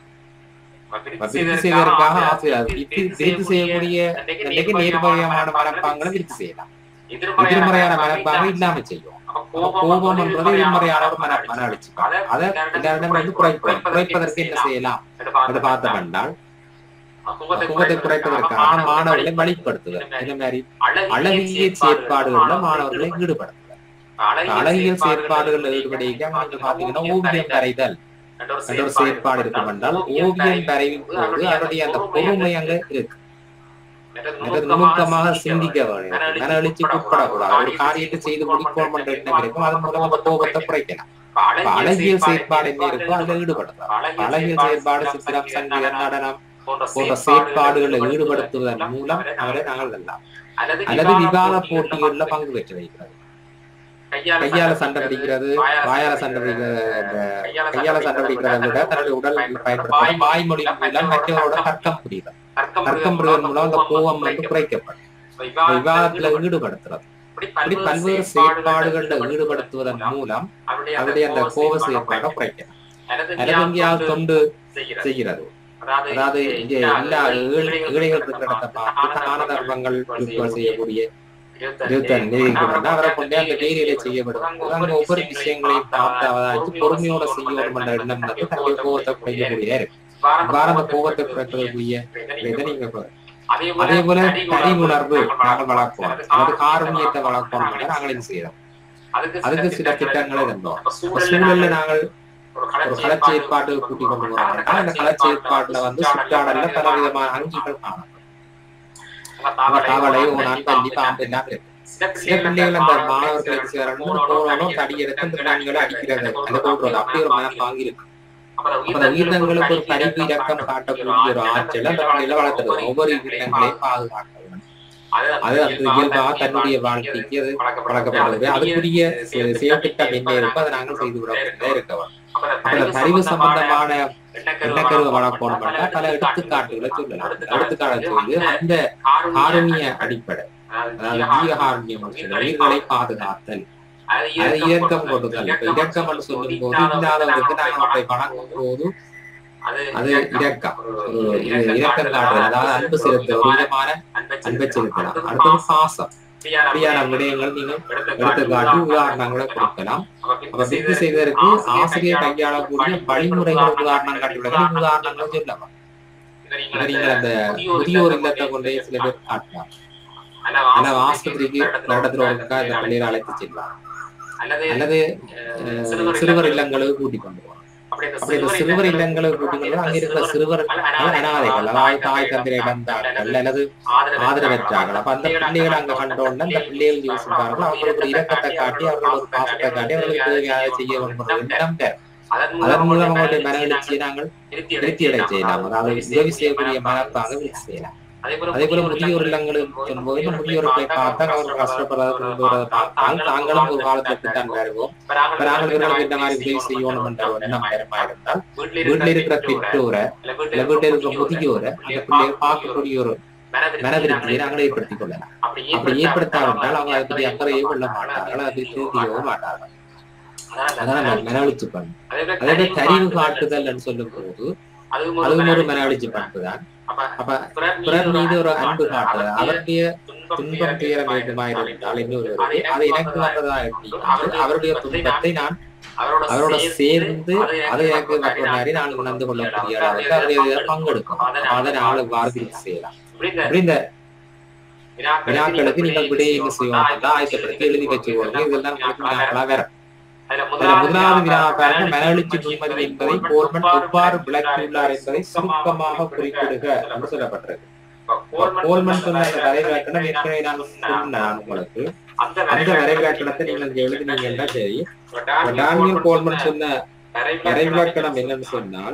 விருத்தி செய்வதற்காக ஆசிரியர் விருத்தி செய்யக்கூடிய இன்றைக்கு நேர்மறையான மனப்பாங்களை விருத்தி செய்யலாம் எதிர்மறையான மனப்பாங்க இல்லாம செய்யும் கோபம் என்பது எதிர்மறையான ஒரு மன மன அழிச்சு அதை எல்லாரிடம் வந்து குறைப்போம் குறைப்பதற்கு என்ன செய்யலாம் அதை பார்த்தோம் என்றால் கோபத்தை குறைப்பதற்காக மாணவர்களை வழிப்படுத்துதல் இந்த மாதிரி அழகியல் செயற்பாடுகள்ல மாணவர்களை ஈடுபடுத்துதல் அழகியல் செயற்பாடுகள்ல ஈடுபடுக வந்து பாத்தீங்கன்னா ஓவியம் வரைதல் என்ற ஒரு செயற்பாடு இருக்கும் என்றால் ஓவியம் வரைவின் போது அதனுடைய அந்த பொறுமை அங்க இருக்கு நுணுக்கமாக சிந்திக்க வேண்டும் மனவெளிச்சுக்கு உட்படக்கூடாது ஒரு காரியத்தை செய்து முடிக்கணும் என்ற எண்ணம் இருக்கும் அதன் மூலம் அந்த கோபத்தை குறைக்கலாம் அழகியல் செயற்பாடு என்ன இருக்கோ அதுல ஈடுபடுத்தலாம் அழகியல் செயற்பாடு சித்திரம் சங்கீதம் நடனம் போன்ற செயற்பாடுகளில் ஈடுபடுத்துவதன் மூலம் அவரை நாங்கள் வெல்லலாம் அல்லது விவாத போட்டிகள்ல பங்கு பெற்று வைக்கிறது கையால சண்டை பிடிக்கிறது வாயால சண்டை பிடிக்கிறது கையால சண்டை பிடிக்கிறத விட தன்னுடைய உடல் பயன்படுத்த வாய்மொழி மூலம் மற்றவரோட தர்க்கம் புரியுது தர்க்கம் புரிவதன் மூலம் அந்த கோபம் வந்து குறைக்கப்படும் விவாதத்துல ஈடுபடுத்துறது இப்படி பல்வேறு செயற்பாடுகள்ல ஈடுபடுத்துவதன் மூலம் அவருடைய அந்த கோப செயற்பாடை குறைக்கலாம் அல்லது எங்கேயாவது தொண்டு செய்கிறது அதாவது இங்க எல்லா ஏழைகள் இருக்கிற இடத்தை பார்த்து தான தர்மங்கள் செய்யக்கூடிய அவரை கொண்டே அந்த நேரிலே செய்யப்படும் அங்க ஒவ்வொரு விஷயங்களையும் பார்த்து அவதானித்து பொறுமையோட செய்யணும் என்ற எண்ணம் வந்து தன்னுடைய கோபத்தை குறைக்கக்கூடிய இருக்கு இவ்வாறு அந்த கோபத்தை குறைக்கக்கூடிய இதை நீங்க அதே போல தனி உணர்வு நாங்கள் வளர்ப்போம் அல்லது காரணியத்தை வளர்ப்போம் நாங்கள் இது செய்யறோம் அதுக்கு சில திட்டங்களை இருந்தோம் சூழல்ல நாங்கள் ஒரு கலச்செயற்பாட்டு கூட்டி கொண்டு போறோம் அந்த கலச்செயற்பாட்டுல வந்து சுற்றாடல்ல பல விதமான அங்கிகள் காணப்படும் தவளை ஓனான் பள்ளி பாம்பு எல்லாம் இருக்கு சில பிள்ளைகள் அந்த மாணவர்களுக்கு சேரணும் போனாலும் தடி எடுத்து அந்த பெண்களை அடிக்கிறது அந்த போடுறது அப்படி ஒரு மனப்பாங்க இருக்கு அந்த உயிரினங்களுக்கு ஒரு பரிவு இறக்கம் காட்டக்கூடிய ஒரு ஆற்றல் அந்த பிள்ளைகளை வளர்த்துறது ஒவ்வொரு உயிரினங்களையும் பாதுகாக்க அது அந்த இயல்பாக தன்னுடைய வாழ்க்கைக்கு அது பழக்கப்படுது அதுக்குரிய செயற்திட்டம் என்ன இருக்கோ அதை நாங்கள் செய்து விட இருக்கவன் அப்புறம் பரிவு சம்பந்தமான எண்ணக்கருவை வளர்க்கணும் பல எடுத்துக்காட்டுகளை சொல்லலாம் எடுத்துக்காட்டு சொல்லி அந்த காரணிய அடிப்படை அதாவது ஜீவகாரண்யம் உயிர்களை பாதுகாத்தல் அது இயக்கம் கொடுத்தல் இப்ப இயக்கம் என்று சொல்லும் போது இல்லாதவருக்கு நாங்கள் அவற்றை வணங்கும் போது அது இரக்கம் ஒரு இரக்கம் காட்டுதல் அதாவது அன்பு செலுத்த ஒரு விதமான அன்பை செலுத்தலாம் அடுத்தது பாசம் அப்படியான விடயங்கள் நீங்கள் எடுத்துக்காட்டி உதாரணங்களை கொடுக்கலாம் அப்ப வித்து செய்வதற்கு ஆசிரியர் கையாளக்கூடிய வழிமுறைகள் உதாரணம் காட்டிவிட உதாரணங்களை சொல்லலாம் நீங்கள் அந்த முதியோர் இல்லத்தை கொண்டே சில பேர் காட்டலாம் அல்லது ஆஸ்பத்திரிக்கு நடத்துல ஒருக்கா இந்த பள்ளியில் அழைத்து செல்லலாம் அல்லது சிறுவர் இல்லங்களுக்கு கூட்டி கொண்டு போகலாம் அப்படி இந்த அப்படி இந்த சிறுவர் இல்லங்களை கூட்டுகிறது அங்க இருக்கிற சிறுவர் அனாதைகள் அதாவது தாய் தந்தை இழந்தார்கள் அல்லது ஆதரவற்றார்கள் அப்ப அந்த பிள்ளைகள் அங்க கண்டோன்னு அந்த பிள்ளைகள் யோசிப்பார்கள் அவங்களுக்கு ஒரு இரக்கத்தை காட்டி அவர்கள் ஒரு பாசத்தை காட்டி அவர்களுக்கு தேவையான செய்ய வேண்டும் எண்ணம் பேர் அதன் மூலம் அவங்களுடைய மன எழுச்சியை நாங்கள் திருப்தி அடை செய்யலாம் அதாவது உதவி செய்யக்கூடிய மனப்பாங்க விருத்தி செய்யலாம் அதே போல முதியோர் இல்லங்களுக்கு சொல்லும்போது இந்த முதியோர்களை பார்த்தால் அவர்கள் கஷ்டப்படுறதை கொண்டு வரதை பார்த்தால் தாங்களும் ஒரு காலத்துக்கு தான் வருவோம் இப்ப நாங்கள் இவர்களுக்கு இந்த மாதிரி உதவி செய்யணும் என்ற எண்ணம் நேரமா இருந்தால் வீட்டில் இருக்கிற பெற்றோரை இல்ல வீட்டில் இருக்கிற முதியோரை அந்த பிள்ளையை பார்க்கக்கூடிய ஒரு மனதிருப்தியை நாங்கள் ஏற்படுத்திக் கொள்ளலாம் அப்படி ஏற்படுத்தாவிட்டால் அவங்க அதை பற்றி அக்கறையே கொள்ள மாட்டார்கள் அதை திருத்தியவோ மாட்டார்கள் அதான் நம்ம மனவழிச்சு பண்பு அதே போல கரிவு காட்டுதல் சொல்லும் போது அதுவும் ஒரு மனவழிச்சு பண்பு தான் அப்ப பிறர் மீது ஒரு அன்பு காட்டுதல் அவருடைய துன்பம் துயரம் வேண்டுமாயிருந்தால் இன்னொரு அதை எனக்கு வந்ததா எப்படி அவருடைய துன்பத்தை நான் அவரோட சேர்ந்து அதை எனக்கு வர்ற மாதிரி நான் உணர்ந்து கொள்ளக்கூடிய அளவுக்கு அவருடைய பங்கெடுக்கும் அதை நாங்கள் இவ்வாறு செய்யலாம் அப்படி இந்த வினாக்களுக்கு நீங்கள் விடையை என்ன செய்யணும் ஆயத்தப்படுத்தி எழுதி வச்சுக்கோங்க இதெல்லாம் உங்களுக்கு வினாக்களா வேற இதுல முதலாவது வினா பாருங்க மனவெளிச்சி நுண்மதி என்பதை கோர்மன் எவ்வாறு விளக்கியுள்ளார் என்பதை சுருக்கமாக குறிப்பிடுக என்று சொல்லப்பட்டிருக்கு கோல்மன் சொன்ன அந்த வரைவிலக்கணம் ஏற்கனவே நான் சொன்னேன் உங்களுக்கு அந்த வரைவிலக்கணத்தை நீங்கள் எழுதினீங்கன்னா சரி டானியல் கோல்மன் சொன்ன வரைவிலக்கணம் என்னன்னு சொன்னால்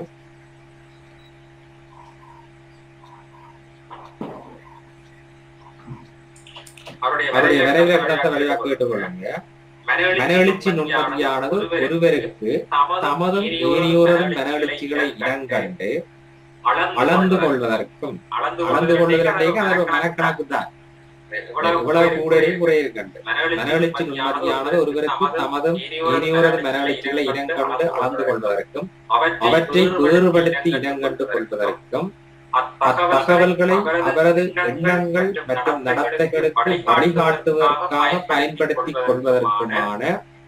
அவருடைய வரைவிலக்கணத்தை வழியாக கேட்டுக்கொள்ளுங்க மனவெளிச்சி நுண்மதியானது ஒருவருக்கு தமதும் ஏனையோரும் மனவெளிச்சிகளை இடங்கண்டு அளந்து கொள்வதற்கும் அளந்து கொள்வதற்கு அது ஒரு மனக்கணக்கு தான் இவ்வளவு கூடரையும் குறையிருக்கண்டு மனவெளிச்சி நுண்மதியானது ஒருவருக்கு தமதும் ஏனையோரது மனவெளிச்சிகளை இடங்கண்டு அளந்து கொள்வதற்கும் அவற்றை வேறுபடுத்தி இடங்கண்டு கொள்வதற்கும் அத்தகவல்களை அவரது எண்ணங்கள் மற்றும் நடத்தைகளுக்கு வழிகாட்டுவதற்காக பயன்படுத்திக் கொள்வதற்குமான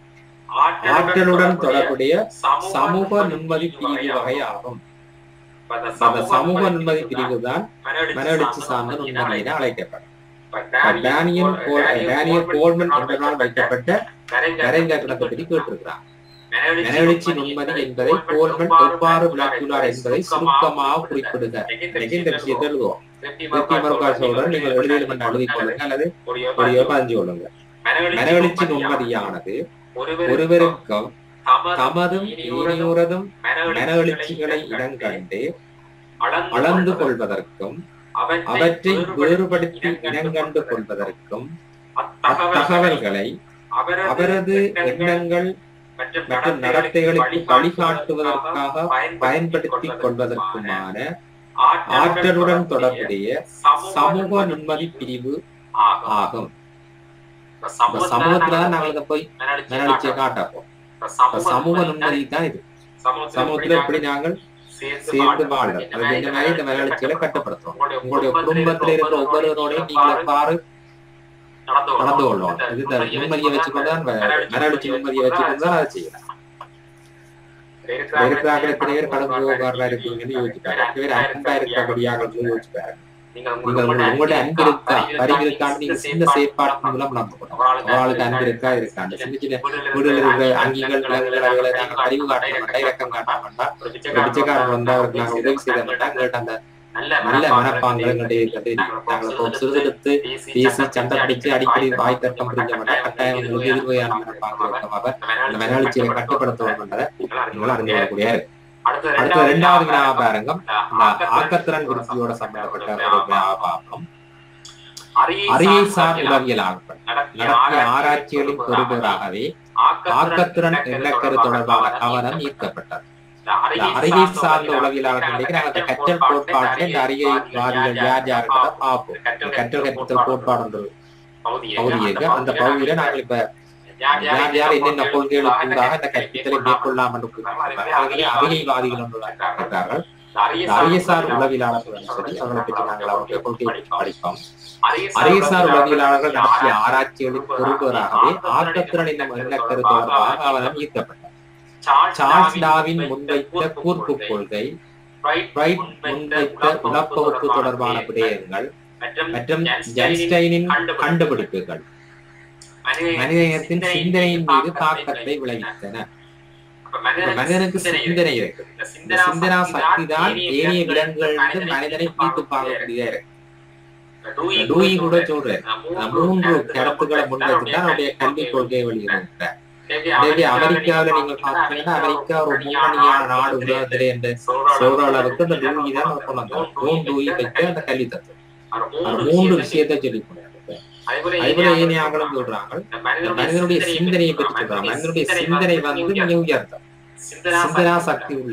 ஆற்றலுடன் தொடர்புடைய சமூக நுண்மதி பிரிவு வகை ஆகும் அந்த சமூக நுண்மதி பிரிவு தான் மனவெளிச்சி சார்ந்த நுண்மதி என அழைக்கப்படும் டேனியல் டேனியல் கோல்மன் என்பதனால் வைக்கப்பட்ட வரைவிலக்கணத்தை பற்றி கேட்டிருக்கிறார் மனவெளிச்சி நுண்மதி என்பதை கோல்மன் எவ்வாறு விளக்கியுள்ளார் என்பதை சுருக்கமாக குறிப்பிடுக இந்த விஷயத்தை எழுதுவோம் சொல்றேன் நீங்கள் எழுதியில் பண்ண எழுதி கொள்ளுங்க அல்லது ஒரு பதிஞ்சு கொள்ளுங்க மனவெளிச்சி நுண்மதியானது ஒருவருக்கும் தமதும் இனியோரதும் மனவெளிச்சிகளை இடங்கண்டு அளந்து கொள்வதற்கும் அவற்றை வேறுபடுத்தி இனங்கண்டு கொள்வதற்கும் அத்தகவல்களை அவரது எண்ணங்கள் மற்றும் நடத்தைகளுக்கு வழிகாட்டுவதற்காக பயன்படுத்திக் கொள்வதற்குமான ஆற்றலுடன் தொடர்புடைய சமூக நுண்மதி பிரிவு ஆகும் சமூகத்துலதான் நாங்கள் இதை போய் மனநிச்சய காட்டப்போம் சமூக நுண்மதி தான் இது சமூகத்துல எப்படி நாங்கள் சேர்ந்து வாழ்றோம் அது இந்த மாதிரி இந்த மனநிச்சயங்களை கட்டுப்படுத்துறோம் உங்களுடைய குடும்பத்துல இருக்கிற ஒவ்வொருவரோடையும் நீங்கள் எவ்வாறு நடந்து கொள்ளும் இது இந்த நிம்மதியை வச்சுக்கொண்டுதான் மனவெளிச்சி நிம்மதியை வச்சுக்கொண்டுதான் அதை செய்யலாம் இருக்கிறார்கள் எத்தனை பேர் கடன் விவகாரம் இருக்கீங்கன்னு யோசிப்பாரு எத்தனை பேர் அன்பா இருக்கிறபடியாக யோசிப்பாரு நீங்கள் உங்களுடைய அன்பு இருக்கா பரிவு இருக்கான்னு நீங்க சின்ன செயற்பாட்டு மூலம் நம்பணும் அவளுக்கு அன்பு இருக்கா இருக்காண்டு சின்ன சின்ன வீடுகள் இருக்கிற அங்கிகள் விலங்குகள் அவைகளை நாங்க பரிவு காட்ட மாட்டா இறக்கம் காட்ட மாட்டா ஒரு பிச்சைக்காரன் வந்தா அவருக்கு நாங்க உதவி செய்த மாட்டா எங்கள்கிட்ட அந்த நல்ல மனப்பாங்கள் எங்கள்கிட்ட நாங்கள் சிறுதெடுத்து பேசி சண்டை பிடிச்சு அடிக்கடி வாய் தட்டம் புரிஞ்ச மாட்டா கட்டாயம் உங்களுக்கு எதிர்வையான மனப்பாங்கள் இருக்கமாக அந்த மனவெளிச்சியை கட்டுப்படுத்த என்றதை நீங்கள் அறிந்து கொள்ளக்கூடிய அடுத்த இரண்டாவது வினாபாரங்கம் இந்த ஆக்கத்திறன் விருத்தியோட சம்பந்தப்பட்ட ஒரு வினாபாரம் அரியை சார் உளவியல் ஆகப்படும் நடத்திய ஆராய்ச்சிகளின் பெறுபவராகவே ஆக்கத்திறன் எண்ணக்கரு தொடர்பான கவனம் ஈர்க்கப்பட்டது அறிகை சார்ந்த உளவியலாளர்கள் நாங்கள் அந்த கற்றல் கோட்பாடுல இந்த அறிகை வாதிகள் யார் யாருன்றத பார்ப்போம் கற்றல் கற்றல் கோட்பாடு பகுதியாக அந்த பகுதியில நாங்கள் இப்ப யார் யார் என்னென்ன கொள்கைகளுக்கு இந்த கற்பித்தலை மேற்கொள்ளலாம் என்று அறிகைவாதிகள் இருக்கிறார்கள் அரியசார் உளவியலாளர்கள் சரி அவர்களை பற்றி நாங்கள் அவருடைய கொள்கையை படிப்போம் அரியசார் உளவியலாளர்கள் நடத்திய ஆராய்ச்சிகளின் பெறுபவராகவே ஆக்கத்திறன் என்னும் எண்ணக்கரு தொடர்பாக கவனம் ஈர்க்கப்பட்டார் சார்ல்ஸ் டாவின் முன்வைத்த கூர்ப்பு கொள்கை முன்வைத்த உளப்பகுப்பு தொடர்பான விடயங்கள் மற்றும் ஜென்ஸ்டைனின் கண்டுபிடிப்புகள் மனித இனத்தின் சிந்தனையின் மீது தாக்கத்தை விளைவித்தன அப்ப இப்ப மனிதனுக்கு சிந்தனை இருக்கு இந்த இந்த சிந்தனா சக்தி தான் ஏனைய விலங்குகள் வந்து மனிதனை பிரித்து பார்க்கக்கூடியதா இருக்கு டூயி டூயி கூட சொல்றாரு நான் மூன்று கருத்துக்களை முன்வைத்து தான் அவருடைய கல்வி கொள்கையை வெளியிடுறாங்க எனவே அமெரிக்காவில நீங்க பாத்தீங்கன்னா அமெரிக்கா ஒரு முன்னணியான நாடு உலகத்திலே என்று சொல்ற அளவுக்கு அந்த டூயி தான் அவர் கொண்டு வந்தார் மூணு டூயி வச்சு அந்த கல்வி தத்துவம் அவர் மூன்று விஷயத்தை சொல்லி கொண்டாரு அதே போல ஏனைய ஆகலும் சொல்றாங்க இந்த மனிதனுடைய சிந்தனையை பற்றி சொல்றாங்க மனிதனுடைய சிந்தனை வந்து மிக உயர்ந்தது சிந்தனா சக்தி உள்ள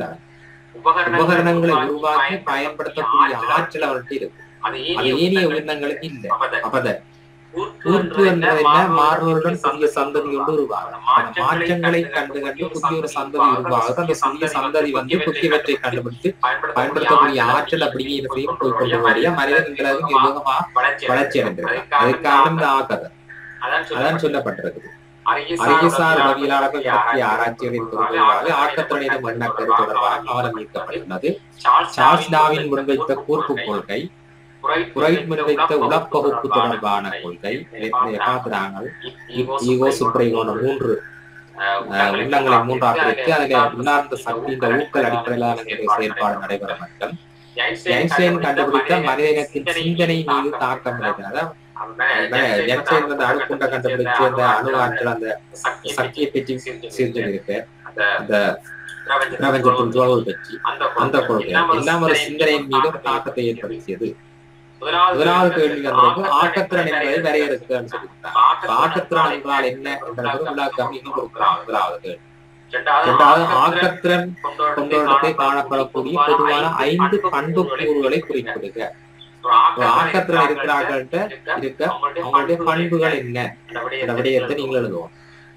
உபகரணங்களை உருவாக்கி பயன்படுத்தக்கூடிய ஆற்றல் அவர்கிட்ட இருக்கு அது ஏனைய உயிரினங்களுக்கு இல்ல அப்பத கூற்று என்பது என்ன மாறுவருடன் புதிய சந்ததி கொண்டு உருவாகும் அந்த மாற்றங்களை கண்டு கண்டு புதிய ஒரு சந்ததி உருவாகுது அந்த புதிய சந்ததி வந்து புதியவற்றை கண்டுபிடித்து பயன்படுத்தக்கூடிய ஆற்றல் அப்படியே என்ன செய்யும் போய் கொண்டு வழியா மனிதன்கிறது நிர்வாகமா வளர்ச்சி அடைந்திருக்கு அதுக்காக இந்த ஆக்கதை அதான் சொல்லப்பட்டிருக்கு அறிவுசார் உளவியலாளர்கள் நடத்திய ஆராய்ச்சிகளின் தொடர்பாக ஆக்கத்திறனிடம் எண்ணக்கரு தொடர்பாக கவனம் ஈர்க்கப்பட்டுள்ளது சார்ஸ் டாவின் முன்வைத்த கூர்ப்பு கொள்கை புரைட் முன்வைத்த உளப்பகுப்பு தொடர்பான கொள்கை ஏற்கனவே பார்க்கிறாங்க ஈகோ சுப்ரைகோன மூன்று அஹ், உள்ளங்களை மூன்றாக பிரித்து அதுல உள்ளார்ந்த சக்தி இந்த ஊக்கல் அடிப்படையிலான நிறைய செயற்பாடு நடைபெற மட்டும் ஐன்ஸ்டைன் கண்டுபிடித்த மனித இனத்தின் சிந்தனை மீது தாக்கம் இருக்கிறது ஐன்ஸ்டைன் வந்து அணுக்குண்ட கண்டுபிடிச்சு அந்த அணு ஆற்றல் அந்த சக்தியை பற்றி சிரிச்சிருக்கு அந்த பிரபஞ்சத்தின் துவவு பற்றி அந்த கொள்கை எல்லாம் ஒரு சிந்தனையின் மீது ஒரு தாக்கத்தை ஏற்படுத்தியது முதலாவது கேள்வி வந்தது ஆக்கத்திறன் என்பதை வரையறுக்கன்னு சொல்லியிருக்காங்க அப்ப ஆக்கத்திறன் என்றால் என்ன என்றது விளக்கம் இன்னும் கொடுக்குறாங்க முதலாவது கேள்வி இரண்டாவது ஆக்கத்திறன் கொண்டோடத்தை காணப்படக்கூடிய பொதுவான ஐந்து பண்பு கூறுகளை குறிப்பிடுக ஒரு ஆக்கத்திறன் இருக்கிறார்கள்ட்ட இருக்க அவங்களுடைய பண்புகள் என்ன என்ற விடயத்தை நீங்கள் எழுதுவோம்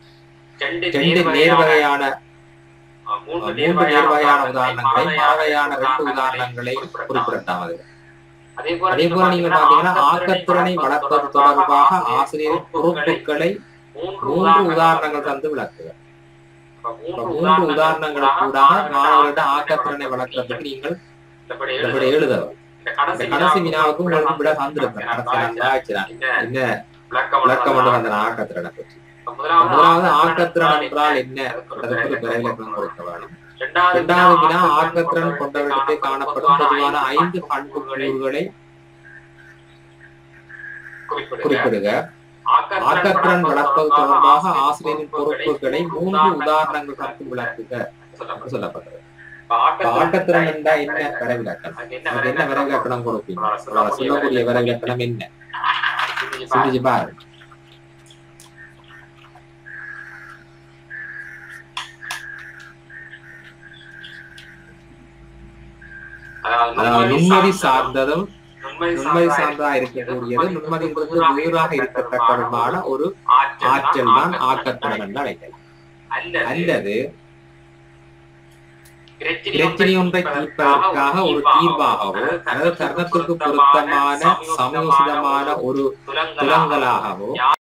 ரெண்டு நேர்வகையான மூன்று நேர்வகையான உதாரணங்களை பறவையான ரெண்டு உதாரணங்களை குறிப்பிடட்டாவது அதே போல நீங்க பாத்தீங்கன்னா ஆக்கத்திறனை வளர்ப்பது தொடர்பாக ஆசிரியர் பொறுப்புகளை மூன்று உதாரணங்கள் தந்து விளக்குக இப்ப மூன்று உதாரணங்கள் கூட மாணவர்களிடம் ஆக்கத்திறனை வளர்க்கறதுக்கு நீங்கள் இப்படி எழுதவும் இந்த கடைசி வினாவுக்கு உங்களுக்கு விட வந்திருப்பேன் கடைசி நான் ஆச்சுதான் என்ன விளக்கம் கொண்டு வந்த ஆக்கத்திறனை பற்றி முதலாவது ஆக்கத்திறன் என்றால் என்ன என்பதற்கு ஒரு விரைவிலக்கணம் கொடுக்க வேணும் இரண்டாவது வினா ஆக்கத்திறன் கொண்டவரிடத்தை காணப்படும் பொதுவான ஐந்து பண்பு கூறுகளை குறிப்பிடுக ஆக்கத்திறன் வளர்ப்பது தொடர்பாக ஆசிரியரின் பொறுப்புகளை மூன்று உதாரணங்கள் கற்று விளக்குக என்று சொல்லப்பட்டது இப்ப ஆக்கத்திறன் என்றா என்ன விரைவிலக்கணம் அதுக்கு என்ன விரைவிலக்கணம் கொடுப்பீங்க உங்களால சொல்லக்கூடிய விரைவிலக்கணம் என்ன சிந்திச்சு பாருங்க அதாவது நுண்மதி சார்ந்ததும் நுண்மதி சார்ந்ததா இருக்கக்கூடியது நுண்மதிங்கிறது வேறாக இருக்கத்தக்கதுமான ஒரு ஆற்றல் தான் ஆக்கத்திறன் என்று அழைக்கலாம் அல்லது பிரச்சனை ஒன்றை தீர்ப்பதற்காக ஒரு தீர்வாகவோ அல்லது தருணத்திற்கு பொருத்தமான சமயோசிதமான ஒரு துலங்கலாகவோ